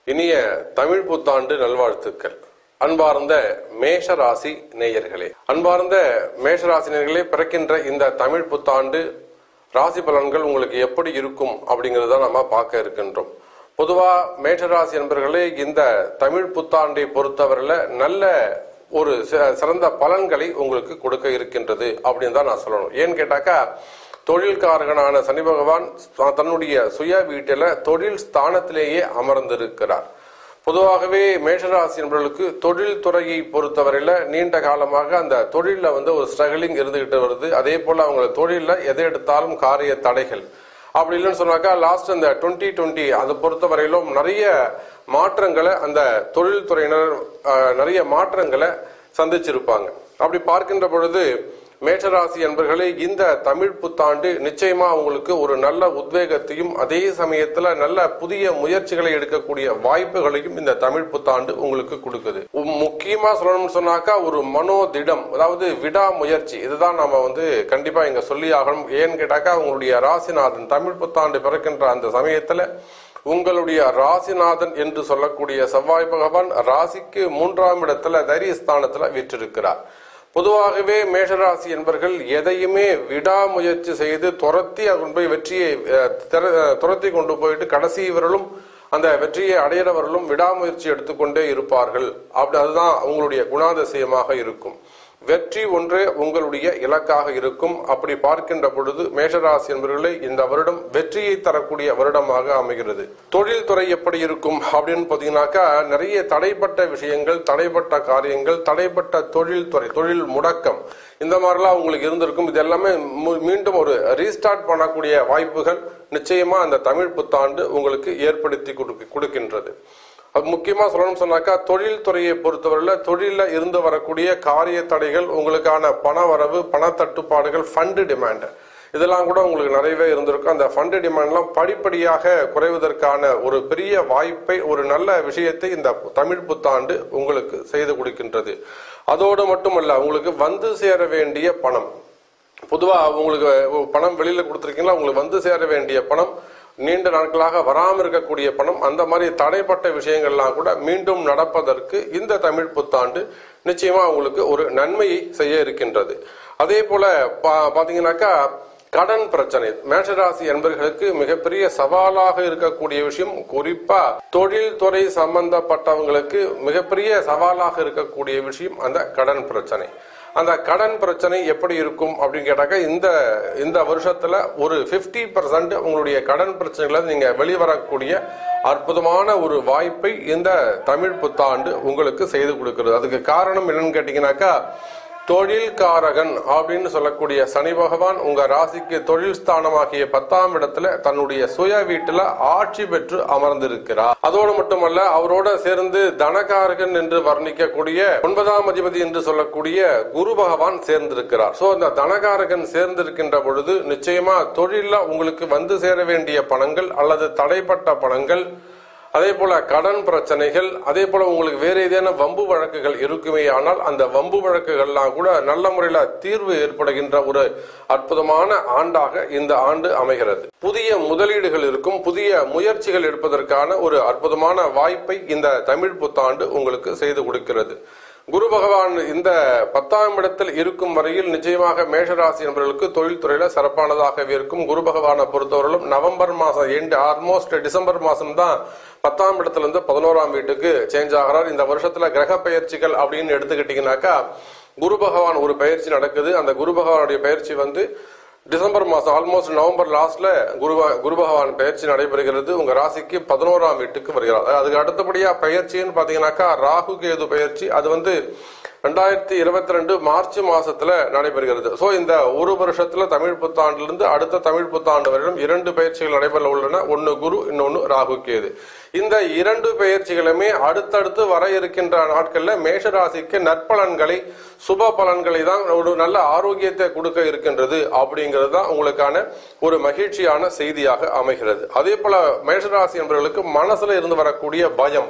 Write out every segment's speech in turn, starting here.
இனிய தமிழ் புத்தாண்டு நல்வாழ்த்துக்கள் அன்பார்ந்த மேஷ ராசி நேயர்களே அன்பார்ந்த மேஷ ராசி நேயர்களே பிறக்கின்ற இந்த தமிழ் புத்தாண்டு ராசி பலன்கள் உங்களுக்கு எப்படி இருக்கும் அப்படிங்கறத நம்ம பார்க்க இருக்கின்றோம் பொதுவா மேஷராசி என்பர்களே இந்த தமிழ் புத்தாண்டை பொறுத்தவரையில நல்ல ஒரு சி- சிறந்த பலன்களை உங்களுக்கு கொடுக்க இருக்கின்றது அப்படின்னு தான் நான் சொல்லணும் ஏன்னு கேட்டாக்கா தொழில்காரகனான சனி பகவான் தன்னுடைய சுய வீட்டில தொழில் ஸ்தானத்திலேயே அமர்ந்திருக்கிறார் பொதுவாகவே மேஷராசி என்பவர்களுக்கு தொழில் துறையை பொறுத்தவரையில நீண்ட காலமாக அந்த தொழில்ல வந்து ஒரு ஸ்ட்ரகிளிங் இருந்துகிட்டு வருது அதே போல அவங்க தொழில்ல எதை எடுத்தாலும் காரிய தடைகள் அப்படி இல்லைன்னு சொன்னாக்கா லாஸ்ட் அந்த டுவெண்ட்டி டுவெண்ட்டி அதை பொறுத்தவரையிலும் நிறைய மாற்றங்களை அந்த தொழில்துறையினர் அஹ், நிறைய மாற்றங்களை சந்திச்சிருப்பாங்க அப்படி பார்க்கின்ற பொழுது மேஷராசி என்பர்களே இந்த தமிழ் புத்தாண்டு நிச்சயமா உங்களுக்கு ஒரு நல்ல உத்வேகத்தையும் அதே சமயத்துல நல்ல புதிய முயற்சிகளை எடுக்கக்கூடிய வாய்ப்புகளையும் இந்த தமிழ் புத்தாண்டு உங்களுக்கு கொடுக்குது உம் முக்கியமா சொல்லணும்னு சொன்னாக்கா ஒரு மனோதிடம் அதாவது விடாமுயற்சி இதுதான் நம்ம வந்து கண்டிப்பா இங்க சொல்லி ஆகணும் ஏன்னு கேட்டாக்கா உங்களுடைய ராசிநாதன் தமிழ் புத்தாண்டு பிறக்கின்ற அந்த சமயத்துல உங்களுடைய ராசிநாதன் என்று சொல்லக்கூடிய செவ்வாய் பகவான் ராசிக்கு மூன்றாம் இடத்துல தைரியஸ்தானத்துல வீற்றிருக்கிறார் பொதுவாகவே மேஷராசி என்பர்கள் எதையுமே விடாமுயற்சி செய்து துரத்தி கொண்டு போய் வெற்றியை அஹ், திற- அஹ், துரத்தி கொண்டு போயிட்டு கடைசி வரலும் அந்த வெற்றியை அடையிறவர்களும் விடாமுயற்சி எடுத்துக்கொண்டே இருப்பார்கள் அப்படி அதுதான் அவங்களுடைய குணாதிசயமாக இருக்கும் வெற்றி ஒன்றே உங்களுடைய இலக்காக இருக்கும் அப்படி பார்க்கின்ற பொழுது மேஷராசி என்பவர்களே இந்த வருடம் வெற்றியை தரக்கூடிய வருடமாக அமைகிறது தொழில் துறை எப்படி இருக்கும் அப்படின்னு பாத்தீங்கன்னாக்கா நிறைய தடைப்பட்ட விஷயங்கள் தடைப்பட்ட காரியங்கள் தடைப்பட்ட தொழில் துறை தொழில் முடக்கம் இந்த மாதிரிலாம் உங்களுக்கு இருந்திருக்கும் இது எல்லாமே மீ- மீண்டும் ஒரு ரீஸ்டார்ட் பண்ணக்கூடிய வாய்ப்புகள் நிச்சயமா அந்த தமிழ் புத்தாண்டு உங்களுக்கு ஏற்படுத்தி கொடுக்க- கொடுக்கின்றது அது முக்கியமா சொல்லணும்னு சொன்னாக்கா தொழில் துறையை பொறுத்தவரையில தொழில இருந்து வரக்கூடிய காரிய தடைகள் உங்களுக்கான பண வரவு பண தட்டுப்பாடுகள் ஃபண்டு டிமாண்ட் இதெல்லாம் கூட உங்களுக்கு நிறையவே இருந்திருக்கும் அந்த ஃபண்டு டிமாண்ட்லாம் படிப்படியாக குறைவதற்கான ஒரு பெரிய வாய்ப்பை ஒரு நல்ல விஷயத்தை இந்த தமிழ் புத்தாண்டு உங்களுக்கு செய்து கொடுக்கின்றது அதோடு மட்டுமல்ல உங்களுக்கு வந்து சேர வேண்டிய பணம் பொதுவா உங்களுக்கு பணம் வெளியில கொடுத்துருக்கீங்களா உங்களுக்கு வந்து சேர வேண்டிய பணம் நீண்ட நாட்களாக வராமல் இருக்கக்கூடிய பணம் அந்த மாதிரி தடைப்பட்ட விஷயங்கள்லாம் கூட மீண்டும் நடப்பதற்கு இந்த தமிழ் புத்தாண்டு நிச்சயமா உங்களுக்கு ஒரு நன்மையை செய்ய இருக்கின்றது அதே போல பா- பாத்தீங்கன்னாக்கா கடன் பிரச்சனை மேஷராசி என்பர்களுக்கு மிகப்பெரிய சவாலாக இருக்கக்கூடிய விஷயம் குறிப்பா தொழில்துறை சம்பந்தப்பட்டவங்களுக்கு மிகப்பெரிய சவாலாக இருக்கக்கூடிய விஷயம் அந்த கடன் பிரச்சனை அந்த கடன் பிரச்சனை எப்படி இருக்கும் அப்படின்னு கேட்டாக்கா இந்த இந்த வருஷத்துல ஒரு 50% பர்சன்ட் உங்களுடைய கடன் பிரச்சனைகளை நீங்க வெளிவரக்கூடிய அற்புதமான ஒரு வாய்ப்பை இந்த தமிழ் புத்தாண்டு உங்களுக்கு செய்து கொடுக்கிறது அதுக்கு காரணம் என்னன்னு கேட்டீங்கன்னாக்கா தொழில்காரகன் அப்படின்னு சொல்லக்கூடிய சனி பகவான் உங்க ராசிக்கு தொழில் ஸ்தானமாகிய பத்தாம் இடத்துல தன்னுடைய சுய வீட்டுல ஆட்சி பெற்று அமர்ந்திருக்கிறார் அதோடு மட்டுமல்ல அவரோட சேர்ந்து தனகாரகன் என்று வர்ணிக்கக்கூடிய ஒன்பதாம் அதிபதி என்று சொல்லக்கூடிய குரு பகவான் சேர்ந்திருக்கிறார் சோ அந்த தனகாரகன் சேர்ந்திருக்கின்ற பொழுது நிச்சயமா தொழில உங்களுக்கு வந்து சேர வேண்டிய பணங்கள் அல்லது தடைப்பட்ட பணங்கள் அதே போல கடன் பிரச்சனைகள் அதே போல உங்களுக்கு வேற ஏதேனும் வம்பு வழக்குகள் இருக்குமே ஆனால் அந்த வம்பு வழக்குகள்லாம் கூட நல்ல முறையில தீர்வு ஏற்படுகின்ற ஒரு அற்புதமான ஆண்டாக இந்த ஆண்டு அமைகிறது புதிய முதலீடுகள் இருக்கும் புதிய முயற்சிகள் எடுப்பதற்கான ஒரு அற்புதமான வாய்ப்பை இந்த தமிழ் புத்தாண்டு உங்களுக்கு செய்து கொடுக்கிறது குரு பகவான் இந்த பத்தாம் இடத்தில் இருக்கும் வரையில் நிச்சயமாக மேஷராசி என்பவர்களுக்கு தொழில்துறையில சிறப்பானதாகவே இருக்கும் குரு பகவானை பொறுத்தவரையிலும் நவம்பர் மாசம் எண்டு ஆல்மோஸ்ட் டிசம்பர் மாசம் தான் பத்தாம் இடத்துல இருந்து பதினோராம் வீட்டுக்கு சேஞ்ச் ஆகிறார் இந்த வருஷத்துல கிரக பயிற்சிகள் அப்படின்னு எடுத்துக்கிட்டீங்கன்னாக்கா குரு பகவான் ஒரு பயிற்சி நடக்குது அந்த குரு பகவானுடைய பயிற்சி வந்து டிசம்பர் மாசம் ஆல்மோஸ்ட் நவம்பர் லாஸ்ட்ல குரு குரு பகவான் பயிற்சி நடைபெறுகிறது உங்க ராசிக்கு பதினோராம் வீட்டுக்கு வருகிறார் அதுக்கு அடுத்தபடியா பயிற்சின்னு பாத்தீங்கன்னாக்கா ராகு கேது பயிற்சி அது வந்து ரெண்டாயிரத்தி இருபத்தி ரெண்டு மார்ச் மாசத்துல நடைபெறுகிறது சோ இந்த ஒரு வருஷத்துல தமிழ் புத்தாண்டிலிருந்து அடுத்த தமிழ் புத்தாண்டு வரையிலும் இரண்டு பயிற்சிகள் நடைபெற உள்ளன ஒன்னு குரு இன்னொன்னு ராகு கேது இந்த இரண்டு பயிற்சிகளுமே அடுத்தடுத்து வர இருக்கின்ற நாட்கள்ல மேஷராசிக்கு நற்பலன்களை சுப பலன்களை தான் ஒரு நல்ல ஆரோக்கியத்தை கொடுக்க இருக்கின்றது அப்படிங்கிறது தான் உங்களுக்கான ஒரு மகிழ்ச்சியான செய்தியாக அமைகிறது அதே போல மேஷராசி என்பவர்களுக்கு மனசுல இருந்து வரக்கூடிய பயம்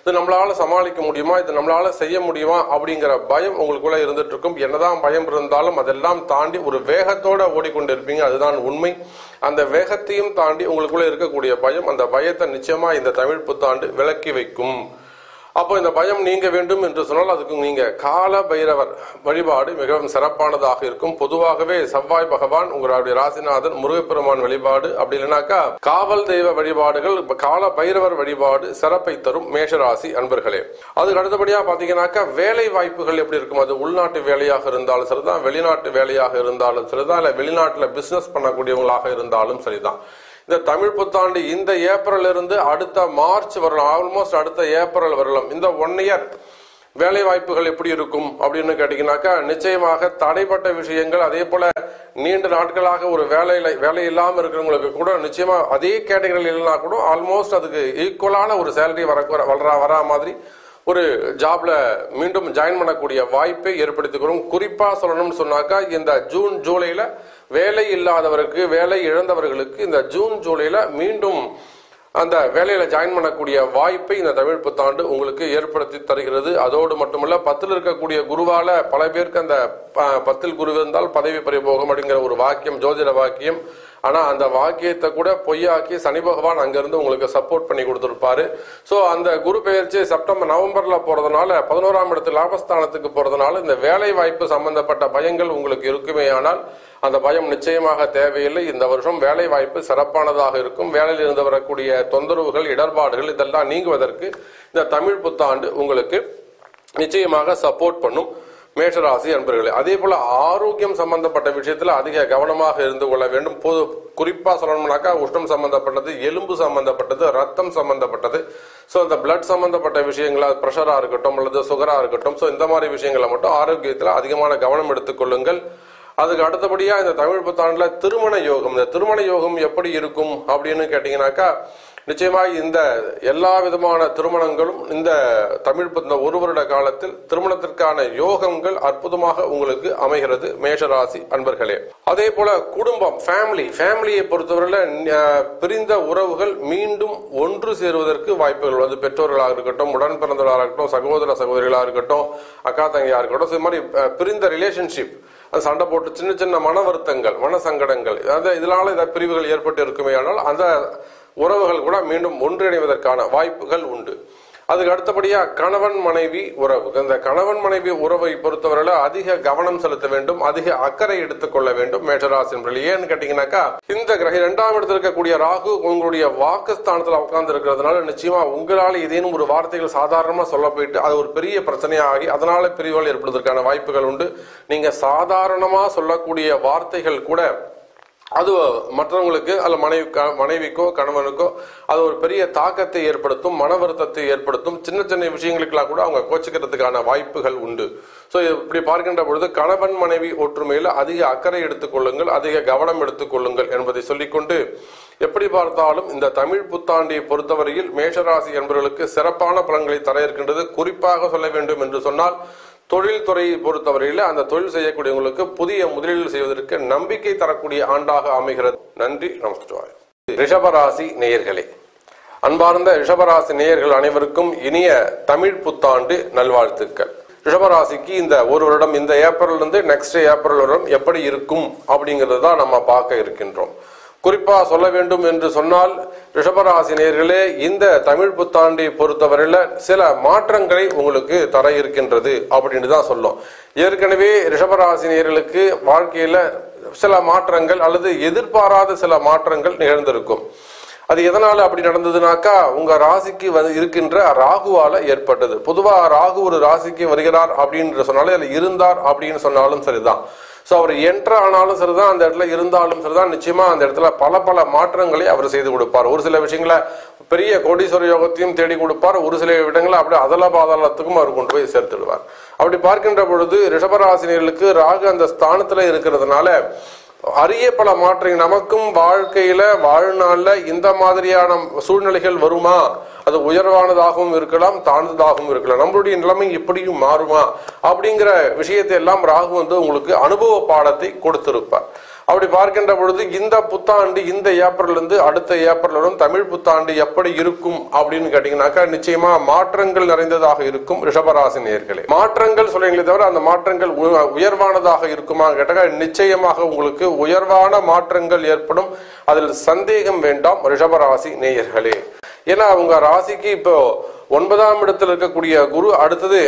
இது நம்மளால சமாளிக்க முடியுமா இது நம்மளால செய்ய முடியுமா அப்படிங்கிற பயம் உங்களுக்குள்ள இருந்துட்டு இருக்கும் என்னதான் பயம் இருந்தாலும் அதெல்லாம் தாண்டி ஒரு வேகத்தோட ஓடிக்கொண்டிருப்பீங்க அதுதான் உண்மை அந்த வேகத்தையும் தாண்டி உங்களுக்குள்ள இருக்கக்கூடிய பயம் அந்த பயத்தை நிச்சயமா இந்த தமிழ் புத்தாண்டு விலக்கி வைக்கும் அப்போ இந்த பயம் நீங்க வேண்டும் என்று சொன்னால் அதுக்கு நீங்க கால பைரவர் வழிபாடு மிகவும் சிறப்பானதாக இருக்கும் பொதுவாகவே செவ்வாய் பகவான் உங்களுடைய ராசிநாதன் முருகப்பெருமான் வழிபாடு அப்படி இல்லைனாக்கா காவல் தெய்வ வழிபாடுகள் கால பைரவர் வழிபாடு சிறப்பை தரும் மேஷராசி அன்பர்களே அதுக்கு அடுத்தபடியா பாத்தீங்கன்னாக்கா வேலை வாய்ப்புகள் எப்படி இருக்கும் அது உள்நாட்டு வேலையாக இருந்தாலும் சரிதான் வெளிநாட்டு வேலையாக இருந்தாலும் சரிதான் இல்ல வெளிநாட்டுல பிசினஸ் பண்ணக்கூடியவங்களாக இருந்தாலும் சரிதான் இந்த தமிழ் புத்தாண்டு இந்த ஏப்ரல் இருந்து அடுத்த மார்ச் வரலாம் ஆல்மோஸ்ட் அடுத்த ஏப்ரல் வரலாம் இந்த ஒன் இயர் வேலை வாய்ப்புகள் எப்படி இருக்கும் அப்படின்னு கேட்டீங்கன்னாக்கா நிச்சயமாக தடைப்பட்ட விஷயங்கள் அதே போல நீண்ட நாட்களாக ஒரு வேலையில வேலை இல்லாம இருக்கிறவங்களுக்கு கூட நிச்சயமா அதே கேட்டகரியில் இல்லைனா கூட ஆல்மோஸ்ட் அதுக்கு ஈக்குவலான ஒரு சேலரி வர வர வரா மாதிரி ஒரு ஜாப்ல மீண்டும் ஜாயின் பண்ணக்கூடிய வாய்ப்பை ஏற்படுத்திக்கிறோம் குறிப்பா சொல்லணும்னு சொன்னாக்கா இந்த ஜூன் ஜூலைல வேலை இல்லாதவருக்கு வேலை இழந்தவர்களுக்கு இந்த ஜூன் ஜூலைல மீண்டும் அந்த வேலையில ஜாயின் பண்ணக்கூடிய வாய்ப்பை இந்த தமிழ் புத்தாண்டு உங்களுக்கு ஏற்படுத்தி தருகிறது அதோடு மட்டுமல்ல பத்தில் இருக்கக்கூடிய குருவால பல பேருக்கு அந்த ப- பத்தில் குரு இருந்தால் பதவி பறிபோகம் அப்படிங்கிற ஒரு வாக்கியம் ஜோதிட வாக்கியம் ஆனா அந்த வாக்கியத்தை கூட பொய்யாக்கி சனி பகவான் அங்கிருந்து உங்களுக்கு சப்போர்ட் பண்ணி கொடுத்திருப்பாரு சோ அந்த குரு பெயர்ச்சி செப்டம்பர் நவம்பர்ல போறதுனால பதினோராம் இடத்து லாபஸ்தானத்துக்கு போறதுனால இந்த வேலை வாய்ப்பு சம்பந்தப்பட்ட பயங்கள் உங்களுக்கு இருக்குமே ஆனால் அந்த பயம் நிச்சயமாக தேவையில்லை இந்த வருஷம் வேலை வாய்ப்பு சிறப்பானதாக இருக்கும் வேலையில் இருந்து வரக்கூடிய தொந்தரவுகள் இடர்பாடுகள் இதெல்லாம் நீங்குவதற்கு இந்த தமிழ் புத்தாண்டு உங்களுக்கு நிச்சயமாக சப்போர்ட் பண்ணும் மேஷராசி அன்பர்களே அதே போல ஆரோக்கியம் சம்பந்தப்பட்ட விஷயத்துல அதிக கவனமாக இருந்து கொள்ள வேண்டும் பொது குறிப்பா சொல்லணும்னாக்கா உஷ்ணம் சம்பந்தப்பட்டது எலும்பு சம்பந்தப்பட்டது ரத்தம் சம்பந்தப்பட்டது ஸோ இந்த பிளட் சம்பந்தப்பட்ட விஷயங்களா ப்ரெஷரா இருக்கட்டும் அல்லது சுகரா இருக்கட்டும் ஸோ இந்த மாதிரி விஷயங்களை மட்டும் ஆரோக்கியத்துல அதிகமான கவனம் எடுத்துக்கொள்ளுங்கள் அதுக்கு அடுத்தபடியா இந்த தமிழ் புத்தாண்டுல திருமண யோகம் இந்த திருமண யோகம் எப்படி இருக்கும் அப்படின்னு கேட்டீங்கன்னாக்கா நிச்சயமா இந்த எல்லா விதமான திருமணங்களும் இந்த தமிழ் புத்த ஒரு வருட காலத்தில் திருமணத்திற்கான யோகங்கள் அற்புதமாக உங்களுக்கு அமைகிறது மேஷராசி அன்பர்களே அதே போல குடும்பம் ஃபேமிலி ஃபேமிலியை பொறுத்தவரையில அஹ், பிரிந்த உறவுகள் மீண்டும் ஒன்று சேருவதற்கு வாய்ப்புகள் வந்து பெற்றோர்களாக இருக்கட்டும் உடன் பிறந்தவர்களாக இருக்கட்டும் சகோதர சகோதரிகளாக இருக்கட்டும் அக்கா தங்கையா இருக்கட்டும் so இது மாதிரி அஹ், பிரிந்த ரிலேஷன்ஷிப் அது சண்டை போட்டு சின்ன சின்ன மன வருத்தங்கள் மன சங்கடங்கள் அதாவது இதனால இந்த பிரிவுகள் ஏற்பட்டு இருக்குமே ஆனால் அந்த உறவுகள் கூட மீண்டும் ஒன்றிணைவதற்கான வாய்ப்புகள் உண்டு அதுக்கு அடுத்தபடியா கணவன் மனைவி உறவு இந்த கணவன் மனைவி உறவை பொறுத்தவரையில அதிக கவனம் செலுத்த வேண்டும் அதிக அக்கறை எடுத்துக்கொள்ள வேண்டும் மேஷராசி என்பதில் ஏன்னு கேட்டீங்கன்னாக்கா இந்த கிரக இரண்டாம் இடத்துல இருக்கக்கூடிய ராகு உங்களுடைய வாக்குஸ்தானத்துல உட்கார்ந்து இருக்கிறதுனால நிச்சயமா உங்களால ஏதேனும் ஒரு வார்த்தைகள் சாதாரணமா சொல்ல போயிட்டு அது ஒரு பெரிய பிரச்சனையாகி அதனால பிரிவுகள் ஏற்படுவதற்கான வாய்ப்புகள் உண்டு நீங்க சாதாரணமா சொல்லக்கூடிய வார்த்தைகள் கூட அது மற்றவங்களுக்கு அல்ல மனைவி க- மனைவிக்கோ கணவனுக்கோ அது ஒரு பெரிய தாக்கத்தை ஏற்படுத்தும் மன வருத்தத்தை ஏற்படுத்தும் சின்ன சின்ன விஷயங்களுக்கெல்லாம் கூட அவங்க கோச்சிக்கிறதுக்கான வாய்ப்புகள் உண்டு ஸோ இப்படி பார்க்கின்ற பொழுது கணவன் மனைவி ஒற்றுமையில் அதிக அக்கறை எடுத்துக்கொள்ளுங்கள் அதிக கவனம் எடுத்துக்கொள்ளுங்கள் என்பதை சொல்லிக்கொண்டு எப்படி பார்த்தாலும் இந்த தமிழ் புத்தாண்டை பொறுத்தவரையில் மேஷராசி என்பவர்களுக்கு சிறப்பான பலன்களை தர இருக்கின்றது குறிப்பாக சொல்ல வேண்டும் என்று சொன்னால் தொழில் துறையை பொறுத்தவரையில் அந்த தொழில் செய்யக்கூடியவங்களுக்கு புதிய முதலீடு செய்வதற்கு நம்பிக்கை தரக்கூடிய ஆண்டாக அமைகிறது நன்றி நமஸ்காரம் ரிஷபராசி நேயர்களே அன்பார்ந்த ரிஷபராசி நேயர்கள் அனைவருக்கும் இனிய தமிழ் புத்தாண்டு நல்வாழ்த்துக்கள் ரிஷபராசிக்கு இந்த ஒரு வருடம் இந்த ஏப்ரல் இருந்து நெக்ஸ்ட் ஏப்ரல் வருடம் எப்படி இருக்கும் அப்படிங்கறது தான் நம்ம பார்க்க இருக்கின்றோம் குறிப்பா சொல்ல வேண்டும் என்று சொன்னால் ரிஷபராசி நேயர்களே இந்த தமிழ் புத்தாண்டை பொறுத்தவரையில சில மாற்றங்களை உங்களுக்கு தர இருக்கின்றது அப்படின்னு தான் சொல்லும் ஏற்கனவே ரிஷபராசி நேயர்களுக்கு வாழ்க்கையில சில மாற்றங்கள் அல்லது எதிர்பாராத சில மாற்றங்கள் நிகழ்ந்திருக்கும் அது எதனால அப்படி நடந்ததுனாக்கா உங்க ராசிக்கு வந்து இருக்கின்ற ராகுவால ஏற்பட்டது பொதுவா ராகு ஒரு ராசிக்கு வருகிறார் அப்படின்னு சொன்னாலே அதுல இருந்தார் அப்படின்னு சொன்னாலும் சரிதான் சோ அவர் என்ட்ரு ஆனாலும் சரிதான் அந்த இடத்துல இருந்தாலும் சரிதான் நிச்சயமா அந்த இடத்துல பல பல மாற்றங்களை அவர் செய்து கொடுப்பார் ஒரு சில விஷயங்களை பெரிய கோடீஸ்வர யோகத்தையும் தேடி கொடுப்பார் ஒரு சில இடங்களை அப்படியே அதல பாதாளத்துக்கும் அவர் கொண்டு போய் சேர்த்துடுவார் அப்படி பார்க்கின்ற பொழுது ரிஷபராசினியர்களுக்கு ராகு அந்த ஸ்தானத்துல இருக்கிறதுனால அரிய பல மாற்றங்கள் நமக்கும் வாழ்க்கையில வாழ்நாள்ல இந்த மாதிரியான சூழ்நிலைகள் வருமா அது உயர்வானதாகவும் இருக்கலாம் தாழ்ந்ததாகவும் இருக்கலாம் நம்மளுடைய நிலைமை இப்படியும் மாறுமா அப்படிங்கிற விஷயத்தை எல்லாம் ராகு வந்து உங்களுக்கு அனுபவ பாடத்தை கொடுத்திருப்பார் அப்படி பார்க்கின்ற பொழுது இந்த புத்தாண்டு இந்த ஏப்ரல் இருந்து அடுத்த ஏப்ரல் வரும் தமிழ் புத்தாண்டு எப்படி இருக்கும் அப்படின்னு கேட்டீங்கன்னாக்கா நிச்சயமா மாற்றங்கள் நிறைந்ததாக இருக்கும் ரிஷபராசி நேர்களே மாற்றங்கள் சொல்றீங்களே தவிர அந்த மாற்றங்கள் உ- உயர்வானதாக இருக்குமா கேட்டாக்கா நிச்சயமாக உங்களுக்கு உயர்வான மாற்றங்கள் ஏற்படும் அதில் சந்தேகம் வேண்டாம் ரிஷபராசி நேயர்களே ஏன்னா உங்க ராசிக்கு இப்போ ஒன்பதாம் இடத்தில் இருக்கக்கூடிய குரு அடுத்தது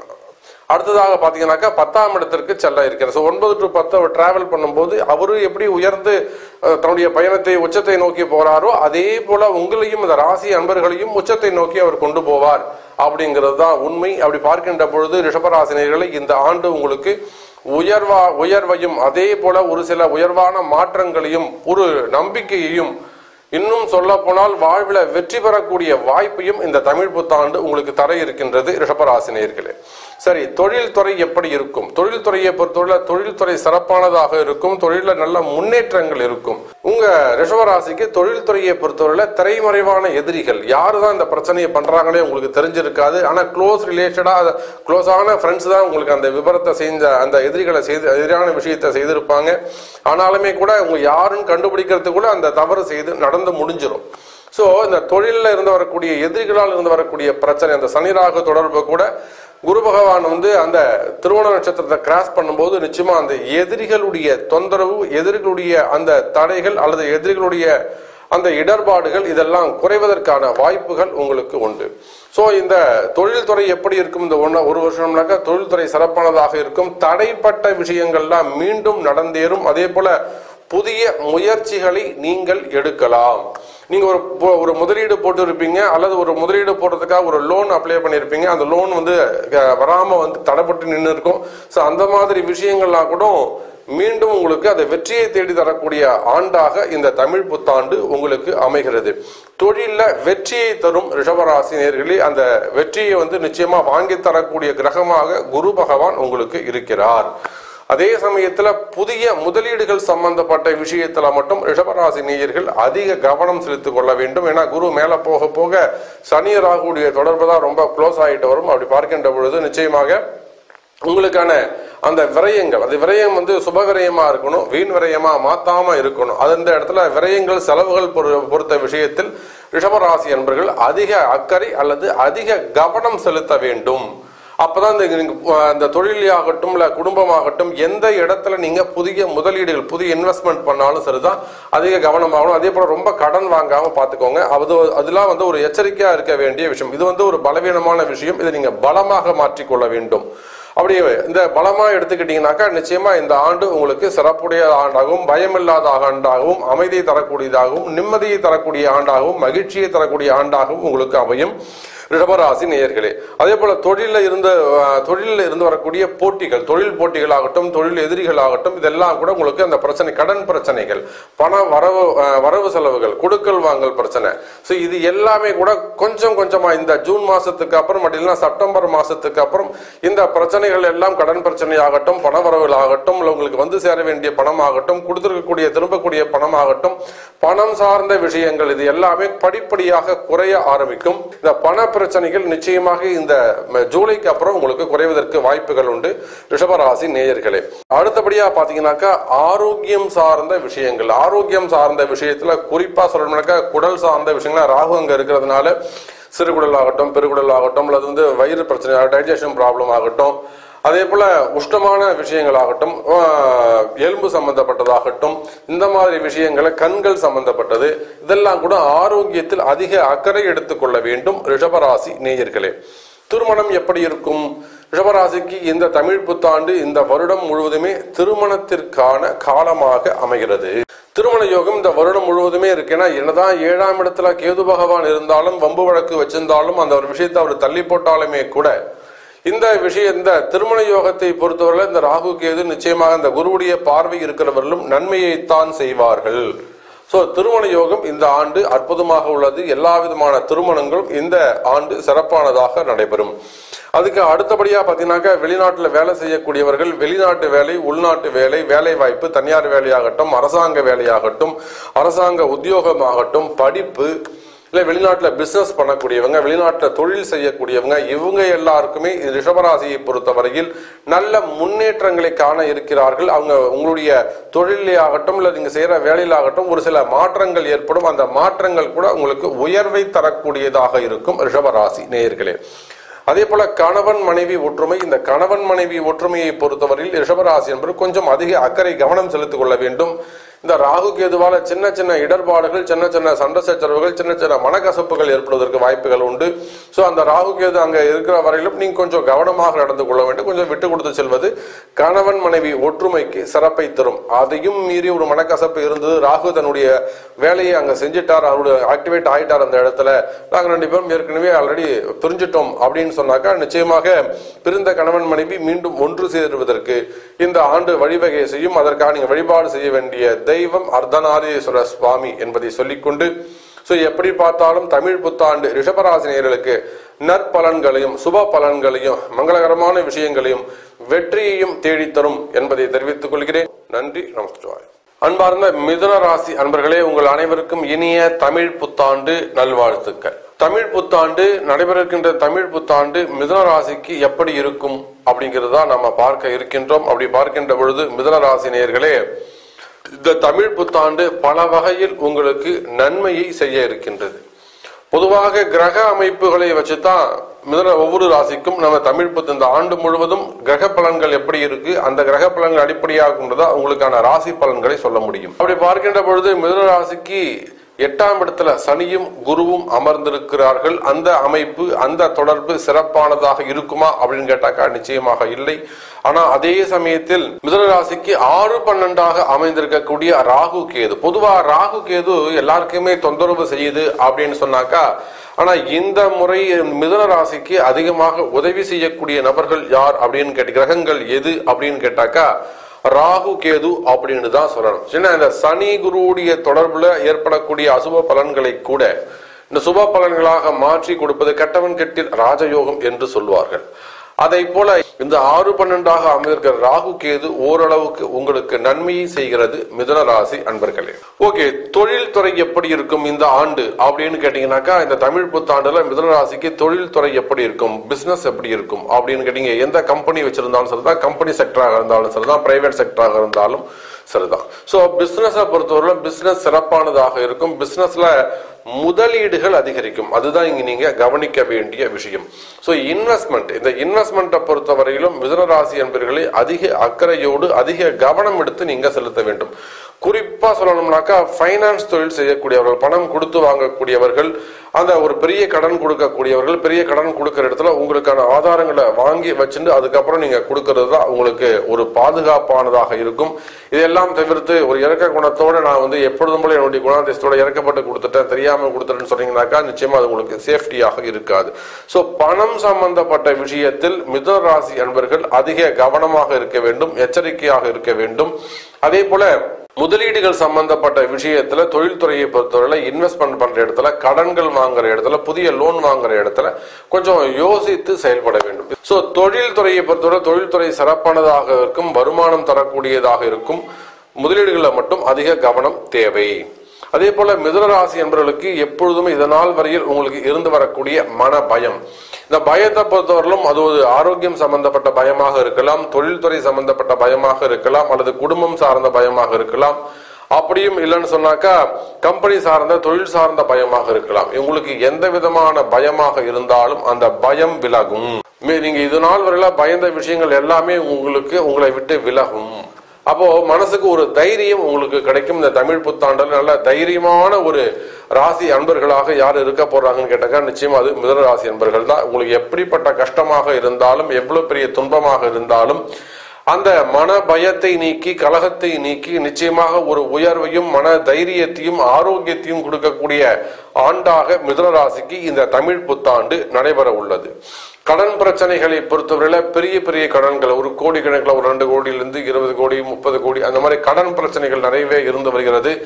அடுத்ததாக பார்த்தீங்கன்னாக்கா பத்தாம் இடத்திற்கு செல்ல இருக்கிறது ஸோ ஒன்பது டு பத்து அவர் டிராவல் பண்ணும்போது அவரு எப்படி உயர்ந்து அஹ், தன்னுடைய பயணத்தை உச்சத்தை நோக்கி போறாரோ அதே போல உங்களையும் இந்த ராசி அன்பர்களையும் உச்சத்தை நோக்கி அவர் கொண்டு போவார் அப்படிங்கிறது தான் உண்மை அப்படி பார்க்கின்ற பொழுது ரிஷபராசினியர்களை இந்த ஆண்டு உங்களுக்கு உயர்வா உயர்வையும் அதே போல ஒரு சில உயர்வான மாற்றங்களையும் ஒரு நம்பிக்கையையும் இன்னும் சொல்ல போனால் வாழ்வில் வெற்றி பெறக்கூடிய வாய்ப்பையும் இந்த தமிழ் புத்தாண்டு உங்களுக்கு தர இருக்கின்றது ரிஷபராசினியர்களே சரி தொழில்துறை எப்படி இருக்கும் தொழில்துறையை பொறுத்தவரை தொழில்துறை சிறப்பானதாக இருக்கும் தொழில நல்ல முன்னேற்றங்கள் இருக்கும் உங்க ரிஷபராசிக்கு தொழில்துறையை பொறுத்தவரை திரைமறைவான எதிரிகள் யாரு தான் இந்த பிரச்சனையை பண்றாங்களே உங்களுக்கு தெரிஞ்சிருக்காது ஆனா க்ளோஸ் ரிலேட்டடா க்ளோஸான ஃப்ரெண்ட்ஸ் தான் உங்களுக்கு அந்த விபரத்தை செஞ்ச அந்த எதிரிகளை செய்து எதிரான விஷயத்தை செய்திருப்பாங்க ஆனாலுமே கூட உங்க யாருன்னு கண்டுபிடிக்கிறதுக்குள்ள அந்த தவறு செய்து நடந்து முடிஞ்சிடும் ஸோ இந்த தொழிலில் இருந்து வரக்கூடிய எதிரிகளால் இருந்து வரக்கூடிய பிரச்சனை அந்த சனிராக தொடர்பு கூட குரு பகவான் வந்து அந்த திருவோண நட்சத்திரத்தை கிராஸ் பண்ணும்போது நிச்சயமா அந்த எதிரிகளுடைய தொந்தரவு எதிரிகளுடைய அந்த தடைகள் அல்லது எதிரிகளுடைய அந்த இடர்பாடுகள் இதெல்லாம் குறைவதற்கான வாய்ப்புகள் உங்களுக்கு உண்டு ஸோ இந்த தொழில்துறை எப்படி இருக்கும் இந்த ஒன்று ஒரு வருஷம்னாக்கா தொழில்துறை சிறப்பானதாக இருக்கும் தடைப்பட்ட விஷயங்கள்லாம் மீண்டும் நடந்தேறும் அதே போல புதிய முயற்சிகளை நீங்கள் எடுக்கலாம் நீங்க ஒரு பொ- ஒரு முதலீடு போட்டு இருப்பீங்க அல்லது ஒரு முதலீடு போடுறதுக்காக ஒரு லோன் அப்ளை பண்ணியிருப்பீங்க அந்த லோன் வந்து அஹ், வராம வந்து தடைப்பட்டு நின்று இருக்கும் ஸோ அந்த மாதிரி விஷயங்கள்லாம் கூட மீண்டும் உங்களுக்கு அந்த வெற்றியை தேடி தரக்கூடிய ஆண்டாக இந்த தமிழ் புத்தாண்டு உங்களுக்கு அமைகிறது தொழில்ல வெற்றியை தரும் ரிஷபராசினியர்களே அந்த வெற்றியை வந்து நிச்சயமா வாங்கி தரக்கூடிய கிரகமாக குரு பகவான் உங்களுக்கு இருக்கிறார் அதே சமயத்துல புதிய முதலீடுகள் சம்பந்தப்பட்ட விஷயத்துல மட்டும் ரிஷபராசி நேயர்கள் அதிக கவனம் செலுத்திக் கொள்ள வேண்டும் ஏன்னா குரு மேல போக போக சனி ராகுடைய தொடர்பு தான் ரொம்ப க்ளோஸ் ஆகிட்டு வரும் அப்படி பார்க்கின்ற பொழுது நிச்சயமாக உங்களுக்கான அந்த விரயங்கள் அது விரயம் வந்து சுப விரயமா இருக்கணும் வீண் விரயமா மாத்தாம இருக்கணும் அது இந்த இடத்துல விரயங்கள் செலவுகள் பொறு- பொறுத்த விஷயத்தில் ரிஷபராசி என்பர்கள் அதிக அக்கறை அல்லது அதிக கவனம் செலுத்த வேண்டும் அப்பதான் இந்த நீங்க, அஹ், இந்த தொழிலாகட்டும் இல்ல குடும்பமாகட்டும் எந்த இடத்துல நீங்க புதிய முதலீடுகள் புதிய இன்வெஸ்ட்மெண்ட் பண்ணாலும் சரிதான் அதிக கவனமாகணும் அதே போல ரொம்ப கடன் வாங்காம பாத்துக்கோங்க அது அதெல்லாம் வந்து ஒரு எச்சரிக்கையா இருக்க வேண்டிய விஷயம் இது வந்து ஒரு பலவீனமான விஷயம் இதை நீங்க பலமாக மாற்றிக்கொள்ள வேண்டும் அப்படியே இந்த பலமா எடுத்துக்கிட்டீங்கன்னாக்கா நிச்சயமா இந்த ஆண்டு உங்களுக்கு சிறப்புடைய ஆண்டாகவும் பயமில்லாத ஆண்டாகவும் அமைதியை தரக்கூடியதாகவும் நிம்மதியை தரக்கூடிய ஆண்டாகவும் மகிழ்ச்சியை தரக்கூடிய ஆண்டாகவும் உங்களுக்கு அமையும் ரிஷபராசி நேயர்களே அதே போல தொழிலில் இருந்த அஹ், தொழிலில் இருந்து வரக்கூடிய போட்டிகள் தொழில் போட்டிகளாகட்டும் தொழில் எதிரிகளாகட்டும் இதெல்லாம் கூட உங்களுக்கு அந்த பிரச்சனை கடன் பிரச்சனைகள் பண வரவு அஹ், வரவு செலவுகள் கொடுக்கல் வாங்கல் பிரச்சனை ஸோ இது எல்லாமே கூட கொஞ்சம் கொஞ்சமா இந்த ஜூன் மாசத்துக்கு அப்புறம் அப்படி இல்லைன்னா செப்டம்பர் மாசத்துக்கு அப்புறம் இந்த பிரச்சனைகள் எல்லாம் கடன் பிரச்சனையாகட்டும் பண வரவுகள் ஆகட்டும் இல்லை உங்களுக்கு வந்து சேர வேண்டிய பணம் ஆகட்டும் கொடுத்திருக்கக்கூடிய திரும்பக்கூடிய பணம் ஆகட்டும் பணம் சார்ந்த விஷயங்கள் இது எல்லாமே படிப்படியாக குறைய ஆரம்பிக்கும் இந்த பண பிரச்சனைகள் நிச்சயமாக இந்த ம- ஜூலைக்கு அப்புறம் உங்களுக்கு குறைவதற்கு வாய்ப்புகள் உண்டு ரிஷபராசி நேயர்களே அடுத்தபடியா பாத்தீங்கன்னாக்கா ஆரோக்கியம் சார்ந்த விஷயங்கள் ஆரோக்கியம் சார்ந்த விஷயத்துல குறிப்பா சொல்லணும்னாக்கா குடல் சார்ந்த விஷயங்கள் ராகு அங்க இருக்கிறதுனால சிறுகுடல் ஆகட்டும் பெருகுடல் ஆகட்டும் அல்லது வந்து வயிறு பிரச்சனை டைஜஷன் ப்ராப்ளம் ஆகட்டும் அதே போல உஷ்டமான விஷயங்களாகட்டும் ஆஹ், எலும்பு சம்பந்தப்பட்டதாகட்டும் இந்த மாதிரி விஷயங்களை கண்கள் சம்பந்தப்பட்டது இதெல்லாம் கூட ஆரோக்கியத்தில் அதிக அக்கறை எடுத்துக்கொள்ள வேண்டும் ரிஷபராசி நேயர்களே திருமணம் எப்படி இருக்கும் ரிஷபராசிக்கு இந்த தமிழ் புத்தாண்டு இந்த வருடம் முழுவதுமே திருமணத்திற்கான காலமாக அமைகிறது திருமண யோகம் இந்த வருடம் முழுவதுமே இருக்கு ஏன்னா என்னதான் ஏழாம் இடத்துல கேது பகவான் இருந்தாலும் வம்பு வழக்கு வச்சிருந்தாலும் அந்த ஒரு விஷயத்தை அவர் தள்ளி போட்டாலுமே கூட இந்த விஷயம் இந்த திருமண யோகத்தை பொறுத்தவரை இந்த ராகு கேது நிச்சயமாக இந்த குருவுடைய பார்வை இருக்கிறவர்களும் நன்மையைத்தான் செய்வார்கள் சோ திருமண யோகம் இந்த ஆண்டு அற்புதமாக உள்ளது எல்லா விதமான திருமணங்களும் இந்த ஆண்டு சிறப்பானதாக நடைபெறும் அதுக்கு அடுத்தபடியா பாத்தீங்கன்னாக்கா வெளிநாட்டுல வேலை செய்யக்கூடியவர்கள் வெளிநாட்டு வேலை உள்நாட்டு வேலை வேலை வாய்ப்பு தனியார் வேலையாகட்டும் அரசாங்க வேலையாகட்டும் அரசாங்க உத்தியோகமாகட்டும் படிப்பு இல்ல வெளிநாட்டுல பிசினஸ் பண்ணக்கூடியவங்க வெளிநாட்டுல தொழில் செய்யக்கூடியவங்க இவங்க எல்லாருக்குமே இந்த ரிஷபராசியை பொறுத்தவரையில் நல்ல முன்னேற்றங்களை காண இருக்கிறார்கள் அவங்க உங்களுடைய தொழிலே ஆகட்டும் இல்ல நீங்க செய்யற வேலையில ஆகட்டும் ஒரு சில மாற்றங்கள் ஏற்படும் அந்த மாற்றங்கள் கூட உங்களுக்கு உயர்வை தரக்கூடியதாக இருக்கும் ரிஷபராசி நேயர்களே அதே போல கணவன் மனைவி ஒற்றுமை இந்த கணவன் மனைவி ஒற்றுமையை பொறுத்தவரையில் ரிஷபராசி என்பது கொஞ்சம் அதிக அக்கறை கவனம் செலுத்திக் கொள்ள வேண்டும் இந்த ராகு கேதுவால சின்ன சின்ன இடர்பாடுகள் சின்ன சின்ன சண்டை சச்சரவுகள் சின்ன சின்ன மனக்கசப்புகள் ஏற்படுவதற்கு வாய்ப்புகள் உண்டு ஸோ அந்த ராகு கேது அங்க இருக்கிற வரையிலும் நீங்க கொஞ்சம் கவனமாக நடந்து கொள்ள வேண்டும் கொஞ்சம் விட்டு கொடுத்து செல்வது கணவன் மனைவி ஒற்றுமைக்கு சிறப்பை தரும் அதையும் மீறி ஒரு மனக்கசப்பு இருந்தது ராகு தன்னுடைய வேலையை அங்க செஞ்சுட்டார் அவருடைய ஆக்டிவேட் ஆயிட்டார் அந்த இடத்துல நாங்க ரெண்டு பேரும் ஏற்கனவே ஆல்ரெடி பிரிஞ்சிட்டோம் அப்படின்னு சொன்னாக்கா நிச்சயமாக பிரிந்த கணவன் மனைவி மீண்டும் ஒன்று சேருவதற்கு இந்த ஆண்டு வழிவகை செய்யும் அதற்காக நீங்க வழிபாடு செய்ய வேண்டிய தெய்வம் அர்த்தநாரீஸ்வர சுவாமி என்பதை சொல்லிக்கொண்டு ஸோ எப்படி பார்த்தாலும் தமிழ் புத்தாண்டு ரிஷபராசினியர்களுக்கு நற்பலன்களையும் சுப பலன்களையும் மங்களகரமான விஷயங்களையும் வெற்றியையும் தேடித்தரும் என்பதை தெரிவித்துக் கொள்கிறேன் நன்றி நமஸ்காரம் அன்பார்ந்த மிதுன ராசி அன்பர்களே உங்கள் அனைவருக்கும் இனிய தமிழ் புத்தாண்டு நல்வாழ்த்துக்கள் தமிழ் புத்தாண்டு நடைபெறுகின்ற தமிழ் புத்தாண்டு மிதுன ராசிக்கு எப்படி இருக்கும் அப்படிங்கிறதா நம்ம பார்க்க இருக்கின்றோம் அப்படி பார்க்கின்ற பொழுது மிதுன ராசி நேயர்களே இந்த தமிழ் புத்தாண்டு பல வகையில் உங்களுக்கு நன்மையை செய்ய இருக்கின்றது பொதுவாக கிரக அமைப்புகளை வச்சுதான் மிதன ஒவ்வொரு ராசிக்கும் நம்ம தமிழ் புத்து இந்த ஆண்டு முழுவதும் கிரக பலன்கள் எப்படி இருக்கு அந்த கிரக பலன்கள் அடிப்படையாக கொண்டுதான் உங்களுக்கான ராசி பலன்களை சொல்ல முடியும் அப்படி பார்க்கின்ற பொழுது மிதுன ராசிக்கு எட்டாம் இடத்துல சனியும் குருவும் அமர்ந்திருக்கிறார்கள் அந்த அமைப்பு அந்த தொடர்பு சிறப்பானதாக இருக்குமா அப்படின்னு கேட்டாக்கா நிச்சயமாக இல்லை ஆனா அதே சமயத்தில் மிதுன ராசிக்கு ஆறு பன்னெண்டாக அமைந்திருக்கக்கூடிய ராகு கேது பொதுவா ராகு கேது எல்லாருக்குமே தொந்தரவு செய்யுது அப்படின்னு சொன்னாக்கா ஆனா இந்த முறை மிதுன ராசிக்கு அதிகமாக உதவி செய்யக்கூடிய நபர்கள் யார் அப்படின்னு கேட்டு கிரகங்கள் எது அப்படின்னு கேட்டாக்கா ராகு கேது அப்படின்னு தான் சொல்லணும் ஏன்னா இந்த சனி குருவுடைய தொடர்புல ஏற்படக்கூடிய அசுப பலன்களை கூட இந்த சுப பலன்களாக மாற்றி கொடுப்பது கெட்டவன் கெட்டில் ராஜயோகம் என்று சொல்வார்கள் அதை போல இந்த ஆறு பன்னெண்டாக அமைந்திருக்கிற ராகு கேது ஓரளவுக்கு உங்களுக்கு நன்மையை செய்கிறது மிதுன ராசி அன்பர்களே ஓகே தொழில் துறை எப்படி இருக்கும் இந்த ஆண்டு அப்படின்னு கேட்டீங்கன்னாக்கா இந்த தமிழ் புத்தாண்டுல மிதுன ராசிக்கு தொழில் துறை எப்படி இருக்கும் பிசினஸ் எப்படி இருக்கும் அப்படின்னு கேட்டீங்க எந்த கம்பெனி வச்சிருந்தாலும் சரிதான் கம்பெனி செக்டராக இருந்தாலும் சரிதான் பிரைவேட் செக்டராக இருந்தாலும் சரிதான் ஸோ பிசினஸை பொறுத்தவரை பிசினஸ் சிறப்பானதாக இருக்கும் பிசினஸ்ல முதலீடுகள் அதிகரிக்கும் அதுதான் இங்க நீங்க கவனிக்க வேண்டிய விஷயம் ஸோ இன்வெஸ்ட்மெண்ட் இந்த இன்வெஸ்ட்மெண்ட்டை பொறுத்தவரையிலும் மிதுனராசி என்பர்களை அதிக அக்கறையோடு அதிக கவனம் எடுத்து நீங்க செலுத்த வேண்டும் குறிப்பா சொல்லணும்னாக்கா ஃபைனான்ஸ் தொழில் செய்யக்கூடியவர்கள் பணம் கொடுத்து வாங்கக்கூடியவர்கள் அந்த ஒரு பெரிய கடன் கொடுக்கக்கூடியவர்கள் பெரிய கடன் கொடுக்கிற இடத்துல உங்களுக்கான ஆதாரங்களை வாங்கி வச்சுட்டு அதுக்கப்புறம் நீங்க கொடுக்கறது தான் உங்களுக்கு ஒரு பாதுகாப்பானதாக இருக்கும் இதெல்லாம் தவிர்த்து ஒரு இறக்க குணத்தோட நான் வந்து எப்பொழுதும் போல என்னுடைய குணாதிசத்தோட இறக்கப்பட்டு கொடுத்துட்டேன் தெரியாம கொடுத்துட்டேன்னு சொன்னீங்கன்னாக்கா நிச்சயமா அது உங்களுக்கு சேஃப்டியாக இருக்காது ஸோ பணம் சம்பந்தப்பட்ட விஷயத்தில் மிதுன ராசி அன்பர்கள் அதிக கவனமாக இருக்க வேண்டும் எச்சரிக்கையாக இருக்க வேண்டும் அதே போல முதலீடுகள் சம்பந்தப்பட்ட விஷயத்துல தொழில்துறையை பொறுத்தவரை இன்வெஸ்ட்மெண்ட் பண்ற இடத்துல கடன்கள் வாங்குற இடத்துல புதிய லோன் வாங்குற இடத்துல கொஞ்சம் யோசித்து செயல்பட வேண்டும் சோ தொழில் துறையை பொறுத்தவரை தொழில்துறை சிறப்பானதாக இருக்கும் வருமானம் தரக்கூடியதாக இருக்கும் முதலீடுகளில் மட்டும் அதிக கவனம் தேவை அதே போல மிதுன ராசி என்பவர்களுக்கு எப்பொழுதுமே இதனால் வரையில் உங்களுக்கு இருந்து வரக்கூடிய மன பயம் இந்த பயத்தை பொறுத்தவரையிலும் அது ஒரு ஆரோக்கியம் சம்பந்தப்பட்ட பயமாக இருக்கலாம் தொழில்துறை சம்பந்தப்பட்ட பயமாக இருக்கலாம் அல்லது குடும்பம் சார்ந்த பயமாக இருக்கலாம் அப்படியும் இல்லைன்னு சொன்னாக்கா கம்பெனி சார்ந்த தொழில் சார்ந்த பயமாக இருக்கலாம் உங்களுக்கு எந்த விதமான பயமாக இருந்தாலும் அந்த பயம் விலகும் மே- நீங்க இது நாள் வரையில பயந்த விஷயங்கள் எல்லாமே உங்களுக்கு உங்களை விட்டு விலகும் அப்போ மனசுக்கு ஒரு தைரியம் உங்களுக்கு கிடைக்கும் இந்த தமிழ் புத்தாண்டில் நல்ல தைரியமான ஒரு ராசி அன்பர்களாக யார் இருக்க போறாங்கன்னு கேட்டாக்கா நிச்சயமா அது மிதன ராசி அன்பர்கள் தான் உங்களுக்கு எப்படிப்பட்ட கஷ்டமாக இருந்தாலும் எவ்வளவு பெரிய துன்பமாக இருந்தாலும் அந்த மன பயத்தை நீக்கி கலகத்தை நீக்கி நிச்சயமாக ஒரு உயர்வையும் மன தைரியத்தையும் ஆரோக்கியத்தையும் கொடுக்கக்கூடிய ஆண்டாக மிதுன ராசிக்கு இந்த தமிழ் புத்தாண்டு நடைபெற உள்ளது கடன் பிரச்சனைகளை பொறுத்தவரையில பெரிய பெரிய கடன்கள் ஒரு கோடி கணக்கில் ஒரு ரெண்டு கோடியிலிருந்து இருபது கோடி முப்பது கோடி அந்த மாதிரி கடன் பிரச்சனைகள் நிறையவே இருந்து வருகிறது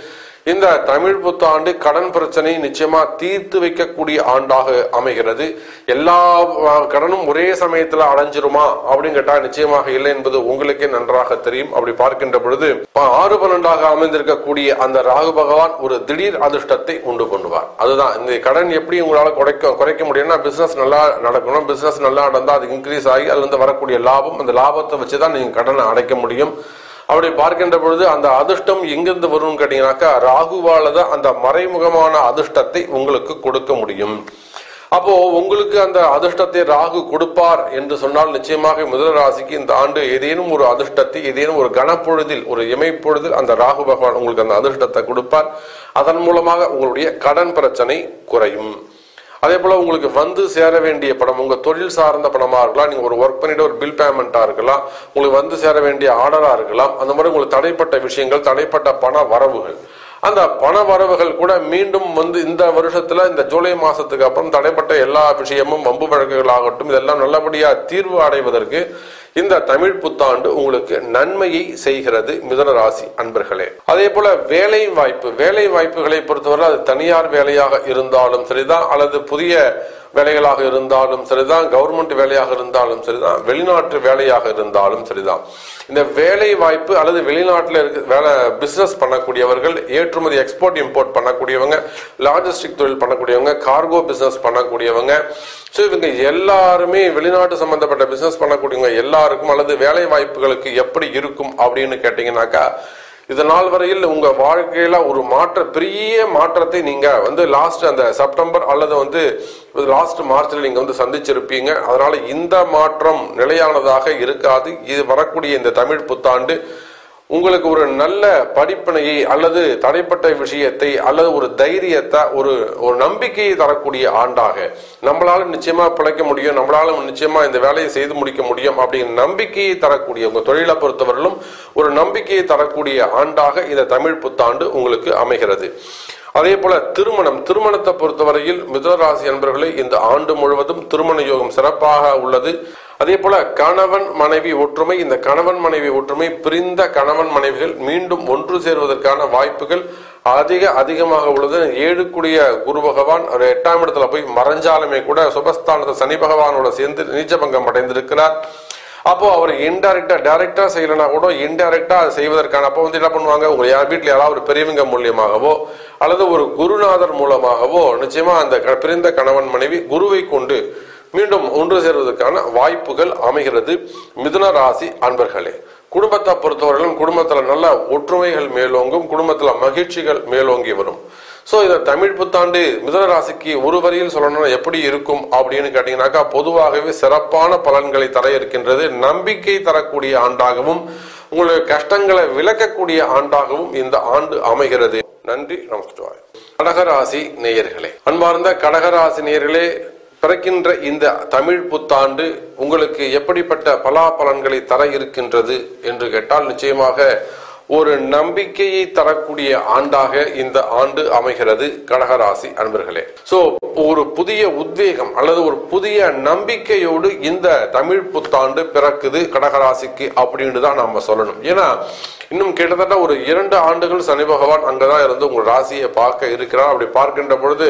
இந்த தமிழ் புத்தாண்டு கடன் பிரச்சனை நிச்சயமா தீர்த்து வைக்கக்கூடிய ஆண்டாக அமைகிறது எல்லா அஹ், கடனும் ஒரே சமயத்துல அடைஞ்சிருமா அப்படின்னு கேட்டா நிச்சயமாக இல்லை என்பது உங்களுக்கே நன்றாக தெரியும் அப்படி பார்க்கின்ற பொழுது ப- ஆறு பன்னெண்டாக அமைந்திருக்கக்கூடிய அந்த ராகு பகவான் ஒரு திடீர் அதிர்ஷ்டத்தை உண்டு பண்ணுவார் அதுதான் இந்த கடன் எப்படி உங்களால குறைக்க குறைக்க முடியும்னா பிசினஸ் நல்லா நடக்கணும் பிசினஸ் நல்லா நடந்தா அது இன்க்ரீஸ் ஆகி அதுல இருந்து வரக்கூடிய லாபம் அந்த லாபத்தை வச்சுதான் நீங்க கடனை அடைக்க முடியும் அப்படி பார்க்கின்ற பொழுது அந்த அதிர்ஷ்டம் எங்கிருந்து வரும்னு கேட்டீங்கன்னாக்கா ராகுவால தான் அந்த மறைமுகமான அதிர்ஷ்டத்தை உங்களுக்கு கொடுக்க முடியும் அப்போ உங்களுக்கு அந்த அதிர்ஷ்டத்தை ராகு கொடுப்பார் என்று சொன்னால் நிச்சயமாக முதல் ராசிக்கு இந்த ஆண்டு ஏதேனும் ஒரு அதிர்ஷ்டத்தை ஏதேனும் ஒரு கனப்பொழுதில் ஒரு இமைப்பொழுதில் அந்த ராகு பகவான் உங்களுக்கு அந்த அதிர்ஷ்டத்தை கொடுப்பார் அதன் மூலமாக உங்களுடைய கடன் பிரச்சனை குறையும் அதே போல உங்களுக்கு வந்து சேர வேண்டிய பணம் உங்க தொழில் சார்ந்த பணமா இருக்கலாம் நீங்க ஒரு ஒர்க் பண்ணிட்டு ஒரு பில் பேமெண்டா இருக்கலாம் உங்களுக்கு வந்து சேர வேண்டிய ஆர்டரா இருக்கலாம் அந்த மாதிரி உங்களுக்கு தடைப்பட்ட விஷயங்கள் தடைப்பட்ட பண வரவுகள் அந்த பண வரவுகள் கூட மீண்டும் வந்து இந்த வருஷத்துல இந்த ஜூலை மாசத்துக்கு அப்புறம் தடைப்பட்ட எல்லா விஷயமும் வம்பு வழக்குகள் ஆகட்டும் இதெல்லாம் நல்லபடியா தீர்வு அடைவதற்கு இந்த தமிழ் புத்தாண்டு உங்களுக்கு நன்மையை செய்கிறது மிதுன ராசி அன்பர்களே அதே போல வேலை வாய்ப்பு வேலை வாய்ப்புகளை பொறுத்தவரை அது தனியார் வேலையாக இருந்தாலும் சரிதான் அல்லது புதிய வேலைகளாக இருந்தாலும் சரிதான் கவர்மெண்ட் வேலையாக இருந்தாலும் சரிதான் வெளிநாட்டு வேலையாக இருந்தாலும் சரிதான் இந்த வேலை வாய்ப்பு அல்லது வெளிநாட்டில் இருக்க வேலை பிசினஸ் பண்ணக்கூடியவர்கள் ஏற்றுமதி எக்ஸ்போர்ட் இம்போர்ட் பண்ணக்கூடியவங்க லாஜிஸ்டிக் தொழில் பண்ணக்கூடியவங்க கார்கோ பிசினஸ் பண்ணக்கூடியவங்க ஸோ இவங்க எல்லாருமே வெளிநாட்டு சம்பந்தப்பட்ட பிசினஸ் பண்ணக்கூடியவங்க எல்லாருக்கும் அல்லது வேலை வாய்ப்புகளுக்கு எப்படி இருக்கும் அப்படின்னு கேட்டீங்கன்னாக்கா இது நாள் வரையில் உங்க வாழ்க்கையில ஒரு மாற்ற பெரிய மாற்றத்தை நீங்க வந்து லாஸ்ட் அந்த செப்டம்பர் அல்லது வந்து லாஸ்ட் மார்ச்ல நீங்க வந்து சந்திச்சிருப்பீங்க அதனால இந்த மாற்றம் நிலையானதாக இருக்காது இது வரக்கூடிய இந்த தமிழ் புத்தாண்டு உங்களுக்கு ஒரு நல்ல படிப்பினையை அல்லது தடைப்பட்ட விஷயத்தை அல்லது ஒரு தைரியத்தை ஒரு ஒரு நம்பிக்கையை தரக்கூடிய ஆண்டாக நம்மளால நிச்சயமா பிழைக்க முடியும் நம்மளால நிச்சயமா இந்த வேலையை செய்து முடிக்க முடியும் அப்படிங்கிற நம்பிக்கையை தரக்கூடிய உங்க தொழிலை பொறுத்தவரையிலும் ஒரு நம்பிக்கையை தரக்கூடிய ஆண்டாக இந்த தமிழ் புத்தாண்டு உங்களுக்கு அமைகிறது அதே போல திருமணம் திருமணத்தை பொறுத்தவரையில் மிதுனராசி அன்பர்களே இந்த ஆண்டு முழுவதும் திருமண யோகம் சிறப்பாக உள்ளது அதே போல கணவன் மனைவி ஒற்றுமை இந்த கணவன் மனைவி ஒற்றுமை பிரிந்த கணவன் மனைவிகள் மீண்டும் ஒன்று சேருவதற்கான வாய்ப்புகள் அதிக அதிகமாக உள்ளது ஏழுக்குடிய குரு பகவான் ஒரு எட்டாம் இடத்துல போய் மறைஞ்சாலுமே கூட சுபஸ்தானத்தை சனி பகவானோட சேர்ந்து நீச்சபங்கம் அடைந்திருக்கிறார் அப்போ அவர் இன்டைரக்டா டைரக்டா செய்யலனா கூட இன்டைரக்டா அதை செய்வதற்கான அப்போ வந்து என்ன பண்ணுவாங்க உங்க யார் வீட்டில் யாராவது ஒரு பெரியவங்க மூலியமாகவோ அல்லது ஒரு குருநாதர் மூலமாகவோ நிச்சயமா அந்த க- பிரிந்த கணவன் மனைவி குருவை கொண்டு மீண்டும் ஒன்று சேர்வதற்கான வாய்ப்புகள் அமைகிறது மிதுன ராசி அன்பர்களே குடும்பத்தை பொறுத்தவரையிலும் குடும்பத்துல நல்ல ஒற்றுமைகள் மேலோங்கும் குடும்பத்துல மகிழ்ச்சிகள் மேலோங்கி வரும் சோ இந்த தமிழ் புத்தாண்டு மிதுன ராசிக்கு ஒரு வரியில் சொல்லணும்னா எப்படி இருக்கும் அப்படின்னு கேட்டீங்கன்னாக்கா பொதுவாகவே சிறப்பான பலன்களை தர இருக்கின்றது நம்பிக்கை தரக்கூடிய ஆண்டாகவும் உங்களுடைய கஷ்டங்களை விளக்கக்கூடிய ஆண்டாகவும் இந்த ஆண்டு அமைகிறது நன்றி நமஸ்காரம் கடகராசி நேயர்களே அன்பார்ந்த கடகராசி நேயர்களே பிறக்கின்ற இந்த தமிழ் புத்தாண்டு உங்களுக்கு எப்படிப்பட்ட பலாபலன்களை தர இருக்கின்றது என்று கேட்டால் நிச்சயமாக ஒரு நம்பிக்கையை தரக்கூடிய ஆண்டாக இந்த ஆண்டு அமைகிறது கடகராசி அன்பர்களே சோ ஒரு புதிய உத்வேகம் அல்லது ஒரு புதிய நம்பிக்கையோடு இந்த தமிழ் புத்தாண்டு பிறக்குது கடகராசிக்கு அப்படின்னு தான் நாம சொல்லணும் ஏன்னா இன்னும் கிட்டத்தட்ட ஒரு இரண்டு ஆண்டுகள் சனி பகவான் அங்கதான் இருந்து உங்க ராசியை பார்க்க இருக்கிறார் அப்படி பார்க்கின்ற பொழுது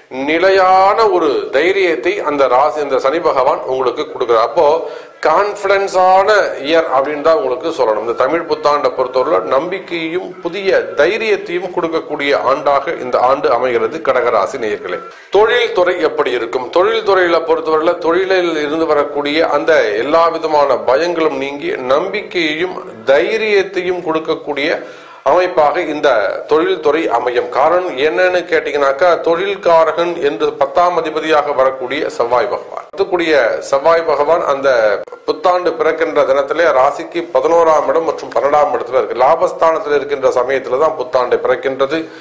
நிலையான ஒரு தைரியத்தை அந்த ராசி இந்த சனி பகவான் உங்களுக்கு கொடுக்குறார் அப்போ கான்பிடன்ஸான இயர் அப்படின்னு தான் உங்களுக்கு சொல்லணும் இந்த தமிழ் புத்தாண்டை பொறுத்தவரை நம்பிக்கையும் புதிய தைரியத்தையும் கொடுக்கக்கூடிய ஆண்டாக இந்த ஆண்டு அமைகிறது கடகராசி நேயர்களே தொழில் துறை எப்படி இருக்கும் தொழில் துறையில பொறுத்தவரையில தொழிலில் இருந்து வரக்கூடிய அந்த எல்லா விதமான பயங்களும் நீங்கி நம்பிக்கையையும் தைரியத்தையும் கொடுக்கக்கூடிய அமைப்பாக இந்த தொழில்துறை அமையும் காரணம் என்னன்னு கேட்டீங்கன்னாக்கா தொழில்காரகன் என்று பத்தாம் அதிபதியாக வரக்கூடிய செவ்வாய் பகவான் வரக்கூடிய செவ்வாய் பகவான் அந்த புத்தாண்டு பிறக்கின்ற தினத்திலே ராசிக்கு பதினோராம் இடம் மற்றும் பன்னெண்டாம் இடத்துல இருக்கு லாபஸ்தானத்தில் இருக்கின்ற சமயத்துல தான் புத்தாண்டு பிறக்கின்றது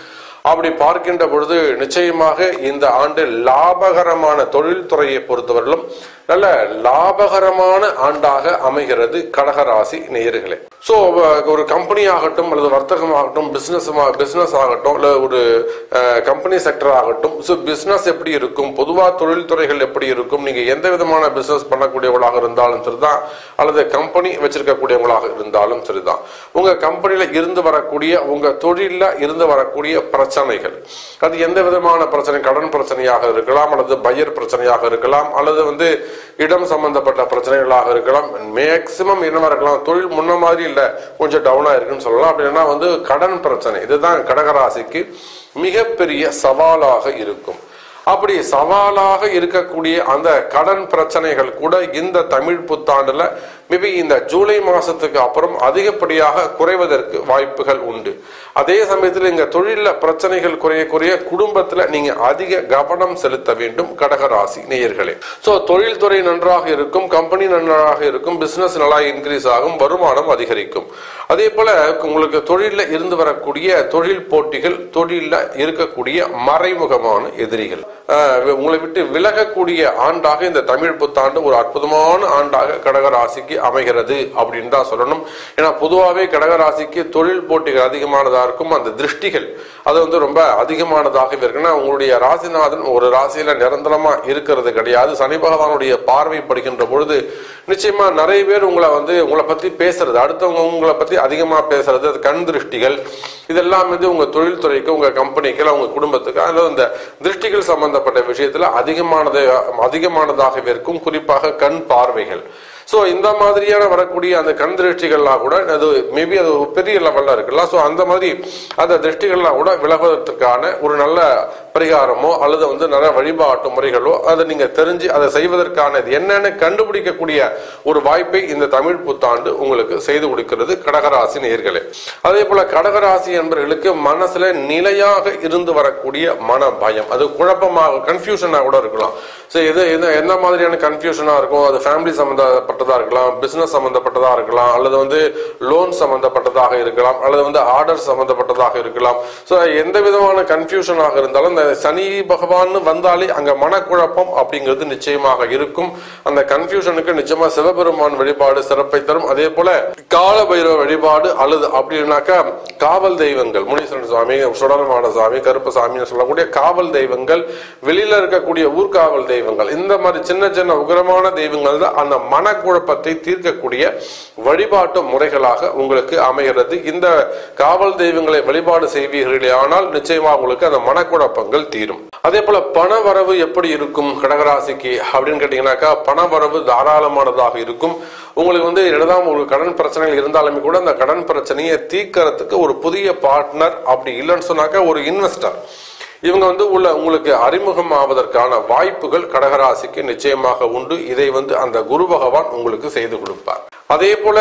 அப்படி பார்க்கின்ற பொழுது நிச்சயமாக இந்த ஆண்டு லாபகரமான தொழில்துறையை பொறுத்தவரையிலும் நல்ல லாபகரமான ஆண்டாக அமைகிறது கடகராசி நேயர்களே ஸோ ஒரு கம்பெனி ஆகட்டும் அல்லது வர்த்தகம் ஆகட்டும் பிசினஸ் பிசினஸ் ஆகட்டும் இல்லை ஒரு கம்பெனி செக்டர் ஆகட்டும் ஸோ பிசினஸ் எப்படி இருக்கும் பொதுவாக தொழில்துறைகள் எப்படி இருக்கும் நீங்க எந்த விதமான பிசினஸ் பண்ணக்கூடியவங்களாக இருந்தாலும் சரிதான் அல்லது கம்பெனி வச்சிருக்கக்கூடியவங்களாக இருந்தாலும் சரிதான் உங்க கம்பெனியில இருந்து வரக்கூடிய உங்க தொழில இருந்து வரக்கூடிய பிரச்சனைகள் அது எந்த விதமான பிரச்சனை கடன் பிரச்சனையாக இருக்கலாம் அல்லது பையர் பிரச்சனையாக இருக்கலாம் அல்லது வந்து இடம் சம்பந்தப்பட்ட பிரச்சனைகளாக இருக்கலாம் மேக்சிமம் என்னவா இருக்கலாம் தொழில் முன்ன மாதிரி இல்ல கொஞ்சம் டவுனா இருக்குன்னு சொல்லலாம் அப்படின்னா வந்து கடன் பிரச்சனை இதுதான் கடகராசிக்கு மிகப்பெரிய சவாலாக இருக்கும் அப்படி சவாலாக இருக்கக்கூடிய அந்த கடன் பிரச்சனைகள் கூட இந்த தமிழ் புத்தாண்டுல மேபி இந்த ஜூலை மாசத்துக்கு அப்புறம் அதிகப்படியாக குறைவதற்கு வாய்ப்புகள் உண்டு அதே சமயத்தில் இங்க தொழில பிரச்சனைகள் குறைய குறைய குடும்பத்துல நீங்க அதிக கவனம் செலுத்த வேண்டும் கடகராசி நேயர்களே சோ தொழில்துறை நன்றாக இருக்கும் கம்பெனி நன்றாக இருக்கும் பிசினஸ் நல்லா இன்க்ரீஸ் ஆகும் வருமானம் அதிகரிக்கும் அதே போல உங்களுக்கு தொழில இருந்து வரக்கூடிய தொழில் போட்டிகள் தொழில இருக்கக்கூடிய மறைமுகமான எதிரிகள் ஆஹ் உங்களை விட்டு விலகக்கூடிய ஆண்டாக இந்த தமிழ் புத்தாண்டு ஒரு அற்புதமான ஆண்டாக கடகராசிக்கு அமைகிறது அப்படின்னு தான் சொல்லணும் ஏன்னா பொதுவாகவே கடகராசிக்கு தொழில் போட்டிகள் அதிகமானதா இருக்கும் அந்த திருஷ்டிகள் அது வந்து ரொம்ப அதிகமானதாக இருக்குன்னா உங்களுடைய ராசிநாதன் ஒரு ராசியில நிரந்தரமா இருக்கிறது கிடையாது சனி பகவானுடைய பார்வை படுகின்ற பொழுது நிச்சயமா நிறைய பேர் உங்களை வந்து உங்களை பத்தி பேசுறது அடுத்தவங்க உங்களை பத்தி அதிகமா பேசுறது அது கண் திருஷ்டிகள் இதெல்லாம் வந்து உங்க தொழில்துறைக்கு உங்க கம்பெனிக்கு இல்ல உங்க குடும்பத்துக்கு அல்லது இந்த திருஷ்டிகள் சம்பந்தப்பட்ட விஷயத்துல அதிகமானது அதிகமானதாகவே இருக்கும் குறிப்பாக கண் பார்வைகள் ஸோ இந்த மாதிரியான வரக்கூடிய அந்த கண் திருஷ்டிகள்லாம் கூட அது மேபி அது ஒரு பெரிய லெவல்ல இருக்கலாம் ஸோ அந்த மாதிரி அந்த திருஷ்டிகள்லாம் கூட விலகுவதற்கான ஒரு நல்ல பரிகாரமோ அல்லது வந்து நிறைய வழிபாட்டு முறைகளோ அதை நீங்க தெரிஞ்சு அதை செய்வதற்கான இது என்னன்னு கண்டுபிடிக்கக்கூடிய ஒரு வாய்ப்பை இந்த தமிழ் புத்தாண்டு உங்களுக்கு செய்து கொடுக்கிறது கடகராசி நேர்களே அதே போல கடகராசி என்பவர்களுக்கு மனசுல நிலையாக இருந்து வரக்கூடிய மன பயம் அது குழப்பமாக கன்ஃபியூஷனா கூட இருக்கலாம் ஸோ எது எது எந்த மாதிரியான கன்ஃபியூஷனா இருக்கும் அது ஃபேமிலி சம்பந்தப்பட்டதா இருக்கலாம் பிசினஸ் சம்பந்தப்பட்டதா இருக்கலாம் அல்லது வந்து லோன் சம்பந்தப்பட்டதாக இருக்கலாம் அல்லது வந்து ஆர்டர் சம்பந்தப்பட்டதாக இருக்கலாம் ஸோ எந்த விதமான கன்ஃபியூஷனாக இருந்தாலும் இந்த சனி பகவான் வந்தாலே அங்க மனக்குழப்பம் அப்படிங்கிறது நிச்சயமாக இருக்கும் அந்த கன்ஃபியூஷனுக்கு நிச்சயமா சிவபெருமான் வழிபாடு சிறப்பை தரும் அதே போல கால பைரவ வழிபாடு அல்லது அப்படின்னாக்கா காவல் தெய்வங்கள் முனீஸ்வரன் சுவாமி சுடலமான சுவாமி கருப்பசாமின்னு சொல்லக்கூடிய காவல் தெய்வங்கள் வெளியில இருக்கக்கூடிய ஊர்காவல் தெய்வங்கள் இந்த மாதிரி சின்ன சின்ன உகரமான தெய்வங்கள் தான் அந்த மனக்குழப்பத்தை தீர்க்கக்கூடிய வழிபாட்டு முறைகளாக உங்களுக்கு அமைகிறது இந்த காவல் தெய்வங்களை வழிபாடு செய்வீர்களே ஆனால் நிச்சயமா உங்களுக்கு அந்த மனக்குழப்பங்கள் தீரும் அதே போல பண வரவு எப்படி இருக்கும் கடகராசிக்கு அப்படின்னு கேட்டீங்கன்னாக்கா பண வரவு தாராளமானதாக இருக்கும் உங்களுக்கு வந்து என்னதான் ஒரு கடன் பிரச்சனைகள் இருந்தாலுமே கூட அந்த கடன் பிரச்சனையை தீர்க்கறதுக்கு ஒரு புதிய பார்ட்னர் அப்படி இல்லைன்னு சொன்னாக்கா ஒரு இன்வெஸ்டர் இவங்க வந்து உள்ள உங்களுக்கு அறிமுகம் ஆவதற்கான வாய்ப்புகள் கடகராசிக்கு நிச்சயமாக உண்டு இதை வந்து அந்த குரு பகவான் உங்களுக்கு செய்து கொடுப்பார் அதே போல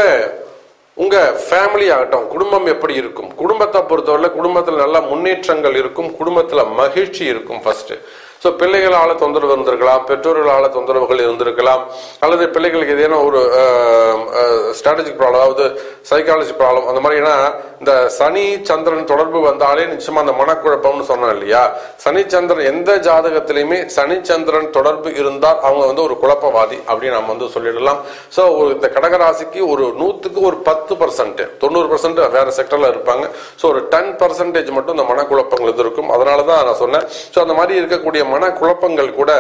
உங்க ஃபேமிலி ஆகட்டும் குடும்பம் எப்படி இருக்கும் குடும்பத்தை பொறுத்தவரை குடும்பத்தில் நல்ல முன்னேற்றங்கள் இருக்கும் குடும்பத்துல மகிழ்ச்சி இருக்கும் ஃபர்ஸ்ட் ஸோ பிள்ளைகளால தொந்தரவு இருந்திருக்கலாம் பெற்றோர்களால தொந்தரவுகள் இருந்திருக்கலாம் அல்லது பிள்ளைகளுக்கு ஏதேனும் ஒரு ஸ்ட்ராட்டஜிக் ப்ராப்ளம் அதாவது சைக்காலஜி ப்ராப்ளம் அந்த மாதிரி ஏன்னா இந்த சனி சந்திரன் தொடர்பு வந்தாலே நிச்சயமா அந்த மனக்குழப்பம்னு சொன்னோம் இல்லையா சனி சந்திரன் எந்த ஜாதகத்திலையுமே சனி சந்திரன் தொடர்பு இருந்தால் அவங்க வந்து ஒரு குழப்பவாதி அப்படின்னு நம்ம வந்து சொல்லிடலாம் ஸோ இந்த கடகராசிக்கு ஒரு நூத்துக்கு ஒரு பத்து பர்சன்ட் தொண்ணூறு பர்சன்ட் வேற செக்டர்ல இருப்பாங்க ஸோ ஒரு டென் பர்சன்டேஜ் மட்டும் இந்த மனக்குழப்பங்கள் இது இருக்கும் அதனால தான் நான் சொன்னேன் ஸோ அந்த மாதிரி இருக்கக்கூடிய மனக்குழப்பங்கள் கூட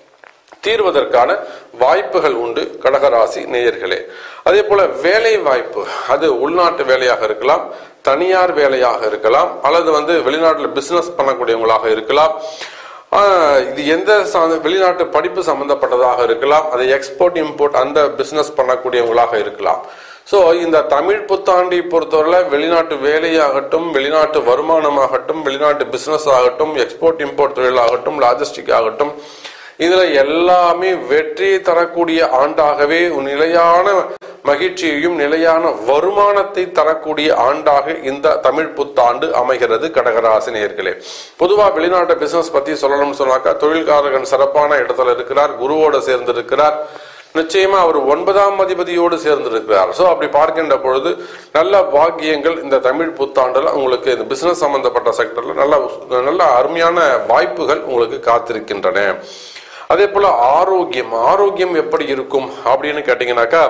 தீர்வதற்கான வாய்ப்புகள் உண்டு கடகராசி நேயர்களே அதே போல வேலை வாய்ப்பு அது உள்நாட்டு வேலையாக இருக்கலாம் தனியார் வேலையாக இருக்கலாம் அல்லது வந்து வெளிநாட்டில் பிசினஸ் பண்ணக்கூடியவங்களாக இருக்கலாம் ஆஹ் இது எந்த சா- வெளிநாட்டு படிப்பு சம்பந்தப்பட்டதாக இருக்கலாம் அது எக்ஸ்போர்ட் இம்போர்ட் அந்த பிசினஸ் பண்ணக்கூடியவங்களாக இருக்கலாம் ஸோ இந்த தமிழ் புத்தாண்டை பொறுத்தவரை வெளிநாட்டு வேலையாகட்டும் வெளிநாட்டு வருமானமாகட்டும் வெளிநாட்டு பிசினஸ் ஆகட்டும் எக்ஸ்போர்ட் இம்போர்ட் தொழிலாகட்டும் லாஜிஸ்டிக் ஆகட்டும் இதுல எல்லாமே வெற்றி தரக்கூடிய ஆண்டாகவே நிலையான மகிழ்ச்சியையும் நிலையான வருமானத்தை தரக்கூடிய ஆண்டாக இந்த தமிழ் புத்தாண்டு அமைகிறது கடகராசி நேயர்களே பொதுவா வெளிநாட்டு பிசினஸ் பத்தி சொல்லணும்னு சொன்னாக்கா தொழில்காரகன் சிறப்பான இடத்துல இருக்கிறார் குருவோட சேர்ந்து இருக்கிறார் நிச்சயமா அவர் ஒன்பதாம் அதிபதியோடு சேர்ந்திருக்கிறார் ஸோ அப்படி பார்க்கின்ற பொழுது நல்ல பாக்கியங்கள் இந்த தமிழ் புத்தாண்டுல உங்களுக்கு இந்த பிசினஸ் சம்பந்தப்பட்ட செக்டர்ல நல்ல நல்ல அருமையான வாய்ப்புகள் உங்களுக்கு காத்திருக்கின்றன அதே போல ஆரோக்கியம் ஆரோக்கியம் எப்படி இருக்கும் அப்படின்னு கேட்டீங்கன்னாக்கா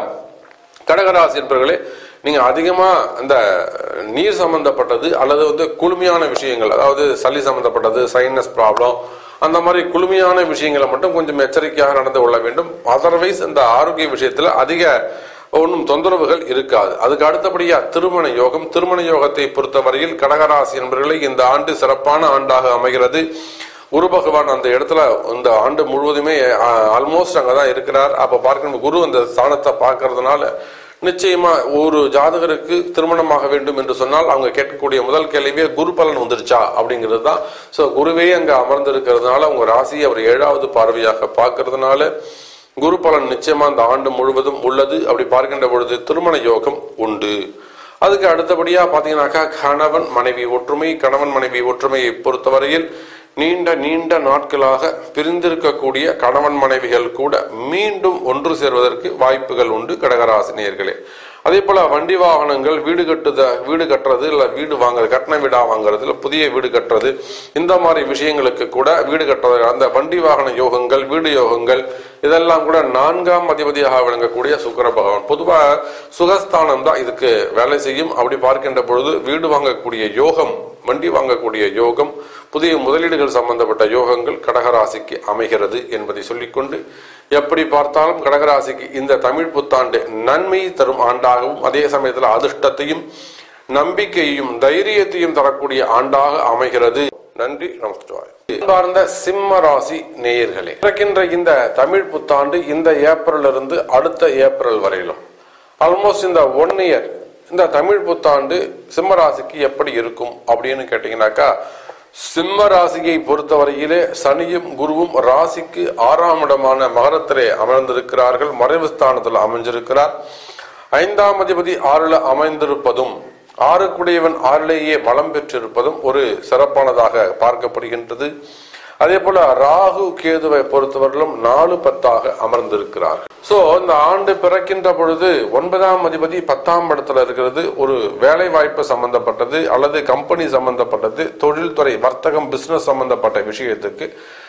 கடகராசி என்பவர்களே நீங்க அதிகமா இந்த நீர் சம்பந்தப்பட்டது அல்லது வந்து குளுமையான விஷயங்கள் அதாவது சளி சம்பந்தப்பட்டது சைனஸ் ப்ராப்ளம் அந்த மாதிரி குளுமையான விஷயங்களை மட்டும் கொஞ்சம் எச்சரிக்கையாக நடந்து கொள்ள வேண்டும் அதர்வைஸ் இந்த ஆரோக்கிய விஷயத்துல அதிக ஒன்றும் தொந்தரவுகள் இருக்காது அதுக்கு அடுத்தபடியா திருமண யோகம் திருமண யோகத்தை பொறுத்தவரையில் கடகராசி என்பவர்களை இந்த ஆண்டு சிறப்பான ஆண்டாக அமைகிறது குரு பகவான் அந்த இடத்துல இந்த ஆண்டு முழுவதுமே ஆல்மோஸ்ட் அங்கதான் இருக்கிறார் அப்ப பார்க்கணும் குரு அந்த ஸ்தானத்தை பார்க்கறதுனால நிச்சயமா ஒரு ஜாதகருக்கு திருமணமாக வேண்டும் என்று சொன்னால் அவங்க கேட்கக்கூடிய முதல் கேள்வியே குரு பலன் வந்துருச்சா அப்படிங்கிறது தான் ஸோ குருவே அங்க அமர்ந்திருக்கிறதுனால உங்க ராசியை அவர் ஏழாவது பார்வையாக பார்க்கறதுனால குரு பலன் நிச்சயமா அந்த ஆண்டு முழுவதும் உள்ளது அப்படி பார்க்கின்ற பொழுது திருமண யோகம் உண்டு அதுக்கு அடுத்தபடியா பாத்தீங்கன்னாக்கா கணவன் மனைவி ஒற்றுமை கணவன் மனைவி ஒற்றுமையை பொறுத்தவரையில் நீண்ட நீண்ட நாட்களாக பிரிந்திருக்கக்கூடிய கணவன் மனைவிகள் கூட மீண்டும் ஒன்று சேர்வதற்கு வாய்ப்புகள் உண்டு கடகராசினியர்களே அதே போல வண்டி வாகனங்கள் வீடு கட்டுத வீடு கட்டுறது இல்ல வீடு வாங்குறது கட்டண வீடா வாங்குறது இல்ல புதிய வீடு கட்டுறது இந்த மாதிரி விஷயங்களுக்கு கூட வீடு கட்டுறது அந்த வண்டி வாகன யோகங்கள் வீடு யோகங்கள் இதெல்லாம் கூட நான்காம் அதிபதியாக விளங்கக்கூடிய சுக்கர பகவான் பொதுவா சுகஸ்தானம் தான் இதுக்கு வேலை செய்யும் அப்படி பார்க்கின்ற பொழுது வீடு வாங்கக்கூடிய யோகம் வண்டி வாங்கக்கூடிய யோகம் புதிய முதலீடுகள் சம்பந்தப்பட்ட யோகங்கள் கடகராசிக்கு அமைகிறது என்பதை சொல்லிக்கொண்டு எப்படி பார்த்தாலும் கடகராசிக்கு இந்த தமிழ் புத்தாண்டு நன்மை தரும் ஆண்டாகவும் அதே சமயத்தில் அதிர்ஷ்டத்தையும் நம்பிக்கையையும் தைரியத்தையும் தரக்கூடிய ஆண்டாக அமைகிறது நன்றி நமஸ்காரம் அன்பார்ந்த சிம்ம ராசி நேயர்களே பிறக்கின்ற இந்த தமிழ் புத்தாண்டு இந்த ஏப்ரல் இருந்து அடுத்த ஏப்ரல் வரையிலும் ஆல்மோஸ்ட் இந்த ஒன் இயர் இந்த தமிழ் புத்தாண்டு சிம்ம ராசிக்கு எப்படி இருக்கும் அப்படின்னு கேட்டீங்கன்னாக்கா சிம்ம ராசியை பொறுத்தவரையிலே சனியும் குருவும் ராசிக்கு ஆறாம் இடமான மகரத்திலே அமர்ந்திருக்கிறார்கள் மறைவு ஸ்தானத்தில் அமைஞ்சிருக்கிறார் ஐந்தாம் அதிபதி ஆறுல அமைந்திருப்பதும் ஆறுக்குடையவன் ஆறிலேயே வளம் பெற்றிருப்பதும் ஒரு சிறப்பானதாக பார்க்கப்படுகின்றது அதே போல ராகு கேதுவை பொறுத்தவரையிலும் நாலு பத்தாக அமர்ந்திருக்கிறார்கள் சோ இந்த ஆண்டு பிறக்கின்ற பொழுது ஒன்பதாம் அதிபதி பத்தாம் இடத்துல இருக்கிறது ஒரு வேலை வாய்ப்பு சம்பந்தப்பட்டது அல்லது கம்பெனி சம்பந்தப்பட்டது தொழில்துறை வர்த்தகம் பிசினஸ் சம்பந்தப்பட்ட விஷயத்துக்கு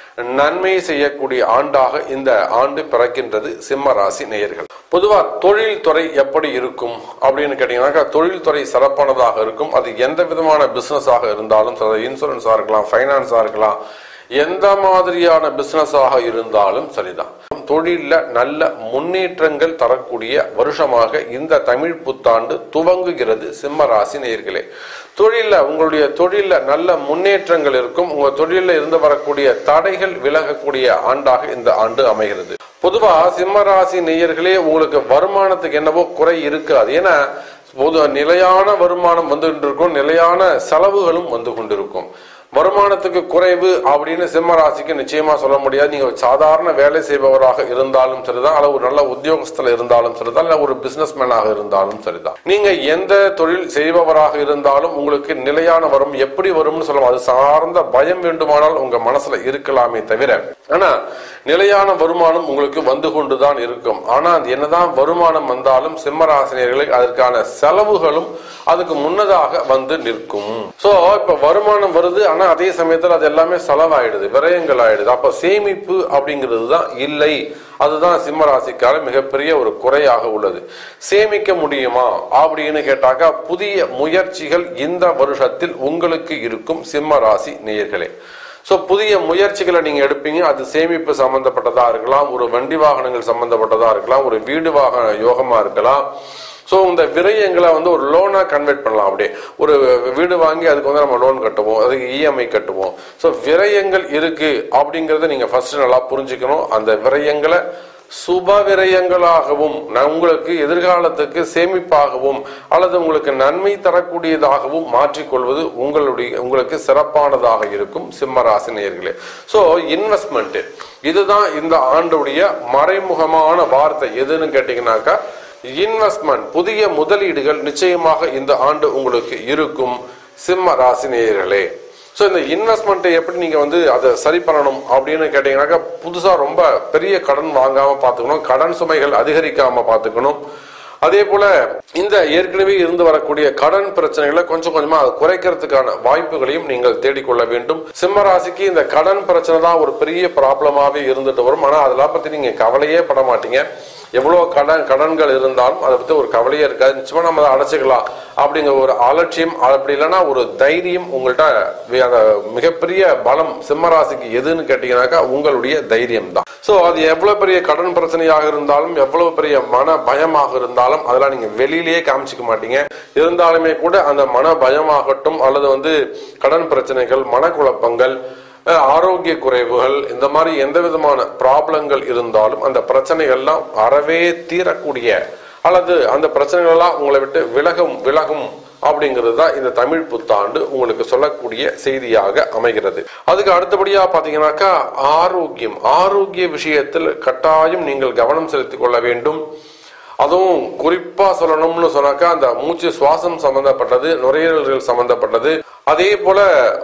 நன்மை செய்யக்கூடிய ஆண்டாக இந்த ஆண்டு பிறக்கின்றது சிம்ம ராசி நேயர்கள் பொதுவா தொழில்துறை எப்படி இருக்கும் அப்படின்னு கேட்டீங்கன்னாக்கா தொழில்துறை சிறப்பானதாக இருக்கும் அது எந்த விதமான பிசினஸாக இருந்தாலும் சரி இன்சூரன்ஸா இருக்கலாம் ஃபைனான்ஸா இருக்கலாம் எந்த மாதிரியான பிசினஸாக இருந்தாலும் சரிதான் தொழில்ல நல்ல முன்னேற்றங்கள் தரக்கூடிய வருஷமாக இந்த தமிழ் புத்தாண்டு துவங்குகிறது சிம்ம ராசி நேயர்களே தொழில்ல உங்களுடைய தொழில்ல நல்ல முன்னேற்றங்கள் இருக்கும் உங்க தொழில்ல இருந்து வரக்கூடிய தடைகள் விலகக்கூடிய ஆண்டாக இந்த ஆண்டு அமைகிறது பொதுவா சிம்ம ராசி நேயர்களே உங்களுக்கு வருமானத்துக்கு என்னவோ குறை இருக்காது ஏன்னா பொது நிலையான வருமானம் வந்து கொண்டிருக்கும் நிலையான செலவுகளும் வந்து கொண்டிருக்கும் வருமானத்துக்கு குறைவு அப்படின்னு சிம்ம ராசிக்கு நிச்சயமா சொல்ல முடியாது நீங்க சாதாரண வேலை செய்பவராக இருந்தாலும் சரிதான் அல்ல ஒரு நல்ல உத்தியோகஸ்தல இருந்தாலும் சரிதான் இல்ல ஒரு பிசினஸ் மேனாக இருந்தாலும் சரிதான் நீங்க எந்த தொழில் செய்பவராக இருந்தாலும் உங்களுக்கு நிலையான வரும் எப்படி வரும்னு சொல்லலாம் அது சார்ந்த பயம் வேண்டுமானால் உங்க மனசுல இருக்கலாமே தவிர ஆனா நிலையான வருமானம் உங்களுக்கு வந்து கொண்டுதான் இருக்கும் ஆனா அது என்னதான் வருமானம் வந்தாலும் சிம்மராசினியர்களுக்கு அதற்கான செலவுகளும் அதுக்கு முன்னதாக வந்து நிற்கும் சோ இப்ப வருமானம் வருது ஆனா அதே சமயத்துல அது எல்லாமே செலவாயிடுது விரயங்கள் ஆயிடுது அப்ப சேமிப்பு அப்படிங்கிறது தான் இல்லை அதுதான் சிம்ம ராசிக்கார மிகப்பெரிய ஒரு குறையாக உள்ளது சேமிக்க முடியுமா அப்படின்னு கேட்டாக்கா புதிய முயற்சிகள் இந்த வருஷத்தில் உங்களுக்கு இருக்கும் சிம்ம ராசி நேயர்களே சோ புதிய முயற்சிகளை நீங்க எடுப்பீங்க அது சேமிப்பு சம்பந்தப்பட்டதா இருக்கலாம் ஒரு வண்டி வாகனங்கள் சம்பந்தப்பட்டதா இருக்கலாம் ஒரு வீடு வாகன யோகமா இருக்கலாம் ஸோ இந்த விரயங்களை வந்து ஒரு லோனா கன்வெர்ட் பண்ணலாம் அப்படியே ஒரு வீடு வாங்கி அதுக்கு வந்து நம்ம லோன் கட்டுவோம் அதுக்கு இஎம்ஐ கட்டுவோம் ஸோ விரயங்கள் இருக்கு அப்படிங்கறத நீங்க ஃபர்ஸ்ட் நல்லா புரிஞ்சுக்கணும் அந்த விரயங்களை சுப விரயங்களாகவும் ந- உங்களுக்கு எதிர்காலத்துக்கு சேமிப்பாகவும் அல்லது உங்களுக்கு நன்மை தரக்கூடியதாகவும் மாற்றிக்கொள்வது உங்களுடைய உங்களுக்கு சிறப்பானதாக இருக்கும் சிம்ம ராசி நேயர்களே ஸோ இன்வெஸ்ட்மெண்ட் இதுதான் இந்த ஆண்டுடைய மறைமுகமான வார்த்தை எதுன்னு கேட்டீங்கன்னாக்கா இன்வெஸ்ட்மெண்ட் புதிய முதலீடுகள் நிச்சயமாக இந்த ஆண்டு உங்களுக்கு இருக்கும் சிம்ம ராசி நேயர்களே ஸோ இந்த இன்வெஸ்ட்மெண்ட்டை எப்படி நீங்க வந்து அதை சரி பண்ணணும் அப்படின்னு கேட்டீங்கன்னாக்கா புதுசா ரொம்ப பெரிய கடன் வாங்காம பார்த்துக்கணும் கடன் சுமைகள் அதிகரிக்காம பார்த்துக்கணும் அதே போல இந்த ஏற்கனவே இருந்து வரக்கூடிய கடன் பிரச்சனைகளை கொஞ்சம் கொஞ்சமா அதை குறைக்கிறதுக்கான வாய்ப்புகளையும் நீங்கள் தேடிக்கொள்ள வேண்டும் சிம்ம ராசிக்கு இந்த கடன் பிரச்சனை தான் ஒரு பெரிய ப்ராப்ளமாவே இருந்துட்டு வரும் ஆனா அதெல்லாம் பத்தி நீங்க கவலையே பட மாட்டீங்க எவ்வளவு கடன் கடன்கள் இருந்தாலும் அதை பத்தி ஒரு கவலையே இருக்காது நிச்சயமா நம்ம அதை அடைச்சிக்கலாம் அப்படிங்கிற ஒரு அலட்சியம் அப்படி இல்லைன்னா ஒரு தைரியம் உங்கள்கிட்ட வி- அந்த மிகப்பெரிய பலம் சிம்மராசிக்கு எதுன்னு கேட்டீங்கன்னாக்கா உங்களுடைய தைரியம் தான் சோ அது எவ்வளவு பெரிய கடன் பிரச்சனையாக இருந்தாலும் எவ்வளவு பெரிய மன பயமாக இருந்தாலும் அதெல்லாம் நீங்க வெளியிலேயே காமிச்சிக்க மாட்டீங்க இருந்தாலுமே கூட அந்த மன பயமாகட்டும் அல்லது வந்து கடன் பிரச்சனைகள் மனக்குழப்பங்கள் அஹ் ஆரோக்கிய குறைவுகள் இந்த மாதிரி எந்த விதமான ப்ராப்ளங்கள் இருந்தாலும் அந்த பிரச்சனைகள்லாம் அறவே தீரக்கூடிய அல்லது அந்த பிரச்சனைகள் எல்லாம் உங்களை விட்டு விலகும் விலகும் அப்படிங்கிறது தான் இந்த தமிழ் புத்தாண்டு உங்களுக்கு சொல்லக்கூடிய செய்தியாக அமைகிறது அதுக்கு அடுத்தபடியா பாத்தீங்கன்னாக்கா ஆரோக்கியம் ஆரோக்கிய விஷயத்தில் கட்டாயம் நீங்கள் கவனம் செலுத்திக் கொள்ள வேண்டும் அதுவும் குறிப்பா சொல்லணும்னு சொன்னாக்கா அந்த மூச்சு சுவாசம் சம்பந்தப்பட்டது நுரையீரல்கள் சம்பந்தப்பட்டது அதே போல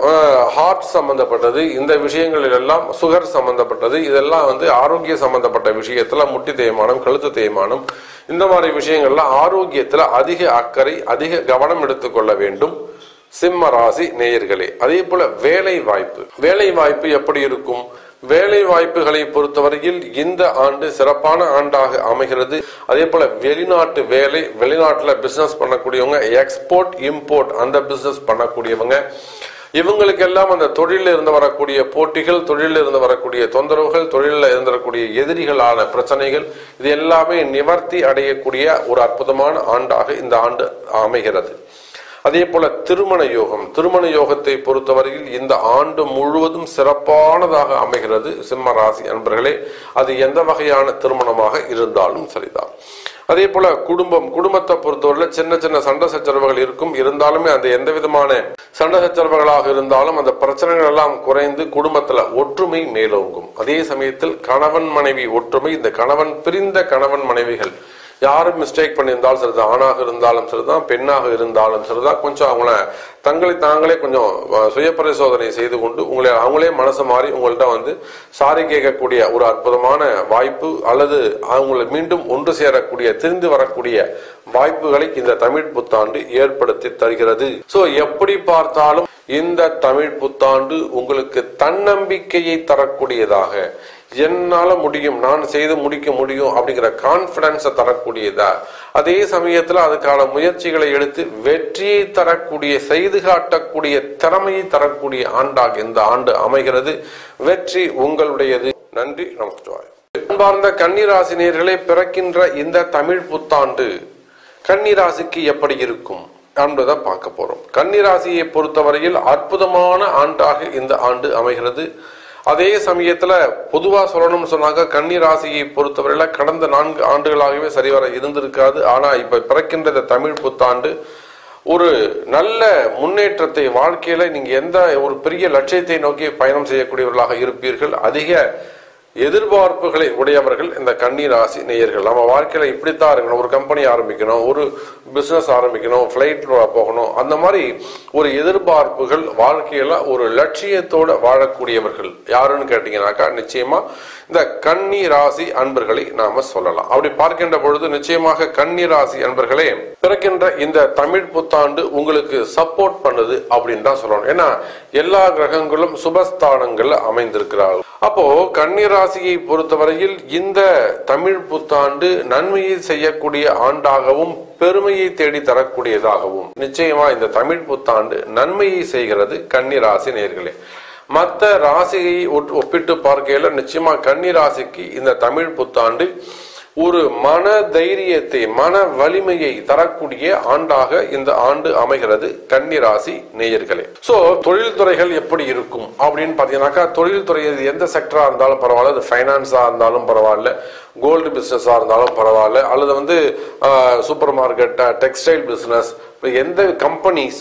ஹார்ட் சம்பந்தப்பட்டது இந்த விஷயங்களில் எல்லாம் சுகர் சம்பந்தப்பட்டது இதெல்லாம் வந்து ஆரோக்கிய சம்பந்தப்பட்ட விஷயத்துல முட்டி தேய்மானம் கழுத்து தேய்மானம் இந்த மாதிரி விஷயங்கள்ல ஆரோக்கியத்துல அதிக அக்கறை அதிக கவனம் எடுத்துக்கொள்ள வேண்டும் சிம்ம ராசி நேயர்களே அதே போல வேலை வாய்ப்பு வேலை வாய்ப்பு எப்படி இருக்கும் வேலை வாய்ப்புகளை பொறுத்தவரையில் இந்த ஆண்டு சிறப்பான ஆண்டாக அமைகிறது அதே போல வெளிநாட்டு வேலை வெளிநாட்டுல பிசினஸ் பண்ணக்கூடியவங்க எக்ஸ்போர்ட் இம்போர்ட் அந்த பிசினஸ் பண்ணக்கூடியவங்க இவங்களுக்கெல்லாம் அந்த தொழிலில் இருந்து வரக்கூடிய போட்டிகள் தொழிலில் இருந்து வரக்கூடிய தொந்தரவுகள் தொழிலில் இருந்து வரக்கூடிய எதிரிகளான பிரச்சனைகள் இது எல்லாமே நிவர்த்தி அடையக்கூடிய ஒரு அற்புதமான ஆண்டாக இந்த ஆண்டு அமைகிறது அதே போல திருமண யோகம் திருமண யோகத்தை பொறுத்தவரையில் இந்த ஆண்டு முழுவதும் சிறப்பானதாக அமைகிறது சிம்ம ராசி அன்பர்களே அது எந்த வகையான திருமணமாக இருந்தாலும் சரிதான் அதே போல குடும்பம் குடும்பத்தை பொறுத்தவரையில சின்ன சின்ன சண்டை சச்சரவுகள் இருக்கும் இருந்தாலுமே அந்த எந்த விதமான சண்டை சச்சரவுகளாக இருந்தாலும் அந்த பிரச்சனைகள் எல்லாம் குறைந்து குடும்பத்துல ஒற்றுமை மேலோங்கும் அதே சமயத்தில் கணவன் மனைவி ஒற்றுமை இந்த கணவன் பிரிந்த கணவன் மனைவிகள் யாரும் மிஸ்டேக் பண்ணியிருந்தாலும் சரிதான் ஆணாக இருந்தாலும் சரிதான் பெண்ணாக இருந்தாலும் சரிதான் கொஞ்சம் அவங்கள தங்களை தாங்களே கொஞ்சம் அஹ், சுய பரிசோதனை செய்து கொண்டு உங்களை அவங்களே மனசு மாறி உங்கள்ட்ட வந்து சாரி கேட்கக்கூடிய ஒரு அற்புதமான வாய்ப்பு அல்லது அவங்களை மீண்டும் ஒன்று சேரக்கூடிய திரும்பி வரக்கூடிய வாய்ப்புகளை இந்த தமிழ் புத்தாண்டு ஏற்படுத்தி தருகிறது சோ எப்படி பார்த்தாலும் இந்த தமிழ் புத்தாண்டு உங்களுக்கு தன்னம்பிக்கையை தரக்கூடியதாக என்னால முடியும் நான் செய்து முடிக்க முடியும் அப்படிங்கிற கான்பிடன்ஸை தரக்கூடியதா அதே சமயத்துல அதுக்கான முயற்சிகளை எடுத்து வெற்றியை தரக்கூடிய செய்து காட்டக்கூடிய திறமையை தரக்கூடிய ஆண்டாக இந்த ஆண்டு அமைகிறது வெற்றி உங்களுடையது நன்றி நமஸ்காரம் அன்பார்ந்த கன்னிராசினியர்களே பிறக்கின்ற இந்த தமிழ் புத்தாண்டு கன்னிராசிக்கு எப்படி இருக்கும் என்பதை பார்க்க போறோம் கன்னிராசியை பொறுத்தவரையில் அற்புதமான ஆண்டாக இந்த ஆண்டு அமைகிறது அதே சமயத்துல பொதுவா சொல்லணும்னு சொன்னாக்க கன்னி ராசியை பொறுத்தவரையில கடந்த நான்கு ஆண்டுகளாகவே சரிவர இருந்திருக்காது ஆனா இப்ப பிறக்கின்ற இந்த தமிழ் புத்தாண்டு ஒரு நல்ல முன்னேற்றத்தை வாழ்க்கையில நீங்க எந்த ஒரு பெரிய லட்சியத்தை நோக்கி பயணம் செய்யக்கூடியவர்களாக இருப்பீர்கள் அதிக எதிர்பார்ப்புகளை உடையவர்கள் இந்த கன்னி ராசி நேயர்கள் நம்ம வாழ்க்கையில இப்படித்தான் இருக்கணும் ஒரு கம்பெனி ஆரம்பிக்கணும் ஒரு பிசினஸ் ஆரம்பிக்கணும் ஃபிளைட்ல போகணும் அந்த மாதிரி ஒரு எதிர்பார்ப்புகள் வாழ்க்கையில ஒரு லட்சியத்தோட வாழக்கூடியவர்கள் யாருன்னு கேட்டீங்கன்னாக்கா நிச்சயமா இந்த கன்னி ராசி அன்பர்களை நாம சொல்லலாம் அப்படி பார்க்கின்ற பொழுது நிச்சயமாக கன்னி ராசி அன்பர்களே பிறக்கின்ற இந்த தமிழ் புத்தாண்டு உங்களுக்கு சப்போர்ட் பண்ணுது அப்படின்னு தான் சொல்லணும் ஏன்னா எல்லா கிரகங்களும் சுபஸ்தானங்கள்ல அமைந்திருக்கிறார்கள் அப்போ கன்னி ராசியை பொறுத்தவரையில் இந்த தமிழ் புத்தாண்டு நன்மையை செய்யக்கூடிய ஆண்டாகவும் பெருமையை தேடி தரக்கூடியதாகவும் நிச்சயமா இந்த தமிழ் புத்தாண்டு நன்மையை செய்கிறது கன்னி ராசி நேர்களே மற்ற ராசியை ஒட்- ஒப்பிட்டு பார்க்கையில நிச்சயமா கன்னி ராசிக்கு இந்த தமிழ் புத்தாண்டு ஒரு மன தைரியத்தை மன வலிமையை தரக்கூடிய ஆண்டாக இந்த ஆண்டு அமைகிறது கன்னி ராசி நேயர்களே சோ தொழில்துறைகள் எப்படி இருக்கும் அப்படின்னு பாத்தீங்கன்னாக்கா தொழில்துறை இது எந்த செக்டரா இருந்தாலும் பரவாயில்ல அது ஃபைனான்ஸா இருந்தாலும் பரவாயில்ல கோல்டு பிசினஸா இருந்தாலும் பரவாயில்ல அல்லது வந்து சூப்பர் மார்க்கெட் டெக்ஸ்டைல் பிசினஸ் எந்த கம்பெனிஸ்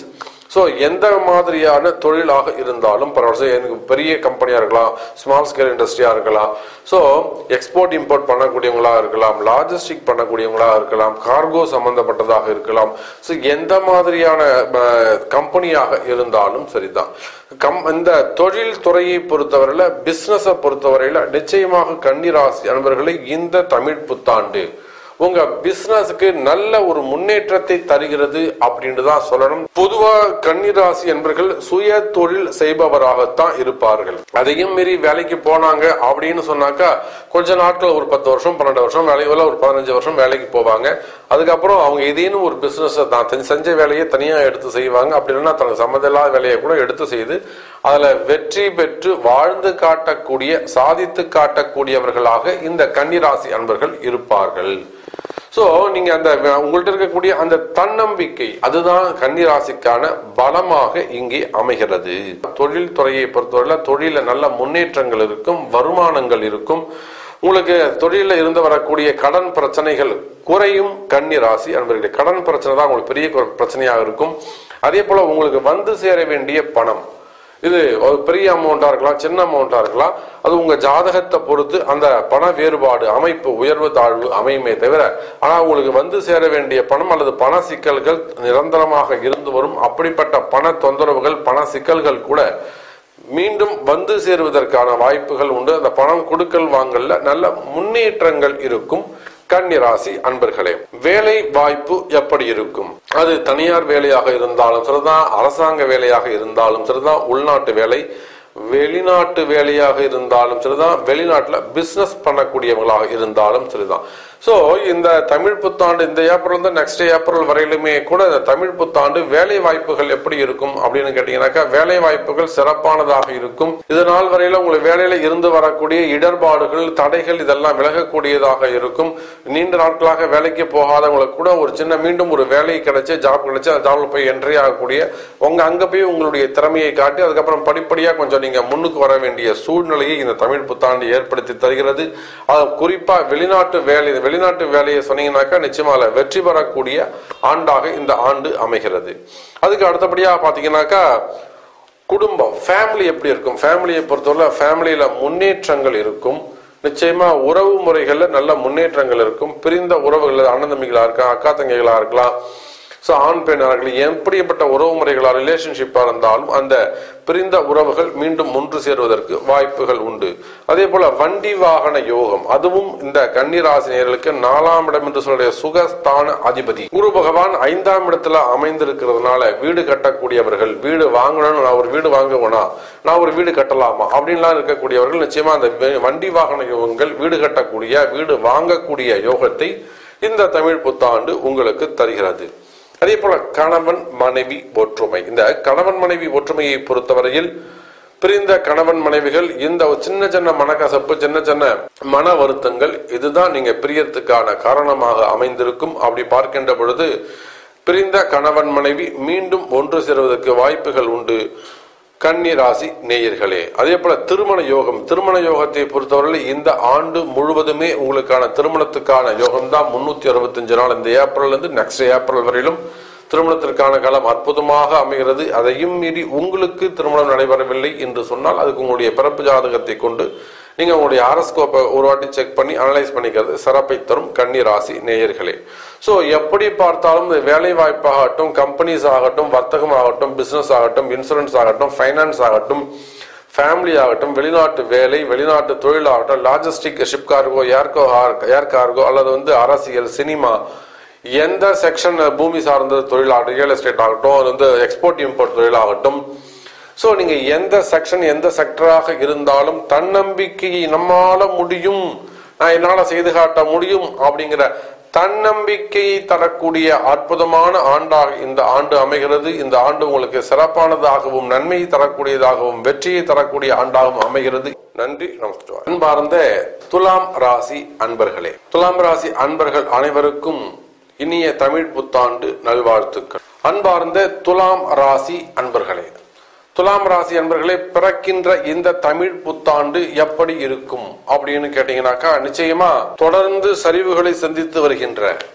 ஸோ எந்த மாதிரியான தொழிலாக இருந்தாலும் பரவாயில்ல எனக்கு பெரிய கம்பெனியாக இருக்கலாம் ஸ்மால் ஸ்கேல் இண்டஸ்ட்ரியாக இருக்கலாம் ஸோ எக்ஸ்போர்ட் இம்போர்ட் பண்ணக்கூடியவங்களா இருக்கலாம் லாஜிஸ்டிக் பண்ணக்கூடியவங்களா இருக்கலாம் கார்கோ சம்பந்தப்பட்டதாக இருக்கலாம் ஸோ எந்த மாதிரியான கம்பெனியாக இருந்தாலும் சரிதான் கம் இந்த தொழில் துறையை பொறுத்தவரையில பிசினஸை பொறுத்தவரையில நிச்சயமாக கன்னிராசி அன்பர்களை இந்த தமிழ் புத்தாண்டு உங்க பிசினஸுக்கு நல்ல ஒரு முன்னேற்றத்தை தருகிறது அப்படின்னு தான் சொல்லணும் பொதுவா கன்னிராசி என்பர்கள் சுய தொழில் செய்பவராகத்தான் இருப்பார்கள் அதையும் மீறி வேலைக்கு போனாங்க அப்படின்னு சொன்னாக்கா கொஞ்ச நாட்கள் ஒரு பத்து வருஷம் பன்னெண்டு வருஷம் வேலையில ஒரு பதினஞ்சு வருஷம் வேலைக்கு போவாங்க அதுக்கப்புறம் அவங்க ஏதேனும் ஒரு பிசினஸ் தான் செஞ்ச வேலையை தனியா எடுத்து செய்வாங்க அப்படி இல்லைன்னா தனக்கு சம்மதில்லாத வேலையை கூட எடுத்து செய்து அதுல வெற்றி பெற்று வாழ்ந்து காட்டக்கூடிய சாதித்து காட்டக்கூடியவர்களாக இந்த கன்னிராசி அன்பர்கள் இருப்பார்கள் சோ நீங்க அந்த உங்கள்ட்ட இருக்கக்கூடிய அந்த தன்னம்பிக்கை அதுதான் கன்னிராசிக்கான பலமாக இங்கே அமைகிறது தொழில் துறையை பொறுத்தவரை தொழில நல்ல முன்னேற்றங்கள் இருக்கும் வருமானங்கள் இருக்கும் உங்களுக்கு தொழில இருந்து வரக்கூடிய கடன் பிரச்சனைகள் குறையும் கன்னிராசி அன்பர்களுடைய கடன் பிரச்சனை தான் உங்களுக்கு பெரிய பிரச்சனையாக இருக்கும் அதே போல உங்களுக்கு வந்து சேர வேண்டிய பணம் இது ஒரு பெரிய அமௌண்ட்டா இருக்கலாம் சின்ன அமௌண்ட்டா இருக்கலாம் அது உங்க ஜாதகத்தை பொறுத்து அந்த பண வேறுபாடு அமைப்பு உயர்வு தாழ்வு அமையுமே தவிர ஆனா உங்களுக்கு வந்து சேர வேண்டிய பணம் அல்லது பண சிக்கல்கள் நிரந்தரமாக இருந்து வரும் அப்படிப்பட்ட பண தொந்தரவுகள் பண சிக்கல்கள் கூட மீண்டும் வந்து சேருவதற்கான வாய்ப்புகள் உண்டு அந்த பணம் கொடுக்கல் வாங்கல்ல நல்ல முன்னேற்றங்கள் இருக்கும் கன்னிராசி அன்பர்களே வேலை வாய்ப்பு எப்படி இருக்கும் அது தனியார் வேலையாக இருந்தாலும் சரிதான் அரசாங்க வேலையாக இருந்தாலும் சரிதான் உள்நாட்டு வேலை வெளிநாட்டு வேலையாக இருந்தாலும் சரிதான் வெளிநாட்டுல பிசினஸ் பண்ணக்கூடியவங்களாக இருந்தாலும் சரிதான் சோ இந்த தமிழ் புத்தாண்டு இந்த ஏப்ரல் இருந்து நெக்ஸ்ட் ஏப்ரல் வரையிலுமே கூட இந்த தமிழ் புத்தாண்டு வேலை வாய்ப்புகள் எப்படி இருக்கும் அப்படின்னு கேட்டீங்கன்னாக்கா வேலை வாய்ப்புகள் சிறப்பானதாக இருக்கும் இது நாள் வரையில உங்களுக்கு வேலையில இருந்து வரக்கூடிய இடர்பாடுகள் தடைகள் இதெல்லாம் விலகக்கூடியதாக இருக்கும் நீண்ட நாட்களாக வேலைக்கு போகாதவங்களுக்கு கூட ஒரு சின்ன மீண்டும் ஒரு வேலை கிடைச்சு ஜாப் கிடைச்சு அந்த ஜாப்ல போய் என்ட்ரி ஆகக்கூடிய உங்க அங்க போய் உங்களுடைய திறமையை காட்டி அதுக்கப்புறம் படிப்படியா கொஞ்சம் நீங்க முன்னுக்கு வர வேண்டிய சூழ்நிலையை இந்த தமிழ் புத்தாண்டு ஏற்படுத்தி தருகிறது அது குறிப்பா வெளிநாட்டு வேலை வெளிநாட்டு வேலையை சொன்னீங்கன்னாக்கா நிச்சயமா அதுல வெற்றி பெறக்கூடிய ஆண்டாக இந்த ஆண்டு அமைகிறது அதுக்கு அடுத்தபடியா பாத்தீங்கன்னாக்கா குடும்பம் ஃபேமிலி எப்படி இருக்கும் ஃபேமிலியை பொறுத்தவரை ஃபேமிலியில முன்னேற்றங்கள் இருக்கும் நிச்சயமா உறவு முறைகள்ல நல்ல முன்னேற்றங்கள் இருக்கும் பிரிந்த உறவுகள் அண்ணன் தம்பிகளா இருக்கலாம் அக்கா தங்கைகளா இருக்கலாம் ஸோ ஆண் பெண்ணார்கள் எப்படிப்பட்ட உறவு முறைகளா ரிலேஷன்ஷிப்பா இருந்தாலும் அந்த பிரிந்த உறவுகள் மீண்டும் ஒன்று சேருவதற்கு வாய்ப்புகள் உண்டு அதே போல வண்டி வாகன யோகம் அதுவும் இந்த கன்னிராசினியர்களுக்கு நாலாம் இடம் என்று சொல்லுடைய சுகஸ்தான அதிபதி குரு பகவான் ஐந்தாம் இடத்துல அமைந்திருக்கிறதுனால வீடு கட்டக்கூடியவர்கள் வீடு வாங்கணும்னு நான் ஒரு வீடு வாங்குவேனா நான் ஒரு வீடு கட்டலாமா அப்படின்லாம் இருக்கக்கூடியவர்கள் நிச்சயமா அந்த வண்டி வாகன யோகங்கள் வீடு கட்டக்கூடிய வீடு வாங்கக்கூடிய யோகத்தை இந்த தமிழ் புத்தாண்டு உங்களுக்கு தருகிறது அதே போல கணவன் மனைவி ஒற்றுமை இந்த கணவன் மனைவி ஒற்றுமையை பொறுத்தவரையில் பிரிந்த கணவன் மனைவிகள் இந்த சின்ன சின்ன மனக்கசப்பு சின்ன சின்ன மன வருத்தங்கள் இதுதான் நீங்க பிரியறதுக்கான காரணமாக அமைந்திருக்கும் அப்படி பார்க்கின்ற பொழுது பிரிந்த கணவன் மனைவி மீண்டும் ஒன்று சேருவதற்கு வாய்ப்புகள் உண்டு கன்னி ராசி நேயர்களே அதே போல திருமண யோகம் திருமண யோகத்தை பொறுத்தவரையில் இந்த ஆண்டு முழுவதுமே உங்களுக்கான திருமணத்துக்கான யோகம் தான் முன்னூத்தி அறுபத்தஞ்சு நாள் இந்த ஏப்ரல் இருந்து நெக்ஸ்ட் ஏப்ரல் வரையிலும் திருமணத்திற்கான காலம் அற்புதமாக அமைகிறது அதையும் மீறி உங்களுக்கு திருமணம் நடைபெறவில்லை என்று சொன்னால் அதுக்கு உங்களுடைய பிறப்பு ஜாதகத்தை கொண்டு நீங்க உங்களுடைய ஆரஸ்கோப்பை ஒரு வாட்டி செக் பண்ணி அனலைஸ் பண்ணிக்கிறது சிறப்பை தரும் கன்னி ராசி நேயர்களே ஸோ எப்படி பார்த்தாலும் இந்த வேலை வாய்ப்பாகட்டும் கம்பெனிஸ் ஆகட்டும் வர்த்தகம் ஆகட்டும் பிசினஸ் ஆகட்டும் இன்சூரன்ஸ் ஆகட்டும் ஃபைனான்ஸ் ஆகட்டும் ஃபேமிலி ஆகட்டும் வெளிநாட்டு வேலை வெளிநாட்டு தொழில் ஆகட்டும் லாஜிஸ்டிக் ஷிப் கார்கோ ஏர்கோ ஏர் கார்கோ அல்லது வந்து அரசியல் சினிமா எந்த செக்ஷன் பூமி சார்ந்த தொழிலாகட்டும் ரியல் எஸ்டேட் ஆகட்டும் அது வந்து எக்ஸ்போர்ட் இம்போர்ட் தொழிலாகட்டும் ஸோ நீங்க எந்த செக்ஷன் எந்த செக்டராக இருந்தாலும் தன்னம்பிக்கையை நம்மால முடியும் நான் என்னால செய்து காட்ட முடியும் அப்படிங்கிற தன்னம்பிக்கையை தரக்கூடிய அற்புதமான ஆண்டாக இந்த ஆண்டு அமைகிறது இந்த ஆண்டு உங்களுக்கு சிறப்பானதாகவும் நன்மையை தரக்கூடியதாகவும் வெற்றியை தரக்கூடிய ஆண்டாகவும் அமைகிறது நன்றி நமஸ்காரம் அன்பார்ந்த துலாம் ராசி அன்பர்களே துலாம் ராசி அன்பர்கள் அனைவருக்கும் இனிய தமிழ் புத்தாண்டு நல்வாழ்த்துக்கள் அன்பார்ந்த துலாம் ராசி அன்பர்களே துலாம் ராசி அன்பர்களே பிறக்கின்ற இந்த தமிழ் புத்தாண்டு எப்படி இருக்கும் அப்படின்னு கேட்டீங்கன்னாக்கா நிச்சயமா தொடர்ந்து சரிவுகளை சந்தித்து வருகின்ற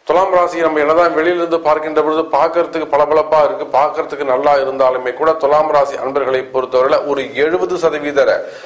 துலாம் ராசி நம்ம என்னதான் வெளியிலிருந்து பார்க்கின்ற பொழுது பார்க்கறதுக்கு பளபளப்பா இருக்கு பார்க்கறதுக்கு நல்லா இருந்தாலுமே கூட துலாம் ராசி அன்பர்களை பொறுத்தவரையில ஒரு எழுபது சதவீத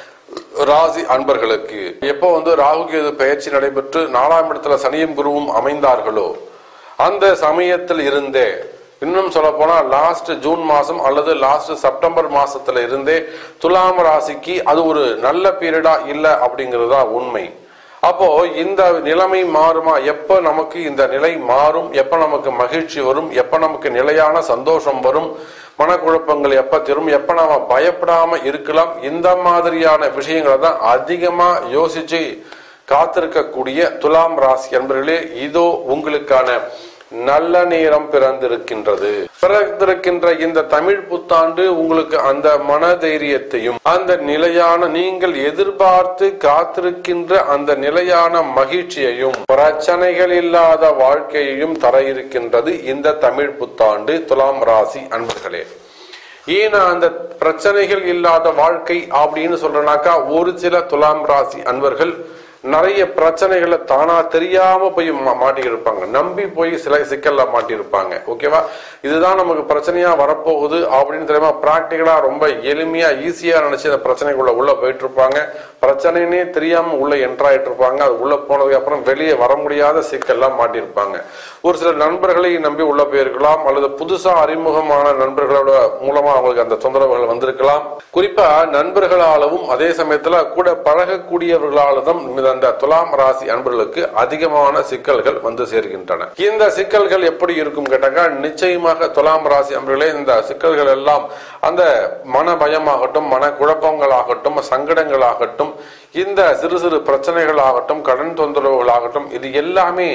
ராசி அன்பர்களுக்கு எப்போ வந்து ராகு கேது பயிற்சி நடைபெற்று நாலாம் இடத்துல சனியும் குருவும் அமைந்தார்களோ அந்த சமயத்தில் இருந்தே இன்னும் சொல்ல போனா லாஸ்ட் ஜூன் மாசம் அல்லது லாஸ்ட் செப்டம்பர் மாசத்துல இருந்தே துலாம் ராசிக்கு அது ஒரு நல்ல பீரியடா இல்ல அப்படிங்கிறது தான் உண்மை அப்போ இந்த நிலைமை மாறுமா எப்ப நமக்கு இந்த நிலை மாறும் எப்ப நமக்கு மகிழ்ச்சி வரும் எப்ப நமக்கு நிலையான சந்தோஷம் வரும் மனக்குழப்பங்கள் எப்ப தரும் எப்ப நாம பயப்படாம இருக்கலாம் இந்த மாதிரியான விஷயங்களை தான் அதிகமா யோசிச்சு காத்திருக்கக்கூடிய துலாம் ராசி என்பர்களே இதோ உங்களுக்கான நல்ல நேரம் பிறந்திருக்கின்றது பிறந்திருக்கின்ற இந்த தமிழ் புத்தாண்டு உங்களுக்கு அந்த மன தைரியத்தையும் அந்த நிலையான நீங்கள் எதிர்பார்த்து காத்திருக்கின்ற அந்த நிலையான மகிழ்ச்சியையும் பிரச்சனைகள் இல்லாத வாழ்க்கையையும் தர இருக்கின்றது இந்த தமிழ் புத்தாண்டு துலாம் ராசி அன்பர்களே ஏன்னா அந்த பிரச்சனைகள் இல்லாத வாழ்க்கை அப்படின்னு சொல்றனாக்கா ஒரு சில துலாம் ராசி அன்பர்கள் நிறைய பிரச்சனைகளை தானா தெரியாம போய் மா- மாட்டிக்கிட்டு இருப்பாங்க நம்பி போய் சில சிக்கல்ல மாட்டியிருப்பாங்க ஓகேவா இதுதான் நமக்கு பிரச்சனையா வரப்போகுது அப்படின்னு தெரியாம பிராக்டிக்கலா ரொம்ப எளிமையா ஈஸியா நினைச்சு அந்த பிரச்சனைக்குள்ள உள்ள போயிட்டு இருப்பாங்க பிரச்சனைனே தெரியாம உள்ள என்ட்ராயிட்டு இருப்பாங்க அது உள்ள போனதுக்கு அப்புறம் வெளியே வர முடியாத சிக்கல்லாம் மாட்டியிருப்பாங்க ஒரு சில நண்பர்களை நம்பி உள்ள போயிருக்கலாம் அல்லது புதுசா அறிமுகமான நண்பர்களோட மூலமா அவங்களுக்கு அந்த தொந்தரவுகள் வந்திருக்கலாம் குறிப்பா நண்பர்களாலும் அதே சமயத்துல கூட பழகக்கூடியவர்களாலும் அந்த துலாம் ராசி அன்பர்களுக்கு அதிகமான சிக்கல்கள் வந்து சேர்கின்றன இந்த சிக்கல்கள் எப்படி இருக்கும் கேட்டாக்கா நிச்சயமாக துலாம் ராசி அன்பர்களே இந்த சிக்கல்கள் எல்லாம் அந்த மன பயமாகட்டும் மன குழப்பங்களாகட்டும் சங்கடங்களாகட்டும் இந்த சிறு சிறு பிரச்சனைகளாகட்டும் கடன் தொந்தரவுகளாகட்டும் இது எல்லாமே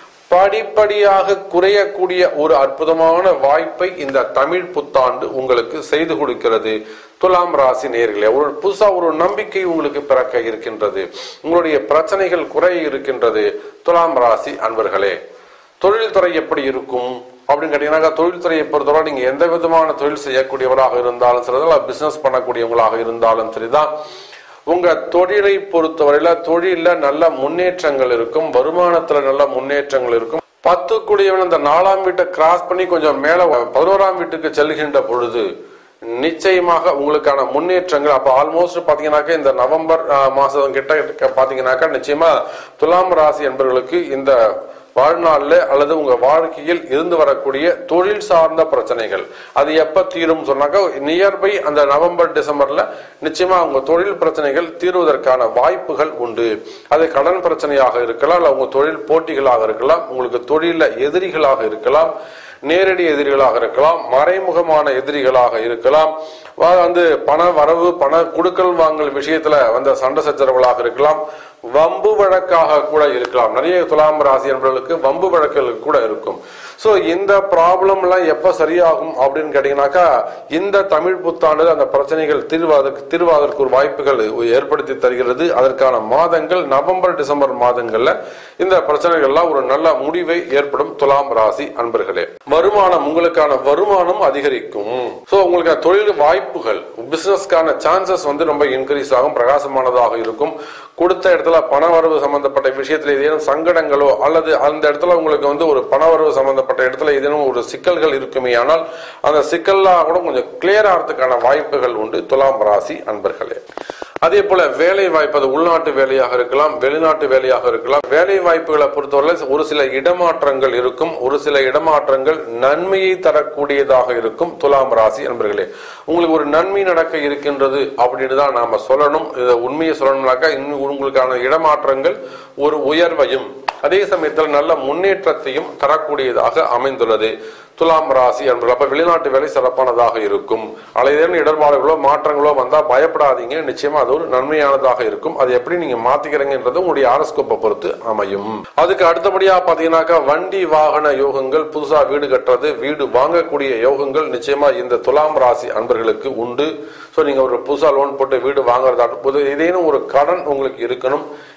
படிப்படியாக குறையக்கூடிய ஒரு அற்புதமான வாய்ப்பை இந்த தமிழ் புத்தாண்டு உங்களுக்கு செய்து கொடுக்கிறது துலாம் ராசி நேர்களே ஒரு புதுசா ஒரு நம்பிக்கை உங்களுக்கு பிறக்க இருக்கின்றது உங்களுடைய பிரச்சனைகள் குறைய இருக்கின்றது துலாம் ராசி அன்பர்களே தொழில்துறை எப்படி இருக்கும் அப்படின்னு கேட்டீங்கன்னா தொழில்துறையை பொறுத்தவரை நீங்க எந்த விதமான தொழில் செய்யக்கூடியவராக இருந்தாலும் சரிதான் பிசினஸ் பண்ணக்கூடியவங்களாக இருந்தாலும் சரிதான் உங்க தொழிலை பொறுத்தவரையில தொழில நல்ல முன்னேற்றங்கள் இருக்கும் வருமானத்துல நல்ல முன்னேற்றங்கள் இருக்கும் பத்துக்குடியவன் இந்த நாலாம் வீட்டை கிராஸ் பண்ணி கொஞ்சம் மேல பதினோராம் வீட்டுக்கு செல்கின்ற பொழுது நிச்சயமாக உங்களுக்கான முன்னேற்றங்கள் அப்ப ஆல்மோஸ்ட் பாத்தீங்கன்னாக்க இந்த நவம்பர் ஆஹ், மாசம் கிட்ட பாத்தீங்கன்னாக்கா நிச்சயமா துலாம் ராசி என்பவர்களுக்கு இந்த வாழ்நாள்ல அல்லது உங்க வாழ்க்கையில் இருந்து வரக்கூடிய தொழில் சார்ந்த பிரச்சனைகள் அது எப்ப தீரும் சொன்னாக்கா நியர்பை அந்த நவம்பர் டிசம்பர்ல நிச்சயமா உங்க தொழில் பிரச்சனைகள் தீர்வதற்கான வாய்ப்புகள் உண்டு அது கடன் பிரச்சனையாக இருக்கலாம் இல்ல உங்க தொழில் போட்டிகளாக இருக்கலாம் உங்களுக்கு தொழில எதிரிகளாக இருக்கலாம் நேரடி எதிரிகளாக இருக்கலாம் மறைமுகமான எதிரிகளாக இருக்கலாம் வா- வந்து பண வரவு பண கொடுக்கல் வாங்கல் விஷயத்துல வந்த சண்டை சச்சரவுகளாக இருக்கலாம் வம்பு வழக்காக கூட இருக்கலாம் நிறைய துலாம் ராசி என்பவர்களுக்கு வம்பு வழக்குகள் கூட இருக்கும் சோ இந்த ப்ராப்ளம் எல்லாம் எப்ப சரியாகும் அப்படின்னு கேட்டீங்கன்னாக்கா இந்த தமிழ் புத்தாண்டு அந்த பிரச்சனைகள் தீர்வாதற்கு தீர்வாதற்கு ஒரு வாய்ப்புகள் ஏற்படுத்தி தருகிறது அதற்கான மாதங்கள் நவம்பர் டிசம்பர் மாதங்கள்ல இந்த பிரச்சனைகள்லாம் ஒரு நல்ல முடிவை ஏற்படும் துலாம் ராசி அன்பர்களே வருமானம் உங்களுக்கான வருமானம் அதிகரிக்கும் சோ உங்களுக்கு தொழில் வாய்ப்புகள் பிசினஸ்க்கான சான்சஸ் வந்து ரொம்ப இன்க்ரீஸ் ஆகும் பிரகாசமானதாக இருக்கும் கொடுத்த இடத்துல பண வரவு சம்பந்தப்பட்ட விஷயத்துல ஏதேனும் சங்கடங்களோ அல்லது அந்த இடத்துல உங்களுக்கு வந்து ஒரு பண வரவு சம்பந்தப்பட்ட இடத்துல ஏதேனும் ஒரு சிக்கல்கள் இருக்குமே ஆனால் அந்த சிக்கல்லாம் கூட கொஞ்சம் கிளியர் ஆகிறதுக்கான வாய்ப்புகள் உண்டு துலாம் ராசி அன்பர்களே அதே போல வேலை வாய்ப்பு அது உள்நாட்டு வேலையாக இருக்கலாம் வெளிநாட்டு வேலையாக இருக்கலாம் வேலை வாய்ப்புகளை பொறுத்தவரை ஒரு சில இடமாற்றங்கள் இருக்கும் ஒரு சில இடமாற்றங்கள் நன்மையை தரக்கூடியதாக இருக்கும் துலாம் ராசி அன்பர்களே உங்களுக்கு ஒரு நன்மை நடக்க இருக்கின்றது அப்படின்னு தான் நாம சொல்லணும் இதை உண்மையை சொல்லணும்னாக்கா இன்னும் உங்களுக்கான இடமாற்றங்கள் ஒரு உயர்வையும் அதே சமயத்தில் நல்ல முன்னேற்றத்தையும் தரக்கூடியதாக அமைந்துள்ளது துலாம் ராசி என்பது அப்ப வெளிநாட்டு வேலை சிறப்பானதாக இருக்கும் அலைதேனும் இடர்பாடுகளோ மாற்றங்களோ வந்தா பயப்படாதீங்க நிச்சயமா அது ஒரு நன்மையானதாக இருக்கும் அது எப்படி நீங்க மாத்திக்கிறீங்கன்றது உங்களுடைய ஆரஸ்கோப்பை பொறுத்து அமையும் அதுக்கு அடுத்தபடியா பாத்தீங்கன்னாக்கா வண்டி வாகன யோகங்கள் புதுசா வீடு கட்டுறது வீடு வாங்கக்கூடிய யோகங்கள் நிச்சயமா இந்த துலாம் ராசி அன்பர்களுக்கு உண்டு ஸோ நீங்க ஒரு புதுசா லோன் போட்டு வீடு வாங்குறதாட்டும் புது ஏதேனும் ஒரு கடன் உங்களுக்கு இருக்கணும்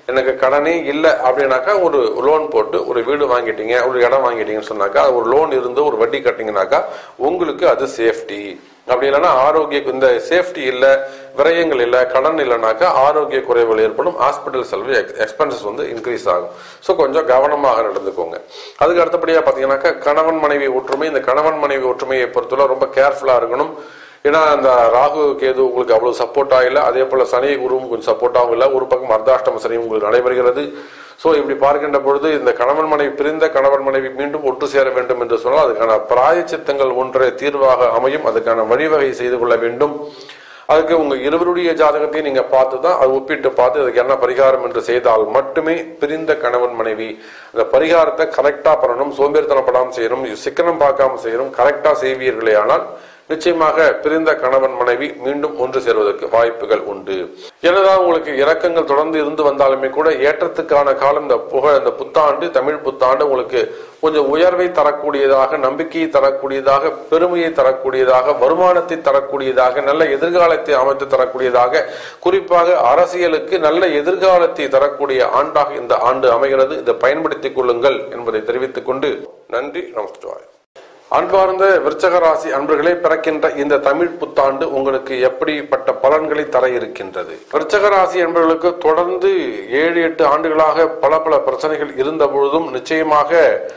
எனக்கு கடனே இல்லை அப்படின்னாக்கா ஒரு லோன் போட்டு ஒரு வீடு வாங்கிட்டீங்க ஒரு இடம் வாங்கிட்டீங்கன்னு சொன்னாக்கா ஒரு லோன் இருந்து ஒரு வட்டி கட்டிங்கனாக்கா உங்களுக்கு அது சேஃப்டி அப்படி இல்லைன்னா ஆரோக்கிய இந்த சேஃப்டி இல்லை விரயங்கள் இல்லை கடன் இல்லைனாக்கா ஆரோக்கிய குறைவுகள் ஏற்படும் ஹாஸ்பிட்டல் செலவு எக்ஸ்பென்சஸ் வந்து இன்க்ரீஸ் ஆகும் ஸோ கொஞ்சம் கவனமாக நடந்துக்கோங்க அதுக்கு அடுத்தபடியாக பார்த்தீங்கன்னாக்கா கணவன் மனைவி ஒற்றுமை இந்த கணவன் மனைவி ஒற்றுமையை பொறுத்தவரை ரொம்ப கேர்ஃபுல்லாக இருக்கணும் ஏன்னா அந்த ராகு கேது உங்களுக்கு அவ்வளவு சப்போர்ட்டாக இல்லை அதே போல சனி குருவும் கொஞ்சம் சப்போர்ட்டாகவும் இல்லை ஒரு பக்கம் அர்த்தாஷ்டம சனி உங்களுக்கு நடைபெறுகிறது ஸோ இப்படி பார்க்கின்ற பொழுது இந்த கணவன் மனைவி பிரிந்த கணவன் மனைவி மீண்டும் ஒன்று சேர வேண்டும் என்று சொன்னால் அதுக்கான பிராயச்சித்தங்கள் ஒன்றே தீர்வாக அமையும் அதுக்கான வழிவகை செய்து கொள்ள வேண்டும் அதுக்கு உங்க இருவருடைய ஜாதகத்தையும் நீங்க பார்த்து தான் அது ஒப்பிட்டு பார்த்து அதுக்கு என்ன பரிகாரம் என்று செய்தால் மட்டுமே பிரிந்த கணவன் மனைவி அந்த பரிகாரத்தை கரெக்டா பண்ணணும் சோம்பேறித்தனப்படாமல் செய்யணும் சிக்கனம் பார்க்காம செய்யணும் கரெக்டா செய்வீர்களே ஆனால் நிச்சயமாக பிரிந்த கணவன் மனைவி மீண்டும் ஒன்று சேர்வதற்கு வாய்ப்புகள் உண்டு என்னதான் உங்களுக்கு இறக்கங்கள் தொடர்ந்து இருந்து வந்தாலுமே கூட ஏற்றத்துக்கான காலம் இந்த புகழ் இந்த புத்தாண்டு தமிழ் புத்தாண்டு உங்களுக்கு கொஞ்சம் உயர்வை தரக்கூடியதாக நம்பிக்கையை தரக்கூடியதாக பெருமையை தரக்கூடியதாக வருமானத்தை தரக்கூடியதாக நல்ல எதிர்காலத்தை அமைத்து தரக்கூடியதாக குறிப்பாக அரசியலுக்கு நல்ல எதிர்காலத்தை தரக்கூடிய ஆண்டாக இந்த ஆண்டு அமைகிறது இதை பயன்படுத்திக் கொள்ளுங்கள் என்பதை தெரிவித்துக் கொண்டு நன்றி நமஸ்காரம் அன்பார்ந்த விருச்சக ராசி அன்பர்களே பிறக்கின்ற இந்த தமிழ் புத்தாண்டு உங்களுக்கு எப்படிப்பட்ட பலன்களை தர இருக்கின்றது விருச்சக ராசி என்பவர்களுக்கு தொடர்ந்து ஏழு எட்டு ஆண்டுகளாக பல பல பிரச்சனைகள் இருந்த பொழுதும் நிச்சயமாக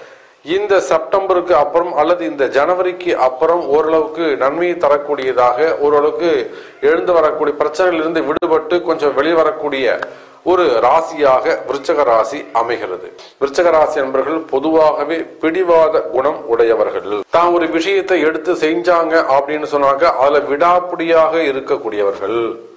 இந்த செப்டம்பருக்கு அப்புறம் அல்லது இந்த ஜனவரிக்கு அப்புறம் ஓரளவுக்கு நன்மையை தரக்கூடியதாக ஓரளவுக்கு எழுந்து வரக்கூடிய பிரச்சனைகளிலிருந்து விடுபட்டு கொஞ்சம் வெளிவரக்கூடிய ஒரு ராசியாக விருச்சக ராசி அமைகிறது விருச்சக ராசி என்பவர்கள் பொதுவாகவே பிடிவாத குணம் உடையவர்கள் தான் ஒரு விஷயத்தை எடுத்து செஞ்சாங்க அப்படின்னு சொன்னாக்க அதுல விடாப்பிடியாக இருக்கக்கூடியவர்கள்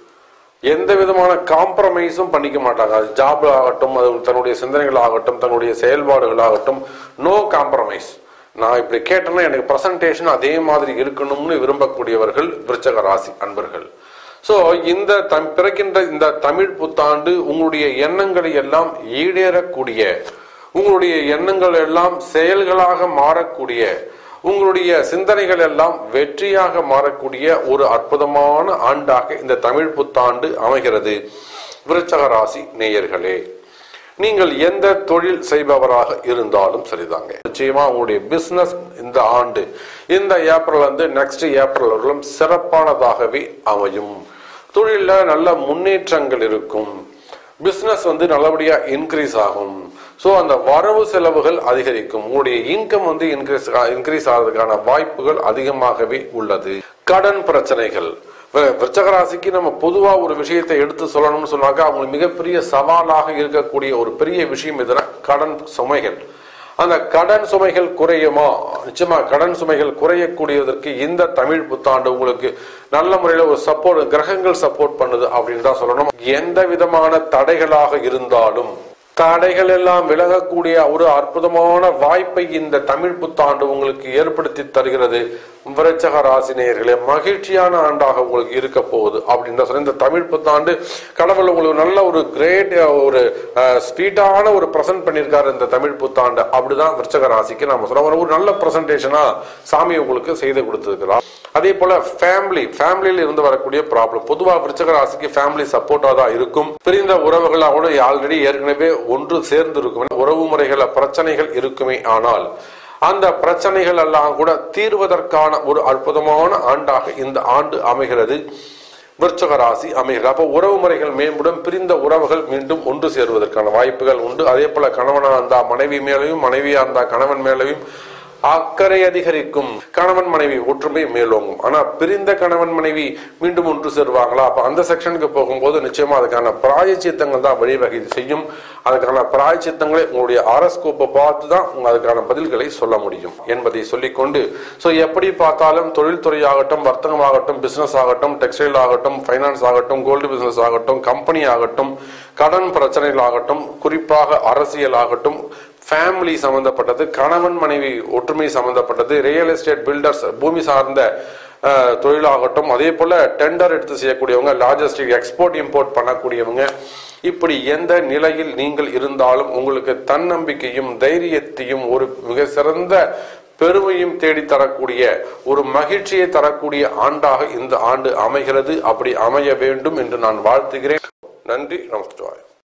எந்த விதமான காம்ப்ரமைஸும் பண்ணிக்க மாட்டாங்க அது ஜாப் ஆகட்டும் அது தன்னுடைய சிந்தனைகள் ஆகட்டும் தன்னுடைய செயல்பாடுகள் ஆகட்டும் நோ காம்ப்ரமைஸ் நான் இப்படி கேட்டேன்னா எனக்கு பிரசன்டேஷன் அதே மாதிரி இருக்கணும்னு விரும்பக்கூடியவர்கள் விருச்சக ராசி அன்பர்கள் ஸோ இந்த தம் பிறக்கின்ற இந்த தமிழ் புத்தாண்டு உங்களுடைய எண்ணங்களை எல்லாம் ஈடேறக்கூடிய உங்களுடைய எண்ணங்கள் எல்லாம் செயல்களாக மாறக்கூடிய உங்களுடைய சிந்தனைகள் எல்லாம் வெற்றியாக மாறக்கூடிய ஒரு அற்புதமான ஆண்டாக இந்த தமிழ் புத்தாண்டு அமைகிறது விருச்சக ராசி நேயர்களே நீங்கள் எந்த தொழில் செய்பவராக இருந்தாலும் சரிதாங்க நிச்சயமா உங்களுடைய பிசினஸ் இந்த ஆண்டு இந்த ஏப்ரல் வந்து நெக்ஸ்ட் ஏப்ரல் வரலும் சிறப்பானதாகவே அமையும் தொழில நல்ல முன்னேற்றங்கள் இருக்கும் பிசினஸ் வந்து நல்லபடியா இன்க்ரீஸ் ஆகும் ஸோ அந்த வரவு செலவுகள் அதிகரிக்கும் உங்களுடைய இன்கம் வந்து இன்க்ரீஸ் இன்க்ரீஸ் ஆகிறதுக்கான வாய்ப்புகள் அதிகமாகவே உள்ளது கடன் பிரச்சனைகள் விருச்சக ராசிக்கு நம்ம பொதுவா ஒரு விஷயத்தை எடுத்து சொல்லணும்னு சொன்னாக்கா அவங்களுக்கு மிகப்பெரிய சவாலாக இருக்கக்கூடிய ஒரு பெரிய விஷயம் எதுனா கடன் சுமைகள் அந்த கடன் சுமைகள் குறையுமா நிச்சயமா கடன் சுமைகள் குறையக்கூடியதற்கு இந்த தமிழ் புத்தாண்டு உங்களுக்கு நல்ல முறையில் ஒரு சப்போர்ட் கிரகங்கள் சப்போர்ட் பண்ணுது அப்படின்னு தான் சொல்லணும் எந்த விதமான தடைகளாக இருந்தாலும் தடைகள் எல்லாம் விலகக்கூடிய ஒரு அற்புதமான வாய்ப்பை இந்த தமிழ் புத்தாண்டு உங்களுக்கு ஏற்படுத்தி தருகிறது விருச்சக ராசினியர்களே மகிழ்ச்சியான ஆண்டாக உங்களுக்கு இருக்க போகுது அப்படின்னு தான் சொல்ல இந்த தமிழ் புத்தாண்டு கடவுள் உங்களுக்கு நல்ல ஒரு கிரேட் ஒரு ஸ்பீடான ஒரு ப்ரெசென்ட் பண்ணியிருக்காரு இந்த தமிழ் புத்தாண்டு அப்படிதான் விருச்சக ராசிக்கு நம்ம சொல்ல ஒரு நல்ல ப்ரெசன்டேஷனா சாமி உங்களுக்கு செய்து கொடுத்துருக்கிறார் அதே போல ஃபேமிலி ஃபேமிலியில இருந்து வரக்கூடிய ப்ராப்ளம் பொதுவாக விருச்சக ராசிக்கு ஃபேமிலி சப்போர்ட்டா தான் இருக்கும் பிரிந்த உறவுகளோட ஆல்ரெடி ஏற்கனவே ஒன்று சேர்ந்து இருக்கும் உறவு முறைகள பிரச்சனைகள் இருக்குமே ஆனால் அந்த பிரச்சனைகள் எல்லாம் கூட தீர்வதற்கான ஒரு அற்புதமான ஆண்டாக இந்த ஆண்டு அமைகிறது விருச்சக ராசி அமைகிறது அப்போ உறவு முறைகள் மேம்படும் பிரிந்த உறவுகள் மீண்டும் ஒன்று சேருவதற்கான வாய்ப்புகள் உண்டு அதே போல கணவனா இருந்தா மனைவி மேலையும் மனைவியா இருந்தா கணவன் மேலையும் அக்கறை அதிகரிக்கும் கணவன் மனைவி ஒற்றுமை மேலோங்கும் ஆனா பிரிந்த கணவன் மனைவி மீண்டும் ஒன்று சேருவாங்களா அப்ப அந்த செக்ஷனுக்கு போகும்போது நிச்சயமா அதுக்கான பிராயச்சித்தங்கள் தான் வழிவகை செய்யும் அதுக்கான பிராயச்சித்தங்களை உங்களுடைய ஆரஸ்கோப்பை பார்த்து தான் உங்க அதுக்கான பதில்களை சொல்ல முடியும் என்பதை சொல்லிக்கொண்டு ஸோ எப்படி பார்த்தாலும் தொழில்துறை ஆகட்டும் வர்த்தகம் ஆகட்டும் பிசினஸ் ஆகட்டும் டெக்ஸ்டைல் ஆகட்டும் ஃபைனான்ஸ் ஆகட்டும் கோல்டு பிசினஸ் ஆகட்டும் கம்பெனி ஆகட்டும் கடன் பிரச்சனைகள் ஆகட்டும் குறிப்பாக அரசியல் ஆகட்டும் ஃபேமிலி சம்பந்தப்பட்டது கணவன் மனைவி ஒற்றுமை சம்பந்தப்பட்டது ரியல் எஸ்டேட் பில்டர்ஸ் பூமி சார்ந்த தொழிலாகட்டும் அதே போல டெண்டர் எடுத்து செய்யக்கூடியவங்க லாஜிஸ்டிக் எக்ஸ்போர்ட் இம்போர்ட் பண்ணக்கூடியவங்க இப்படி எந்த நிலையில் நீங்கள் இருந்தாலும் உங்களுக்கு தன்னம்பிக்கையும் தைரியத்தையும் ஒரு மிக சிறந்த பெருமையும் தேடி தரக்கூடிய ஒரு மகிழ்ச்சியை தரக்கூடிய ஆண்டாக இந்த ஆண்டு அமைகிறது அப்படி அமைய வேண்டும் என்று நான் வாழ்த்துகிறேன் நன்றி நமஸ்காரம்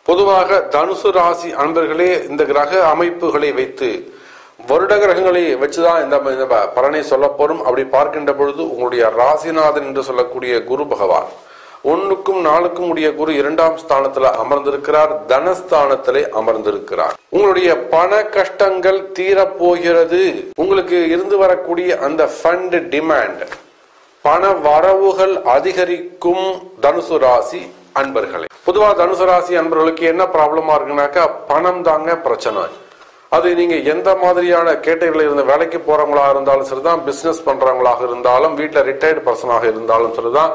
பொதுவாக தனுசு ராசி அன்பர்களே இந்த கிரக அமைப்புகளை வைத்து வருட கிரகங்களை வச்சுதான் இந்த இந்த ப- பலனை சொல்ல போறோம் அப்படி பார்க்கின்ற பொழுது உங்களுடைய ராசிநாதன் என்று சொல்லக்கூடிய குரு பகவான் ஒன்னுக்கும் நாலுக்கும் உடைய குரு இரண்டாம் ஸ்தானத்துல அமர்ந்திருக்கிறார் தனஸ்தானத்திலே அமர்ந்திருக்கிறார் உங்களுடைய பண கஷ்டங்கள் தீரப்போகிறது உங்களுக்கு இருந்து வரக்கூடிய அந்த ஃபண்ட் டிமாண்ட் பண வரவுகள் அதிகரிக்கும் தனுசு ராசி அன்பர்களே பொதுவா தனுசு ராசி அன்பர்களுக்கு என்ன ப்ராப்ளமா இருக்குனாக்கா பணம் தாங்க பிரச்சனை அது நீங்க எந்த மாதிரியான கேட்டகரியில் இருந்த வேலைக்கு போறவங்களா இருந்தாலும் சரிதான் பிசினஸ் பண்றவங்களாக இருந்தாலும் வீட்டுல ரிட்டையர்டு பர்சனாக இருந்தாலும் சரிதான்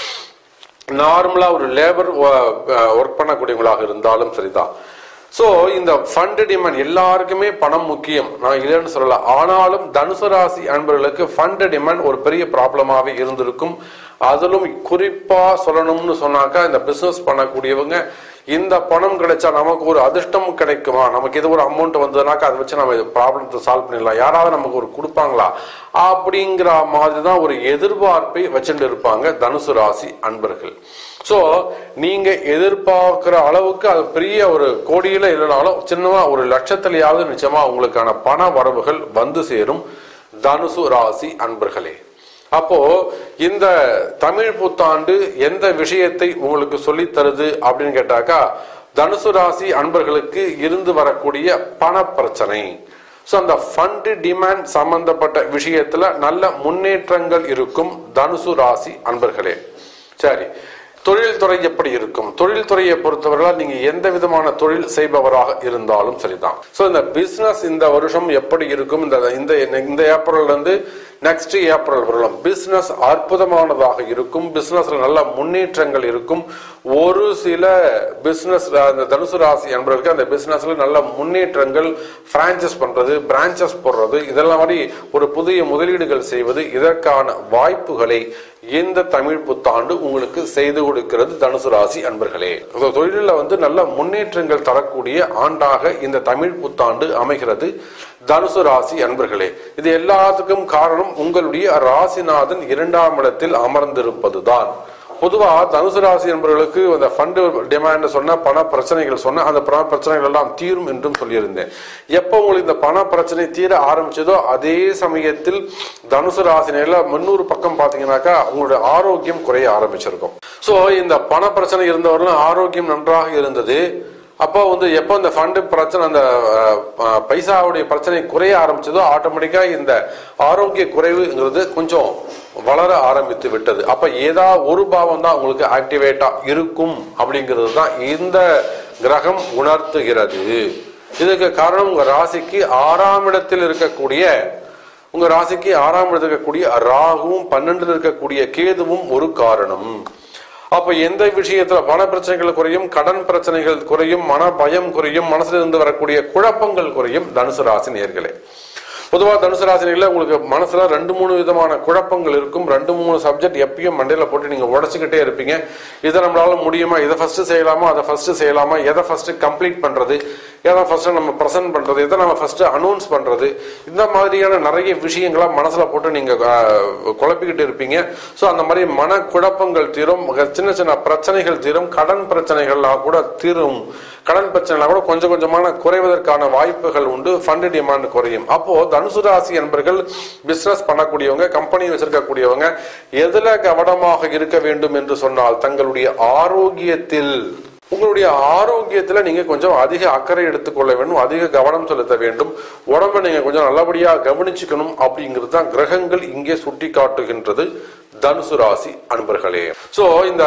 நார்மலா ஒரு லேபர் ஒர்க் பண்ணக்கூடியவங்களாக இருந்தாலும் சரிதான் சோ இந்த ஃபண்ட் டிமாண்ட் எல்லாருக்குமே பணம் முக்கியம் நான் இல்லைன்னு சொல்லல ஆனாலும் தனுசு ராசி அன்பர்களுக்கு ஃபண்ட் டிமாண்ட் ஒரு பெரிய ப்ராப்ளமாவே இருந்திருக்கும் அதிலும் குறிப்பா சொல்லணும்னு சொன்னாக்கா இந்த பிசினஸ் பண்ணக்கூடியவங்க இந்த பணம் கிடைச்சா நமக்கு ஒரு அதிர்ஷ்டம் கிடைக்குமா நமக்கு இது ஒரு அமௌண்ட் வந்ததுனாக்கா அதை வச்சு நம்ம ப்ராப்ளத்தை சால்வ் பண்ணிடலாம் யாராவது நமக்கு ஒரு கொடுப்பாங்களா அப்படிங்கிற மாதிரி தான் ஒரு எதிர்பார்ப்பை வச்சுட்டு இருப்பாங்க தனுசு ராசி அன்பர்கள் சோ நீங்க எதிர்பார்க்கிற அளவுக்கு அது பெரிய ஒரு கோடியில இல்லைனாலும் சின்னமா ஒரு லட்சத்திலேயாவது நிச்சயமா உங்களுக்கான பண வரவுகள் வந்து சேரும் தனுசு ராசி அன்பர்களே அப்போ இந்த தமிழ் புத்தாண்டு எந்த விஷயத்தை உங்களுக்கு சொல்லித் தருது அப்படின்னு கேட்டாக்கா தனுசு ராசி அன்பர்களுக்கு இருந்து வரக்கூடிய பண பிரச்சனை ஸோ அந்த ஃபண்டு டிமாண்ட் சம்பந்தப்பட்ட விஷயத்துல நல்ல முன்னேற்றங்கள் இருக்கும் தனுசு ராசி அன்பர்களே சரி தொழில் துறை எப்படி இருக்கும் தொழில் துறையை பொறுத்தவரையில் நீங்க எந்த விதமான தொழில் செய்பவராக இருந்தாலும் சரிதான் ஸோ இந்த பிசினஸ் இந்த வருஷம் எப்படி இருக்கும் இந்த இந்த இந்த ஏப்ரல்ல இருந்து நெக்ஸ்ட் ஏப்ரல் வரலாம் பிசினஸ் அற்புதமானதாக இருக்கும் பிசினஸ்ல நல்ல முன்னேற்றங்கள் இருக்கும் ஒரு சில பிசினஸ் அந்த தனுசு ராசி என்பதற்கு அந்த பிசினஸ்ல நல்ல முன்னேற்றங்கள் பிரான்ச்சஸ் பண்றது பிரான்ச்சஸ் போடுறது இதெல்லாம் மாதிரி ஒரு புதிய முதலீடுகள் செய்வது இதற்கான வாய்ப்புகளை இந்த தமிழ் புத்தாண்டு உங்களுக்கு செய்து கொடுக்கிறது தனுசு ராசி அன்பர்களே So, தொழிலில் வந்து நல்ல முன்னேற்றங்கள் தரக்கூடிய ஆண்டாக இந்த தமிழ் புத்தாண்டு அமைகிறது தனுசு ராசி அன்பர்களே இது எல்லாத்துக்கும் காரணம் உங்களுடைய ராசிநாதன் இரண்டாம் இடத்தில் அமர்ந்திருப்பதுதான் பொதுவா தனுசு ராசி என்பவர்களுக்கு அந்த ஃபண்டு டிமாண்ட் சொன்ன பண பிரச்சனைகள் சொன்ன அந்த பண பிரச்சனைகள் எல்லாம் தீரும் என்றும் சொல்லியிருந்தேன் எப்போ உங்களுக்கு இந்த பண பிரச்சனை தீர ஆரம்பிச்சதோ அதே சமயத்தில் தனுசு ராசினில முன்னூறு பக்கம் பாத்தீங்கன்னாக்கா உங்களுடைய ஆரோக்கியம் குறைய ஆரம்பிச்சிருக்கும் சோ இந்த பண பிரச்சனை இருந்தவர்களும் ஆரோக்கியம் நன்றாக இருந்தது அப்போ வந்து எப்போ இந்த ஃபண்டு பிரச்சனை அந்த அஹ், அஹ், பைசாவுடைய பிரச்சனை குறைய ஆரம்பிச்சதோ ஆட்டோமேட்டிக்கா இந்த ஆரோக்கிய குறைவுங்கிறது கொஞ்சம் வளர ஆரம்பித்து விட்டது அப்ப ஏதா ஒரு பாவம் தான் உங்களுக்கு ஆக்டிவேட்டா இருக்கும் அப்படிங்கிறது தான் இந்த கிரகம் உணர்த்துகிறது இதுக்கு காரணம் உங்க ராசிக்கு ஆறாம் இடத்தில் இருக்கக்கூடிய உங்க ராசிக்கு ஆறாம் இடத்தில் இருக்கக்கூடிய ராகுவும் பன்னெண்டில் இருக்கக்கூடிய கேதுவும் ஒரு காரணம் அப்ப எந்த விஷயத்துல பண பிரச்சனைகள் குறையும் கடன் பிரச்சனைகள் குறையும் மன பயம் குறையும் மனசுல இருந்து வரக்கூடிய குழப்பங்கள் குறையும் தனுசு ராசி நேர்களே பொதுவா தனுசு ராசினில உங்களுக்கு மனசுல ரெண்டு மூணு விதமான குழப்பங்கள் இருக்கும் ரெண்டு மூணு சப்ஜெக்ட் எப்பயும் மண்டையில போட்டு நீங்க உடச்சுக்கிட்டே இருப்பீங்க இதை நம்மளால முடியுமா இதை ஃபர்ஸ்ட் செய்யலாமா அதை ஃபர்ஸ்ட் செய்யலாமா எதை ஃபர்ஸ்ட் கம்ப்ளீட் பண்றது எதை ஃபர்ஸ்ட் நம்ம ப்ரெசென்ட் பண்றது எதை நம்ம ஃபர்ஸ்ட் அனௌன்ஸ் பண்றது இந்த மாதிரியான நிறைய விஷயங்களை மனசுல போட்டு நீங்க ஆஹ், குழப்பிக்கிட்டு இருப்பீங்க ஸோ அந்த மாதிரி மன குழப்பங்கள் தீரும் சின்ன சின்ன பிரச்சனைகள் தீரும் கடன் பிரச்சனைகள்லாம் கூட தீரும் கடன் பிரச்சனைலாம் கூட கொஞ்சம் கொஞ்சமான குறைவதற்கான வாய்ப்புகள் உண்டு ஃபண்ட் டிமாண்ட் குறையும் அப்போ தனுசு ராசி என்பர்கள் பிசினஸ் பண்ணக்கூடியவங்க கம்பெனி வச்சிருக்கக்கூடியவங்க எதுல கவனமாக இருக்க வேண்டும் என்று சொன்னால் தங்களுடைய ஆரோக்கியத்தில் உங்களுடைய ஆரோக்கியத்துல நீங்க கொஞ்சம் அதிக அக்கறை எடுத்துக்கொள்ள வேண்டும் அதிக கவனம் செலுத்த வேண்டும் உடம்ப நீங்க கொஞ்சம் நல்லபடியா கவனிச்சுக்கணும் அப்படிங்கிறது தான் கிரகங்கள் இங்கே சுட்டி காட்டுகின்றது தனுசு ராசி அன்பர்களே சோ இந்த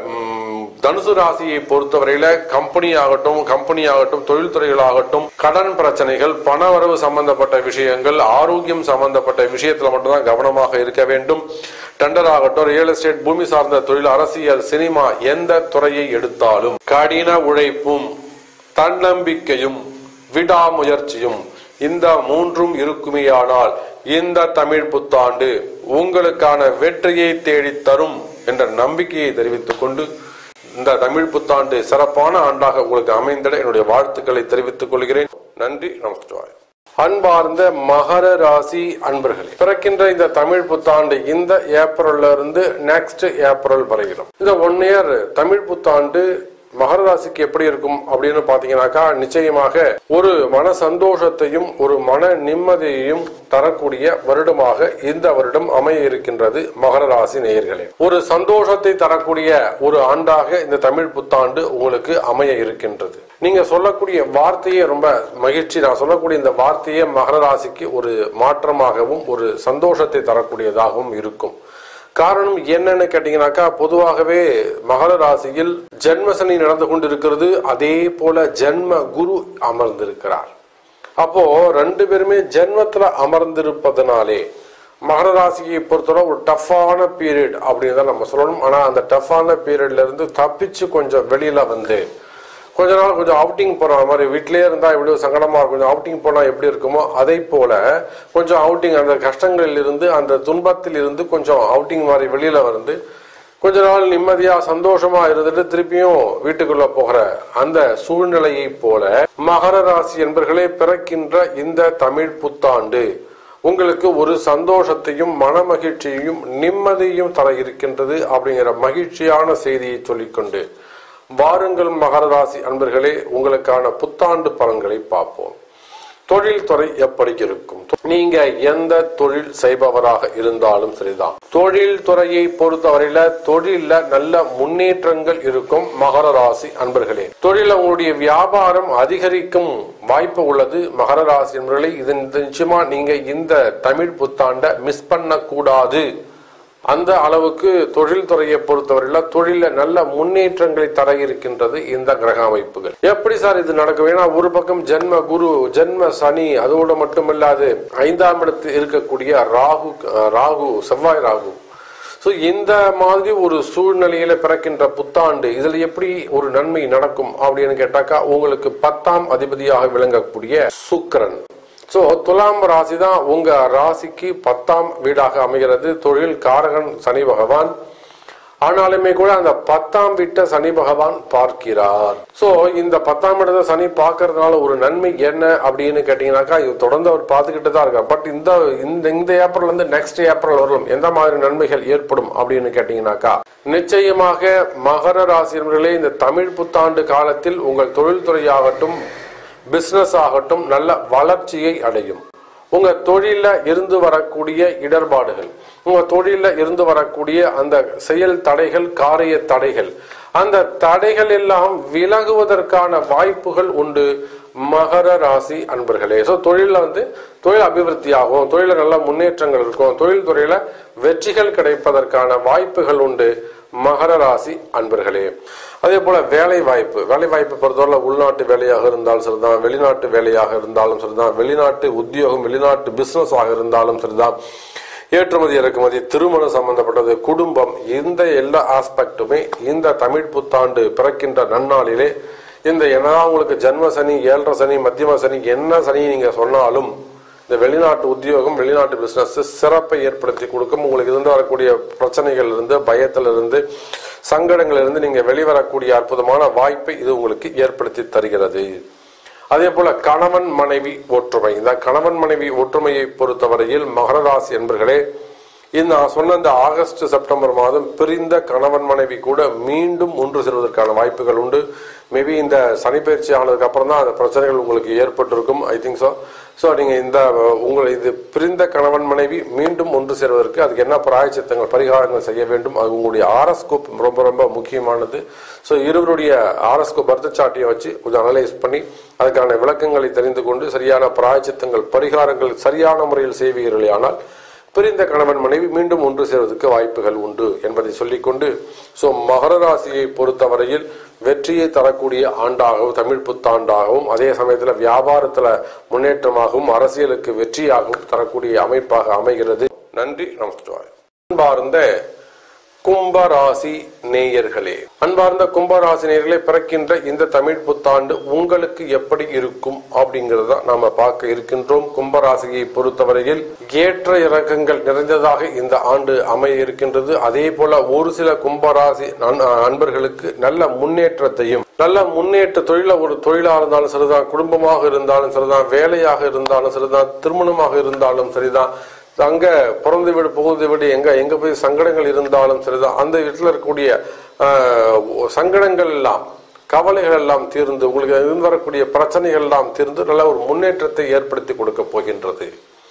ம், தனுசு ராசியை பொறுத்தவரையில கம்பெனி ஆகட்டும் கம்பெனி ஆகட்டும் தொழில்துறைகளாகட்டும் கடன் பிரச்சனைகள் பணவரவு சம்பந்தப்பட்ட விஷயங்கள் ஆரோக்கியம் சம்பந்தப்பட்ட விஷயத்துல மட்டும்தான் கவனமாக இருக்க வேண்டும் டெண்டர் ஆகட்டும் ரியல் எஸ்டேட் பூமி சார்ந்த தொழில் அரசியல் சினிமா எந்த துறையை எடுத்தாலும் கடின உழைப்பும் தன்னம்பிக்கையும் விடாமுயற்சியும் இந்த மூன்றும் இருக்குமேயானால் இந்த தமிழ் புத்தாண்டு உங்களுக்கான வெற்றியை தேடித் தரும் என்ற நம்பிக்கையை தெரிவித்துக் கொண்டு இந்த தமிழ் புத்தாண்டு சிறப்பான ஆண்டாக உங்களுக்கு அமைந்திட என்னுடைய வாழ்த்துக்களை தெரிவித்துக் கொள்கிறேன் நன்றி நமஸ்காரம் அன்பார்ந்த மகர ராசி அன்பர்களே பிறக்கின்ற இந்த தமிழ் புத்தாண்டு இந்த ஏப்ரல்ல இருந்து நெக்ஸ்ட் ஏப்ரல் வரையிலும் இந்த ஒன் இயர் தமிழ் புத்தாண்டு மகர ராசிக்கு எப்படி இருக்கும் அப்படின்னு பாத்தீங்கன்னாக்கா நிச்சயமாக ஒரு மன சந்தோஷத்தையும் ஒரு மன நிம்மதியையும் தரக்கூடிய வருடமாக இந்த வருடம் அமைய இருக்கின்றது மகர ராசி நேயர்களே ஒரு சந்தோஷத்தை தரக்கூடிய ஒரு ஆண்டாக இந்த தமிழ் புத்தாண்டு உங்களுக்கு அமைய இருக்கின்றது நீங்க சொல்லக்கூடிய வார்த்தையே ரொம்ப மகிழ்ச்சி நான் சொல்லக்கூடிய இந்த வார்த்தையே மகர ராசிக்கு ஒரு மாற்றமாகவும் ஒரு சந்தோஷத்தை தரக்கூடியதாகவும் இருக்கும் காரணம் என்னன்னு கேட்டீங்கன்னாக்கா பொதுவாகவே மகர ராசியில் ஜென்மசனி நடந்து கொண்டிருக்கிறது அதே போல ஜென்ம குரு அமர்ந்திருக்கிறார் அப்போ ரெண்டு பேருமே ஜென்மத்துல அமர்ந்திருப்பதனாலே மகர ராசியை பொறுத்தவரை ஒரு டஃப்பான பீரியட் அப்படின்னு தான் நம்ம சொல்லணும் ஆனா அந்த டஃப்பான பீரியட்ல இருந்து தப்பிச்சு கொஞ்சம் வெளியில வந்து கொஞ்ச நாள் கொஞ்சம் அவுட்டிங் போற மாதிரி வீட்டிலேயே இருந்தா எப்படி சங்கடமா இருக்கும் கொஞ்சம் அவுட்டிங் போனா எப்படி இருக்குமோ அதை போல கொஞ்சம் அவுட்டிங் அந்த கஷ்டங்களில் இருந்து அந்த துன்பத்தில் இருந்து கொஞ்சம் அவுட்டிங் மாதிரி வெளியில வந்து கொஞ்ச நாள் நிம்மதியா சந்தோஷமா இருந்துட்டு திருப்பியும் வீட்டுக்குள்ள போகிற அந்த சூழ்நிலையை போல மகர ராசி என்பர்களே பிறக்கின்ற இந்த தமிழ் புத்தாண்டு உங்களுக்கு ஒரு சந்தோஷத்தையும் மனமகிழ்ச்சியையும் நிம்மதியும் தர இருக்கின்றது அப்படிங்கிற மகிழ்ச்சியான செய்தியை சொல்லிக்கொண்டு வாருங்கள் மகர ராசி அன்பர்களே உங்களுக்கான புத்தாண்டு பலன்களை பார்ப்போம் தொழில் துறை எப்படி இருக்கும் நீங்க எந்த தொழில் செய்பவராக இருந்தாலும் சரிதான் தொழில் துறையை பொறுத்தவரையில தொழில்ல நல்ல முன்னேற்றங்கள் இருக்கும் மகர ராசி அன்பர்களே தொழில உங்களுடைய வியாபாரம் அதிகரிக்கும் வாய்ப்பு உள்ளது மகர ராசி அன்பர்களே இது நிச்சயமா நீங்க இந்த தமிழ் புத்தாண்ட மிஸ் பண்ண கூடாது அந்த அளவுக்கு தொழில் துறையை பொறுத்தவரையில தொழில நல்ல முன்னேற்றங்களை தர இருக்கின்றது இந்த கிரக அமைப்புகள் எப்படி சார் இது நடக்கும் ஏன்னா ஒரு பக்கம் ஜென்ம குரு ஜென்ம சனி அதோடு மட்டுமல்லாது ஐந்தாம் இடத்தில் இருக்கக்கூடிய ராகு ராகு செவ்வாய் ராகு ஸோ இந்த மாதிரி ஒரு சூழ்நிலையில பிறக்கின்ற புத்தாண்டு இதுல எப்படி ஒரு நன்மை நடக்கும் அப்படின்னு கேட்டாக்கா உங்களுக்கு பத்தாம் அதிபதியாக விளங்கக்கூடிய சுக்கிரன் சோ துலாம் ராசி தான் உங்க ராசிக்கு பத்தாம் வீடாக அமைகிறது தொழில் காரகன் சனி பகவான் ஆனாலுமே கூட அந்த பத்தாம் வீட்டை சனி பகவான் பார்க்கிறார் சோ இந்த பத்தாம் இடத்தை சனி பார்க்கறதுனால ஒரு நன்மை என்ன அப்படின்னு கேட்டீங்கன்னாக்கா இது தொடர்ந்து அவர் பார்த்துக்கிட்டு தான் இருக்கார் பட் இந்த இந்த இந்த ஏப்ரல் வந்து நெக்ஸ்ட் ஏப்ரல் வரலும் எந்த மாதிரி நன்மைகள் ஏற்படும் அப்படின்னு கேட்டீங்கன்னாக்கா நிச்சயமாக மகர ராசியர்களே இந்த தமிழ் புத்தாண்டு காலத்தில் உங்கள் தொழில்துறையாகட்டும் பிசினஸ் ஆகட்டும் நல்ல வளர்ச்சியை அடையும் உங்க தொழில இருந்து வரக்கூடிய இடர்பாடுகள் உங்க தொழில இருந்து வரக்கூடிய அந்த செயல் தடைகள் காரிய தடைகள் அந்த தடைகள் எல்லாம் விலகுவதற்கான வாய்ப்புகள் உண்டு மகர ராசி அன்பர்களே ஸோ தொழில வந்து தொழில் அபிவிருத்தி ஆகும் தொழில நல்ல முன்னேற்றங்கள் இருக்கும் தொழில் துறையில வெற்றிகள் கிடைப்பதற்கான வாய்ப்புகள் உண்டு மகர ராசி அன்பர்களே அதே போல வேலை வாய்ப்பு வேலை வாய்ப்பு பொறுத்தவரை உள்நாட்டு வேலையாக இருந்தாலும் சரிதான் வெளிநாட்டு வேலையாக இருந்தாலும் சரிதான் வெளிநாட்டு உத்தியோகம் வெளிநாட்டு பிசினஸ் ஆக இருந்தாலும் சரிதான் ஏற்றுமதி இறக்குமதி திருமணம் சம்பந்தப்பட்டது குடும்பம் இந்த எல்லா ஆஸ்பெக்டுமே இந்த தமிழ் புத்தாண்டு பிறக்கின்ற நன்னாளிலே இந்த என்னதான் உங்களுக்கு ஜென்ம சனி ஏழரை சனி மத்தியம சனி என்ன சனி நீங்க சொன்னாலும் இந்த வெளிநாட்டு உத்தியோகம் வெளிநாட்டு பிசினஸ் சிறப்பை ஏற்படுத்தி கொடுக்கும் உங்களுக்கு இருந்து வரக்கூடிய பிரச்சனைகள் இருந்து பயத்துல இருந்து சங்கடங்கள் இருந்து நீங்க வெளிவரக்கூடிய அற்புதமான வாய்ப்பை இது உங்களுக்கு ஏற்படுத்தி தருகிறது அதே போல கணவன் மனைவி ஒற்றுமை இந்த கணவன் மனைவி ஒற்றுமையை பொறுத்தவரையில் மகர ராசி என்பர்களே இந்த நான் சொன்ன இந்த ஆகஸ்ட் செப்டம்பர் மாதம் பிரிந்த கணவன் மனைவி கூட மீண்டும் ஒன்று செல்வதற்கான வாய்ப்புகள் உண்டு மேபி இந்த சனிப்பயிற்சி ஆனதுக்கு அப்புறம் தான் அந்த பிரச்சனைகள் உங்களுக்கு ஏற்பட்டிருக்கும் ஐ திங்க் ஸோ ஸோ நீங்கள் இந்த உங்கள் இது பிரிந்த கணவன் மனைவி மீண்டும் ஒன்று சேர்வதற்கு அதுக்கு என்ன பிராயச்சித்தங்கள் பரிகாரங்கள் செய்ய வேண்டும் அது உங்களுடைய ஆரஸ்கோப் ரொம்ப ரொம்ப முக்கியமானது ஸோ இருவருடைய ஆரஸ்கோப் பர்த் சாட்டியை வச்சு கொஞ்சம் அனலைஸ் பண்ணி அதுக்கான விளக்கங்களை தெரிந்து கொண்டு சரியான பிராயச்சித்தங்கள் பரிகாரங்கள் சரியான முறையில் செய்வீர்களே ஆனால் பிரிந்த கணவன் மனைவி மீண்டும் ஒன்று சேர்வதற்கு வாய்ப்புகள் உண்டு என்பதை சொல்லிக்கொண்டு சோ மகர ராசியை பொறுத்தவரையில் வெற்றியை தரக்கூடிய ஆண்டாகவும் தமிழ் புத்தாண்டாகவும் அதே சமயத்துல வியாபாரத்துல முன்னேற்றமாகவும் அரசியலுக்கு வெற்றியாகவும் தரக்கூடிய அமைப்பாக அமைகிறது நன்றி நமஸ்காரம் அன்பார்ந்த கும்பராசி நேயர்களே அன்பார்ந்த கும்பராசி நேயர்களே பிறக்கின்ற இந்த தமிழ் புத்தாண்டு உங்களுக்கு எப்படி இருக்கும் அப்படிங்கறத நாம பார்க்க இருக்கின்றோம் கும்பராசியை பொறுத்தவரையில் ஏற்ற இறக்கங்கள் நிறைந்ததாக இந்த ஆண்டு அமைய இருக்கின்றது அதே போல ஒரு சில கும்பராசி நண்- அன்பர்களுக்கு நல்ல முன்னேற்றத்தையும் நல்ல முன்னேற்ற தொழில ஒரு தொழிலா இருந்தாலும் சரிதான் குடும்பமாக இருந்தாலும் சரிதான் வேலையாக இருந்தாலும் சரிதான் திருமணமாக இருந்தாலும் சரிதான் அங்க பிறந்த வீடு புகுந்த வீடு எங்க எங்க போய் சங்கடங்கள் இருந்தாலும் சரிதான் அந்த வீட்டில் இருக்கக்கூடிய ஆஹ், சங்கடங்கள் எல்லாம் கவலைகள் எல்லாம் தீர்ந்து உங்களுக்கு இருந்து வரக்கூடிய பிரச்சனைகள் எல்லாம் தீர்ந்து நல்ல ஒரு முன்னேற்றத்தை ஏற்படுத்தி கொடுக்க போகின்றது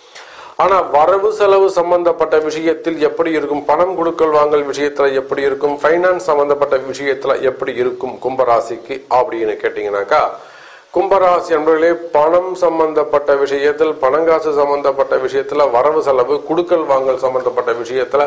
ஆனா வரவு செலவு சம்பந்தப்பட்ட விஷயத்தில் எப்படி இருக்கும் பணம் கொடுக்கல் வாங்கல் விஷயத்துல எப்படி இருக்கும் ஃபைனான்ஸ் சம்பந்தப்பட்ட விஷயத்துல எப்படி இருக்கும் கும்பராசிக்கு அப்படின்னு கேட்டீங்கன்னாக்கா கும்பராசி என்பவர்களே பணம் சம்பந்தப்பட்ட விஷயத்தில் பணங்காசு சம்பந்தப்பட்ட விஷயத்துல வரவு செலவு குடுக்கல் வாங்கல் சம்பந்தப்பட்ட விஷயத்துல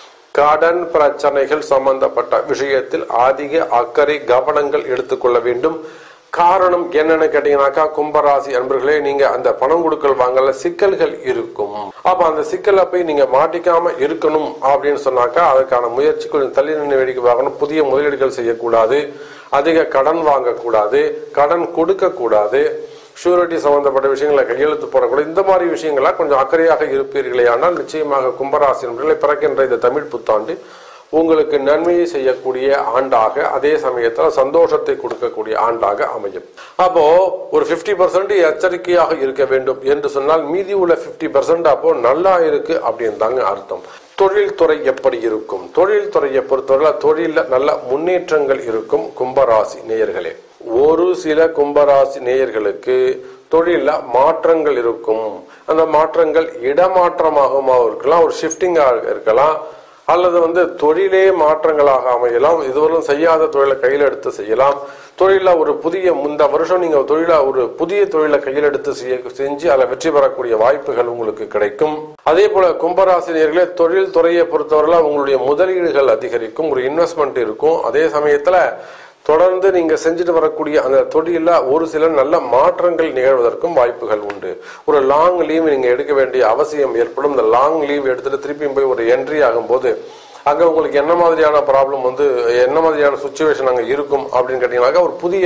கடன் பிரச்சனைகள் சம்பந்தப்பட்ட விஷயத்தில் அதிக அக்கறை கவனங்கள் எடுத்துக்கொள்ள வேண்டும் காரணம் என்னன்னு கேட்டீங்கன்னாக்கா கும்பராசி அன்பர்களே நீங்க அந்த பணம் கொடுக்கல் வாங்கல சிக்கல்கள் இருக்கும் அப்ப அந்த சிக்கலை போய் நீங்க மாட்டிக்காம இருக்கணும் அப்படின்னு சொன்னாக்கா அதுக்கான முயற்சி கொஞ்சம் தள்ளி நின்று வேடிக்கை பார்க்கணும் புதிய முதலீடுகள் செய்யக்கூடாது அதிக கடன் வாங்கக்கூடாது கடன் கொடுக்க கூடாது ஷூரிட்டி சம்பந்தப்பட்ட விஷயங்களை கையெழுத்து போடக்கூடாது இந்த மாதிரி விஷயங்களா கொஞ்சம் அக்கறையாக இருப்பீர்களே ஆனால் நிச்சயமாக கும்பராசி நண்பர்களை பிறக்கின்ற இந்த தமிழ் புத்தாண்டு உங்களுக்கு நன்மையை செய்யக்கூடிய ஆண்டாக அதே சமயத்தில் சந்தோஷத்தை கொடுக்கக்கூடிய ஆண்டாக அமையும் அப்போ ஒரு 50% பர்சன்ட் எச்சரிக்கையாக இருக்க வேண்டும் என்று சொன்னால் மீதி உள்ள 50% பர்சன்ட் அப்போ நல்லா இருக்கு அப்படின்னு தாங்க அர்த்தம் தொழில்துறை எப்படி இருக்கும் தொழில்துறையை பொறுத்தவரை தொழில நல்ல முன்னேற்றங்கள் இருக்கும் கும்பராசி நேயர்களே ஒரு சில கும்பராசி நேயர்களுக்கு தொழில மாற்றங்கள் இருக்கும் அந்த மாற்றங்கள் இடமாற்றமாகவும் இருக்கலாம் ஒரு ஷிஃப்டிங்காக இருக்கலாம் அல்லது வந்து தொழிலே மாற்றங்களாக அமையலாம் இதுவரையும் செய்யாத தொழிலை கையில் எடுத்து செய்யலாம் தொழில ஒரு புதிய இந்த வருஷம் நீங்க தொழில ஒரு புதிய தொழிலை கையில் எடுத்து செய்ய செஞ்சு அதில் வெற்றி பெறக்கூடிய வாய்ப்புகள் உங்களுக்கு கிடைக்கும் அதே போல கும்பராசினியர்களே தொழில் துறையை பொறுத்தவரையில உங்களுடைய முதலீடுகள் அதிகரிக்கும் ஒரு இன்வெஸ்ட்மெண்ட் இருக்கும் அதே சமயத்துல தொடர்ந்து நீங்க செஞ்சுட்டு வரக்கூடிய அந்த தொழில ஒரு சில நல்ல மாற்றங்கள் நிகழ்வதற்கும் வாய்ப்புகள் உண்டு ஒரு லாங் லீவ் நீங்க எடுக்க வேண்டிய அவசியம் ஏற்படும் இந்த லாங் லீவ் எடுத்துட்டு திருப்பியும் போய் ஒரு என்ட்ரி ஆகும்போது அங்க உங்களுக்கு என்ன மாதிரியான ப்ராப்ளம் வந்து என்ன மாதிரியான சுச்சுவேஷன் அங்க இருக்கும் அப்படின்னு கேட்டீங்கன்னாக்கா ஒரு புதிய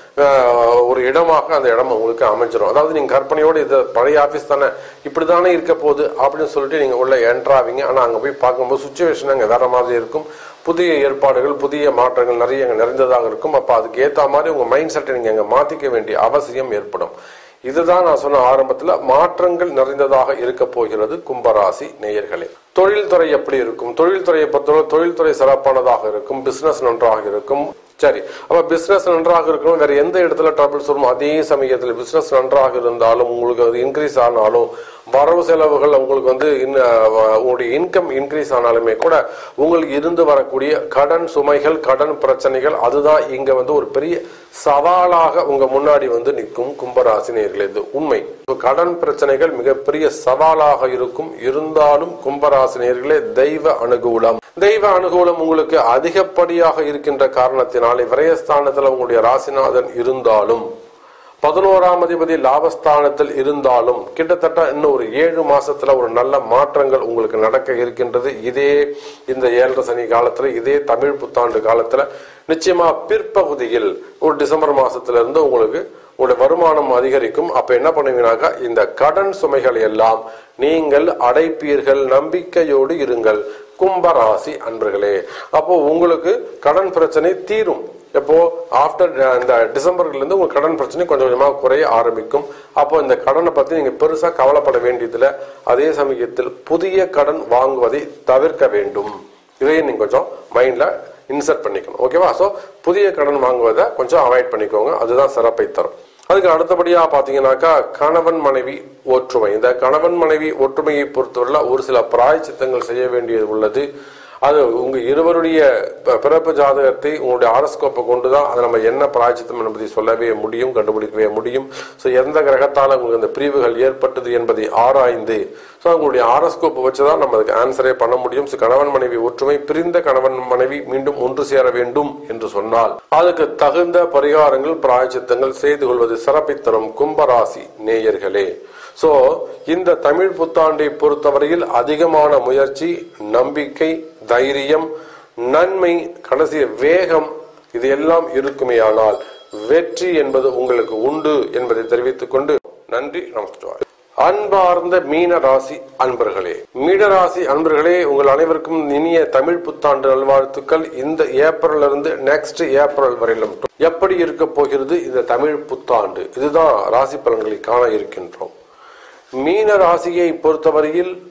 அஹ், ஒரு இடமாக அந்த இடம் உங்களுக்கு அமைஞ்சிரும் அதாவது நீங்க கற்பனையோடு இது பழைய ஆபீஸ் தானே இப்படிதானே இருக்க போகுது அப்படின்னு சொல்லிட்டு நீங்க உள்ள என்ட்ராவீங்க ஆனா அங்க போய் பார்க்கும்போது சுச்சுவேஷன் அங்க வேற மாதிரி இருக்கும் புதிய ஏற்பாடுகள் புதிய மாற்றங்கள் நிறைய அங்க நிறைந்ததாக இருக்கும் அப்ப அதுக்கு ஏத்த மாதிரி உங்க மைண்ட் செட்டை நீங்க அங்க மாத்திக்க வேண்டிய அவசியம் ஏற்படும் இதுதான் நான் சொன்ன ஆரம்பத்துல மாற்றங்கள் நிறைந்ததாக இருக்க போகிறது கும்பராசி நேயர்களே தொழில்துறை எப்படி இருக்கும் தொழில்துறையை பொறுத்தவரை தொழில்துறை சிறப்பானதாக இருக்கும் பிசினஸ் நன்றாக இருக்கும் சரி அப்ப பிசினஸ் நன்றாக இருக்கணும் வேற எந்த இடத்துல ட்ரபிள்ஸ் வரும் அதே சமயத்தில் பிசினஸ் நன்றாக இருந்தாலும் உங்களுக்கு அது இன்க்ரீஸ் ஆனாலும் வரவு செலவுகள் உங்களுக்கு வந்து இன்- அஹ் உங்களுடைய இன்கம் இன்க்ரீஸ் ஆனாலுமே கூட உங்களுக்கு இருந்து வரக்கூடிய கடன் சுமைகள் கடன் பிரச்சனைகள் அதுதான் இங்க வந்து ஒரு பெரிய சவாலாக உங்க முன்னாடி வந்து நிற்கும் கும்பராசினியர்களே இது உண்மை இப்ப கடன் பிரச்சனைகள் மிகப்பெரிய சவாலாக இருக்கும் இருந்தாலும் கும்பராசினியர்களே தெய்வ அனுகூலம் தெய்வ அனுகூலம் உங்களுக்கு அதிகப்படியாக இருக்கின்ற காரணத்தினாலே விரயஸ்தானத்துல உங்களுடைய ராசிநாதன் இருந்தாலும் பதினோராம் அதிபதி லாபஸ்தானத்தில் இருந்தாலும் கிட்டத்தட்ட இன்னும் ஒரு ஏழு மாசத்துல ஒரு நல்ல மாற்றங்கள் உங்களுக்கு நடக்க இருக்கின்றது இதே இந்த ஏழரை சனி காலத்துல இதே தமிழ் புத்தாண்டு காலத்துல நிச்சயமா பிற்பகுதியில் ஒரு டிசம்பர் மாசத்துல இருந்து உங்களுக்கு உங்களுடைய வருமானம் அதிகரிக்கும் அப்ப என்ன பண்ணுவீங்கன்னாக்கா இந்த கடன் சுமைகள் எல்லாம் நீங்கள் அடைப்பீர்கள் நம்பிக்கையோடு இருங்கள் கும்பராசி அன்பர்களே அப்போ உங்களுக்கு கடன் பிரச்சனை தீரும் எப்போ ஆஃப்டர் இந்த டிசம்பர்ல இருந்து உங்க கடன் பிரச்சனை கொஞ்சம் கொஞ்சமா குறைய ஆரம்பிக்கும் அப்போ இந்த கடனை பத்தி நீங்க பெருசா கவலைப்பட வேண்டியதில்லை அதே சமயத்தில் புதிய கடன் வாங்குவதை தவிர்க்க வேண்டும் இதையும் நீங்க கொஞ்சம் மைண்ட்ல இன்சர்ட் பண்ணிக்கணும் ஓகேவா சோ புதிய கடன் வாங்குவதை கொஞ்சம் அவாய்ட் பண்ணிக்கோங்க அதுதான் சிறப்பை தரும் அதுக்கு அடுத்தபடியா பாத்தீங்கன்னாக்கா கணவன் மனைவி ஒற்றுமை இந்த கணவன் மனைவி ஒற்றுமையை பொறுத்தவரை ஒரு சில பிராய்ச்சித்தங்கள் செய்ய வேண்டியது உள்ளது அது உங்க இருவருடைய ப- பிறப்பு ஜாதகத்தை உங்களுடைய ஆரஸ்கோப்பை கொண்டு தான் அதை நம்ம என்ன பிராய்ச்சித்தம் என்பதை சொல்லவே முடியும் கண்டுபிடிக்கவே முடியும் ஸோ எந்த கிரகத்தால உங்களுக்கு அந்த பிரிவுகள் ஏற்பட்டது என்பதை ஆராய்ந்து ஸோ உங்களுடைய ஆரஸ்கோப்பை வச்சு தான் நம்ம அதுக்கு ஆன்சரே பண்ண முடியும் ஸோ கணவன் மனைவி ஒற்றுமை பிரிந்த கணவன் மனைவி மீண்டும் ஒன்று சேர வேண்டும் என்று சொன்னால் அதுக்கு தகுந்த பரிகாரங்கள் பிராய்ச்சித்தங்கள் செய்து கொள்வது சிறப்பை தரும் கும்பராசி நேயர்களே சோ இந்த தமிழ் புத்தாண்டை பொறுத்தவரையில் அதிகமான முயற்சி நம்பிக்கை தைரியம் நன்மை கடைசி வேகம் இது எல்லாம் இருக்குமேயானால் வெற்றி என்பது உங்களுக்கு உண்டு என்பதை தெரிவித்துக் கொண்டு நன்றி நமஸ்காரம் அன்பார்ந்த மீன ராசி அன்பர்களே மீன ராசி அன்பர்களே உங்கள் அனைவருக்கும் இனிய தமிழ் புத்தாண்டு நல்வாழ்த்துக்கள் இந்த ஏப்ரல்ல இருந்து நெக்ஸ்ட் ஏப்ரல் வரையிலும் எப்படி இருக்க போகிறது இந்த தமிழ் புத்தாண்டு இதுதான் ராசி பலன்களை காண இருக்கின்றோம் மீன ராசியை பொறுத்தவரையில்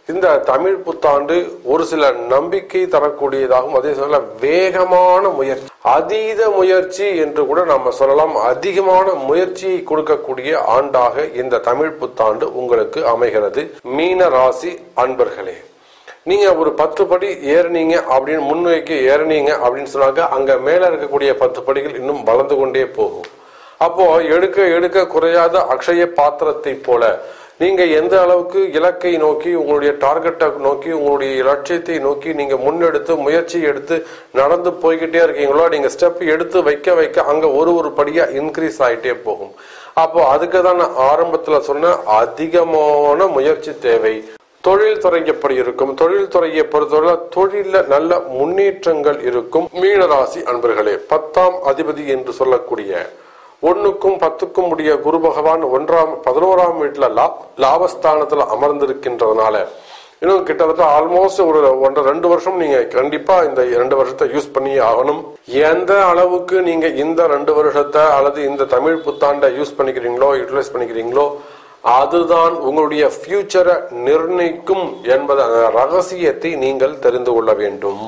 இந்த தமிழ் புத்தாண்டு ஒரு சில நம்பிக்கை தரக்கூடியதாகவும் அதே சமயம் வேகமான முயற்சி அதீத முயற்சி என்று கூட நம்ம சொல்லலாம் அதிகமான முயற்சியை கொடுக்கக்கூடிய ஆண்டாக இந்த தமிழ் புத்தாண்டு உங்களுக்கு அமைகிறது மீன ராசி அன்பர்களே நீங்க ஒரு பத்து படி ஏறினீங்க அப்படின்னு முன்வைக்கு ஏறினீங்க அப்படின்னு சொன்னாக்க அங்க மேல இருக்கக்கூடிய பத்து படிகள் இன்னும் வளர்ந்து கொண்டே போகும் அப்போ எடுக்க எடுக்க குறையாத அக்ஷய பாத்திரத்தை போல நீங்க எந்த அளவுக்கு இலக்கை நோக்கி உங்களுடைய டார்கெட்டை நோக்கி உங்களுடைய லட்சியத்தை நோக்கி நீங்க முன்னெடுத்து முயற்சி எடுத்து நடந்து போய்கிட்டே இருக்கீங்களோ நீங்க ஸ்டெப் எடுத்து வைக்க வைக்க அங்க ஒரு ஒரு படியா இன்க்ரீஸ் ஆயிட்டே போகும் அப்போ அதுக்கு தான் நான் ஆரம்பத்துல சொன்ன அதிகமான முயற்சி தேவை தொழில் துறை எப்படி இருக்கும் தொழில் துறையை பொறுத்தவரை தொழில நல்ல முன்னேற்றங்கள் இருக்கும் மீனராசி அன்பர்களே பத்தாம் அதிபதி என்று சொல்லக்கூடிய ஒண்ணுக்கும் பத்துக்கும் உடைய குரு பகவான் ஒன்றாம் பதினோராம் வீட்டுல லா லாபஸ்தானத்துல அமர்ந்திருக்கின்றதுனால இன்னும் கிட்டத்தட்ட ஆல்மோஸ்ட் ஒரு ஒன்றரை ரெண்டு வருஷம் நீங்க கண்டிப்பா இந்த ரெண்டு வருஷத்தை யூஸ் பண்ணி ஆகணும் எந்த அளவுக்கு நீங்க இந்த ரெண்டு வருஷத்தை அல்லது இந்த தமிழ் புத்தாண்டை யூஸ் பண்ணிக்கிறீங்களோ யூட்டிலைஸ் பண்ணிக்கிறீங்களோ அதுதான் உங்களுடைய ஃபியூச்சரை நிர்ணயிக்கும் என்பது அந்த ரகசியத்தை நீங்கள் தெரிந்து கொள்ள வேண்டும்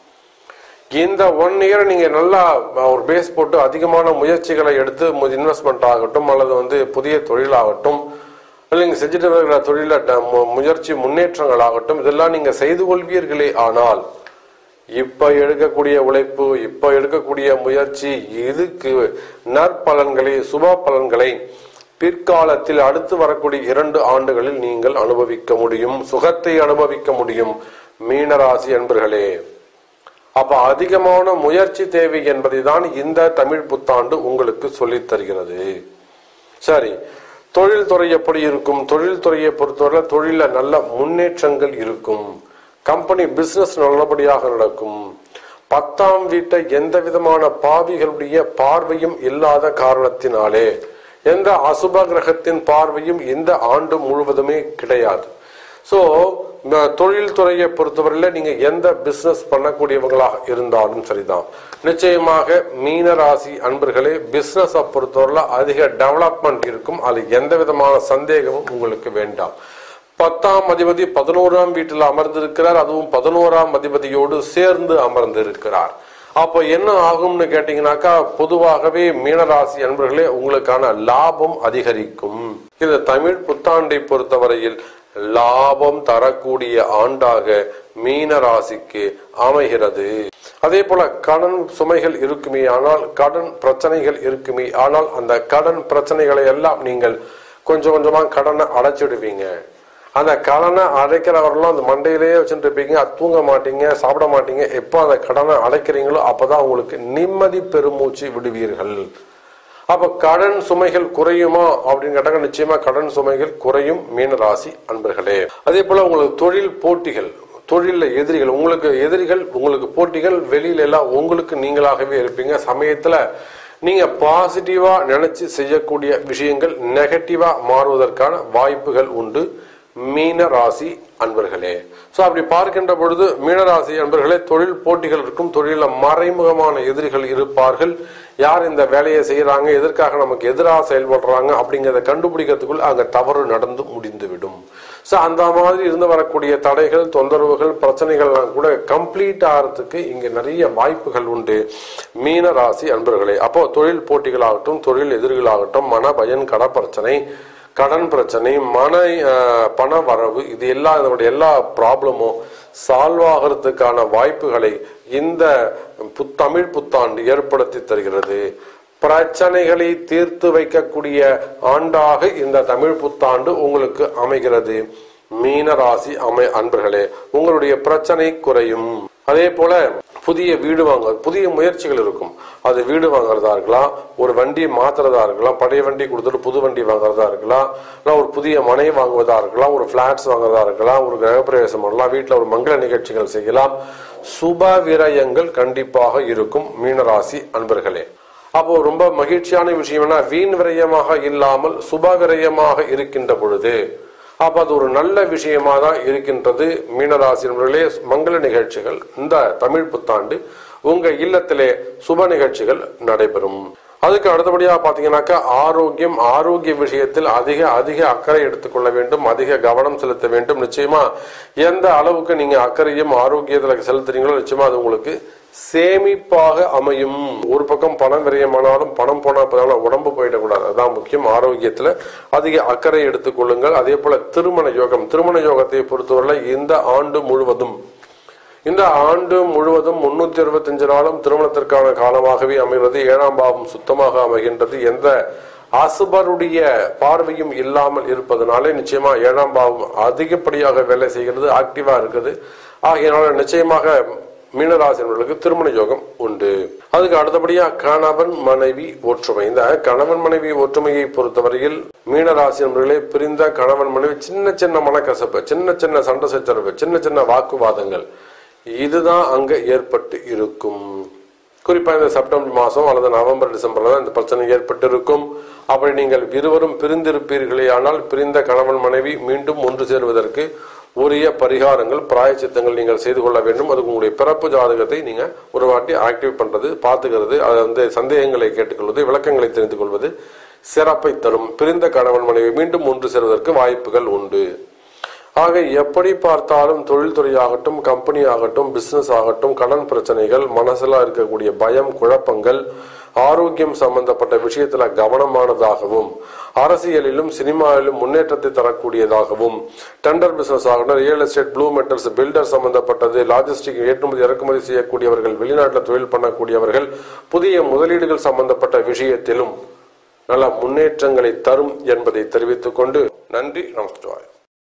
இந்த ஒன் இயர் நீங்க நல்லா ஒரு பேஸ் போட்டு அதிகமான முயற்சிகளை எடுத்து இன்வெஸ்ட்மெண்ட் ஆகட்டும் அல்லது வந்து புதிய தொழிலாகட்டும் இல்லை நீங்க செஞ்சுட்டு வருகிற தொழில ட- மு- முயற்சி முன்னேற்றங்கள் ஆகட்டும் இதெல்லாம் நீங்க செய்து கொள்வீர்களே ஆனால் இப்ப எடுக்கக்கூடிய உழைப்பு இப்ப எடுக்கக்கூடிய முயற்சி இதுக்கு நற்பலன்களை சுப பலன்களை பிற்காலத்தில் அடுத்து வரக்கூடிய இரண்டு ஆண்டுகளில் நீங்கள் அனுபவிக்க முடியும் சுகத்தை அனுபவிக்க முடியும் மீனராசி என்பர்களே அப்ப அதிகமான முயற்சி தேவை என்பதை தான் இந்த தமிழ் புத்தாண்டு உங்களுக்கு சொல்லித் தருகிறது சரி தொழில் துறை எப்படி இருக்கும் தொழில் துறையை பொறுத்தவரை தொழில நல்ல முன்னேற்றங்கள் இருக்கும் கம்பெனி பிசினஸ் நல்லபடியாக நடக்கும் பத்தாம் வீட்டை எந்த விதமான பாவிகளுடைய பார்வையும் இல்லாத காரணத்தினாலே எந்த அசுப கிரகத்தின் பார்வையும் இந்த ஆண்டு முழுவதுமே கிடையாது சோ தொழில் துறையை பொறுத்தவரையில நீங்க எந்த பிசினஸ் பண்ணக்கூடியவங்களாக இருந்தாலும் சரிதான் நிச்சயமாக மீன ராசி அன்பர்களே பிசினஸ் பொறுத்தவரையில அதிக டெவலப்மெண்ட் இருக்கும் அது எந்த விதமான சந்தேகமும் உங்களுக்கு வேண்டாம் பத்தாம் அதிபதி பதினோராம் வீட்டில் அமர்ந்திருக்கிறார் அதுவும் பதினோராம் அதிபதியோடு சேர்ந்து அமர்ந்திருக்கிறார் அப்ப என்ன ஆகும்னு கேட்டீங்கன்னாக்கா பொதுவாகவே மீனராசி அன்பர்களே உங்களுக்கான லாபம் அதிகரிக்கும் இந்த தமிழ் புத்தாண்டை பொறுத்தவரையில் லாபம் தரக்கூடிய ஆண்டாக மீன ராசிக்கு அமைகிறது அதே போல கடன் சுமைகள் இருக்குமே ஆனால் கடன் பிரச்சனைகள் இருக்குமே ஆனால் அந்த கடன் பிரச்சனைகளை எல்லாம் நீங்கள் கொஞ்சம் கொஞ்சமா கடனை அடைச்சிடுவீங்க அந்த கடனை அடைக்கிறவர்களும் அந்த மண்டையிலேயே வச்சுட்டு இருப்பீங்க அது தூங்க மாட்டீங்க சாப்பிட மாட்டீங்க எப்போ அந்த கடனை அடைக்கிறீங்களோ அப்பதான் உங்களுக்கு நிம்மதி பெருமூச்சு விடுவீர்கள் அப்ப கடன் சுமைகள் குறையுமா அப்படின்னு கேட்டாங்க நிச்சயமா கடன் சுமைகள் குறையும் மீன ராசி அன்பர்களே அதே போல உங்களுக்கு தொழில் போட்டிகள் தொழில எதிரிகள் உங்களுக்கு எதிரிகள் உங்களுக்கு போட்டிகள் வெளியில எல்லாம் உங்களுக்கு நீங்களாகவே இருப்பீங்க சமயத்துல நீங்க பாசிட்டிவா நினைச்சு செய்யக்கூடிய விஷயங்கள் நெகட்டிவா மாறுவதற்கான வாய்ப்புகள் உண்டு மீன ராசி அன்பர்களே சோ அப்படி பார்க்கின்ற பொழுது மீனராசி அன்பர்களே தொழில் போட்டிகள் இருக்கும் தொழில மறைமுகமான எதிரிகள் இருப்பார்கள் யார் இந்த வேலையை செய்யறாங்க எதற்காக நமக்கு எதிராக செயல்படுறாங்க அப்படிங்கறத கண்டுபிடிக்கிறதுக்குள் அங்க தவறு நடந்து முடிந்துவிடும் சோ அந்த மாதிரி இருந்து வரக்கூடிய தடைகள் தொந்தரவுகள் பிரச்சனைகள்லாம் கூட கம்ப்ளீட் ஆகிறதுக்கு இங்க நிறைய வாய்ப்புகள் உண்டு மீன ராசி அன்பர்களே அப்போ தொழில் போட்டிகளாகட்டும் தொழில் எதிர்களாகட்டும் மன பயன் கட பிரச்சனை கடன் பிரச்சனை மன அஹ், பண வரவு இது எல்லா இதனுடைய எல்லா ப்ராப்ளமும் சால்வ் ஆகிறதுக்கான வாய்ப்புகளை இந்த புத்- தமிழ் புத்தாண்டு ஏற்படுத்தி தருகிறது பிரச்சனைகளை தீர்த்து வைக்கக்கூடிய ஆண்டாக இந்த தமிழ் புத்தாண்டு உங்களுக்கு அமைகிறது மீன ராசி அமை அன்பர்களே உங்களுடைய பிரச்சனை குறையும் அதே போல புதிய வீடு வாங்க புதிய முயற்சிகள் இருக்கும் அது வீடு வாங்குறதா இருக்கலாம் ஒரு வண்டி மாத்துறதா இருக்கலாம் பழைய வண்டி கொடுத்துட்டு புது வண்டி வாங்குறதா இருக்கலாம் இல்லை ஒரு புதிய மனை வாங்குவதா இருக்கலாம் ஒரு பிளாட்ஸ் வாங்குறதா இருக்கலாம் ஒரு கிரகப்பிரவேசம் பண்ணலாம் வீட்டில் ஒரு மங்கள நிகழ்ச்சிகள் செய்யலாம் சுப விரயங்கள் கண்டிப்பாக இருக்கும் மீனராசி அன்பர்களே அப்போ ரொம்ப மகிழ்ச்சியான விஷயம் என்ன வீண் விரயமாக இல்லாமல் சுப விரயமாக இருக்கின்ற பொழுது அப்ப அது ஒரு நல்ல விஷயமா தான் இருக்கின்றது மீனராசி நண்பர்களே மங்கள நிகழ்ச்சிகள் இந்த தமிழ் புத்தாண்டு உங்க இல்லத்திலே சுப நிகழ்ச்சிகள் நடைபெறும் அதுக்கு அடுத்தபடியாக பார்த்தீங்கன்னாக்கா ஆரோக்கியம் ஆரோக்கிய விஷயத்தில் அதிக அதிக அக்கறை எடுத்துக்கொள்ள வேண்டும் அதிக கவனம் செலுத்த வேண்டும் நிச்சயமா எந்த அளவுக்கு நீங்க அக்கறையும் ஆரோக்கியத்தில் செலுத்துறீங்களோ நிச்சயமா அது உங்களுக்கு சேமிப்பாக அமையும் ஒரு பக்கம் பணம் விரயமானாலும் பணம் போனா போதாலும் உடம்பு போயிடக்கூடாது அதான் முக்கியம் ஆரோக்கியத்துல அதிக அக்கறை எடுத்துக்கொள்ளுங்கள் அதே போல திருமண யோகம் திருமண யோகத்தை பொறுத்தவரை இந்த ஆண்டு முழுவதும் இந்த ஆண்டு முழுவதும் முன்னூத்தி அறுபத்தஞ்சு நாளும் திருமணத்திற்கான காலமாகவே அமைகிறது ஏழாம் பாவம் சுத்தமாக அமைகின்றது எந்த அசுபருடைய பார்வையும் இல்லாமல் இருப்பதனாலே நிச்சயமா ஏழாம் பாவம் அதிகப்படியாக வேலை செய்கிறது ஆக்டிவா இருக்குது ஆகையினால நிச்சயமாக மீனராசினர்களுக்கு திருமண யோகம் உண்டு அதுக்கு அடுத்தபடியா கணவன் மனைவி ஒற்றுமை இந்த கணவன் மனைவி ஒற்றுமையை பொறுத்தவரையில் மீனராசி நண்பர்களே பிரிந்த கணவன் மனைவி சின்ன சின்ன மனக்கசப்பு சின்ன சின்ன சண்டை சச்சரவு சின்ன சின்ன வாக்குவாதங்கள் இதுதான் அங்க ஏற்பட்டு இருக்கும் குறிப்பா இந்த செப்டம்பர் மாசம் அல்லது நவம்பர் டிசம்பர்ல தான் இந்த பிரச்சனை ஏற்பட்டு இருக்கும் அப்படி நீங்கள் இருவரும் பிரிந்திருப்பீர்களே ஆனால் பிரிந்த கணவன் மனைவி மீண்டும் ஒன்று சேருவதற்கு உரிய பரிகாரங்கள் பிராயச்சித்தங்கள் நீங்கள் செய்து கொள்ள வேண்டும் அதுக்கு உங்களுடைய பிறப்பு ஜாதகத்தை நீங்க ஒரு வாட்டி ஆக்டிவ் பண்றது பார்த்துக்கிறது அது வந்து சந்தேகங்களை கேட்டுக்கொள்வது விளக்கங்களை தெரிந்து கொள்வது சிறப்பை தரும் பிரிந்த கணவன் மனைவி மீண்டும் ஒன்று சேருவதற்கு வாய்ப்புகள் உண்டு ஆக எப்படி பார்த்தாலும் தொழில்துறை ஆகட்டும் கம்பெனி ஆகட்டும் பிசினஸ் ஆகட்டும் கடன் பிரச்சனைகள் மனசுல இருக்கக்கூடிய பயம் குழப்பங்கள் ஆரோக்கியம் சம்பந்தப்பட்ட விஷயத்துல கவனமானதாகவும் அரசியலிலும் சினிமாவிலும் முன்னேற்றத்தை தரக்கூடியதாகவும் டெண்டர் பிசினஸ் ஆகட்டும் real estate blue metals builder சம்பந்தப்பட்டது லாஜிஸ்டிக் ஏற்றுமதி இறக்குமதி செய்யக்கூடியவர்கள் வெளிநாட்டில் தொழில் பண்ணக்கூடியவர்கள் புதிய முதலீடுகள் சம்பந்தப்பட்ட விஷயத்திலும் நல்ல முன்னேற்றங்களை தரும் என்பதை தெரிவித்துக் கொண்டு நன்றி நமஸ்காரம்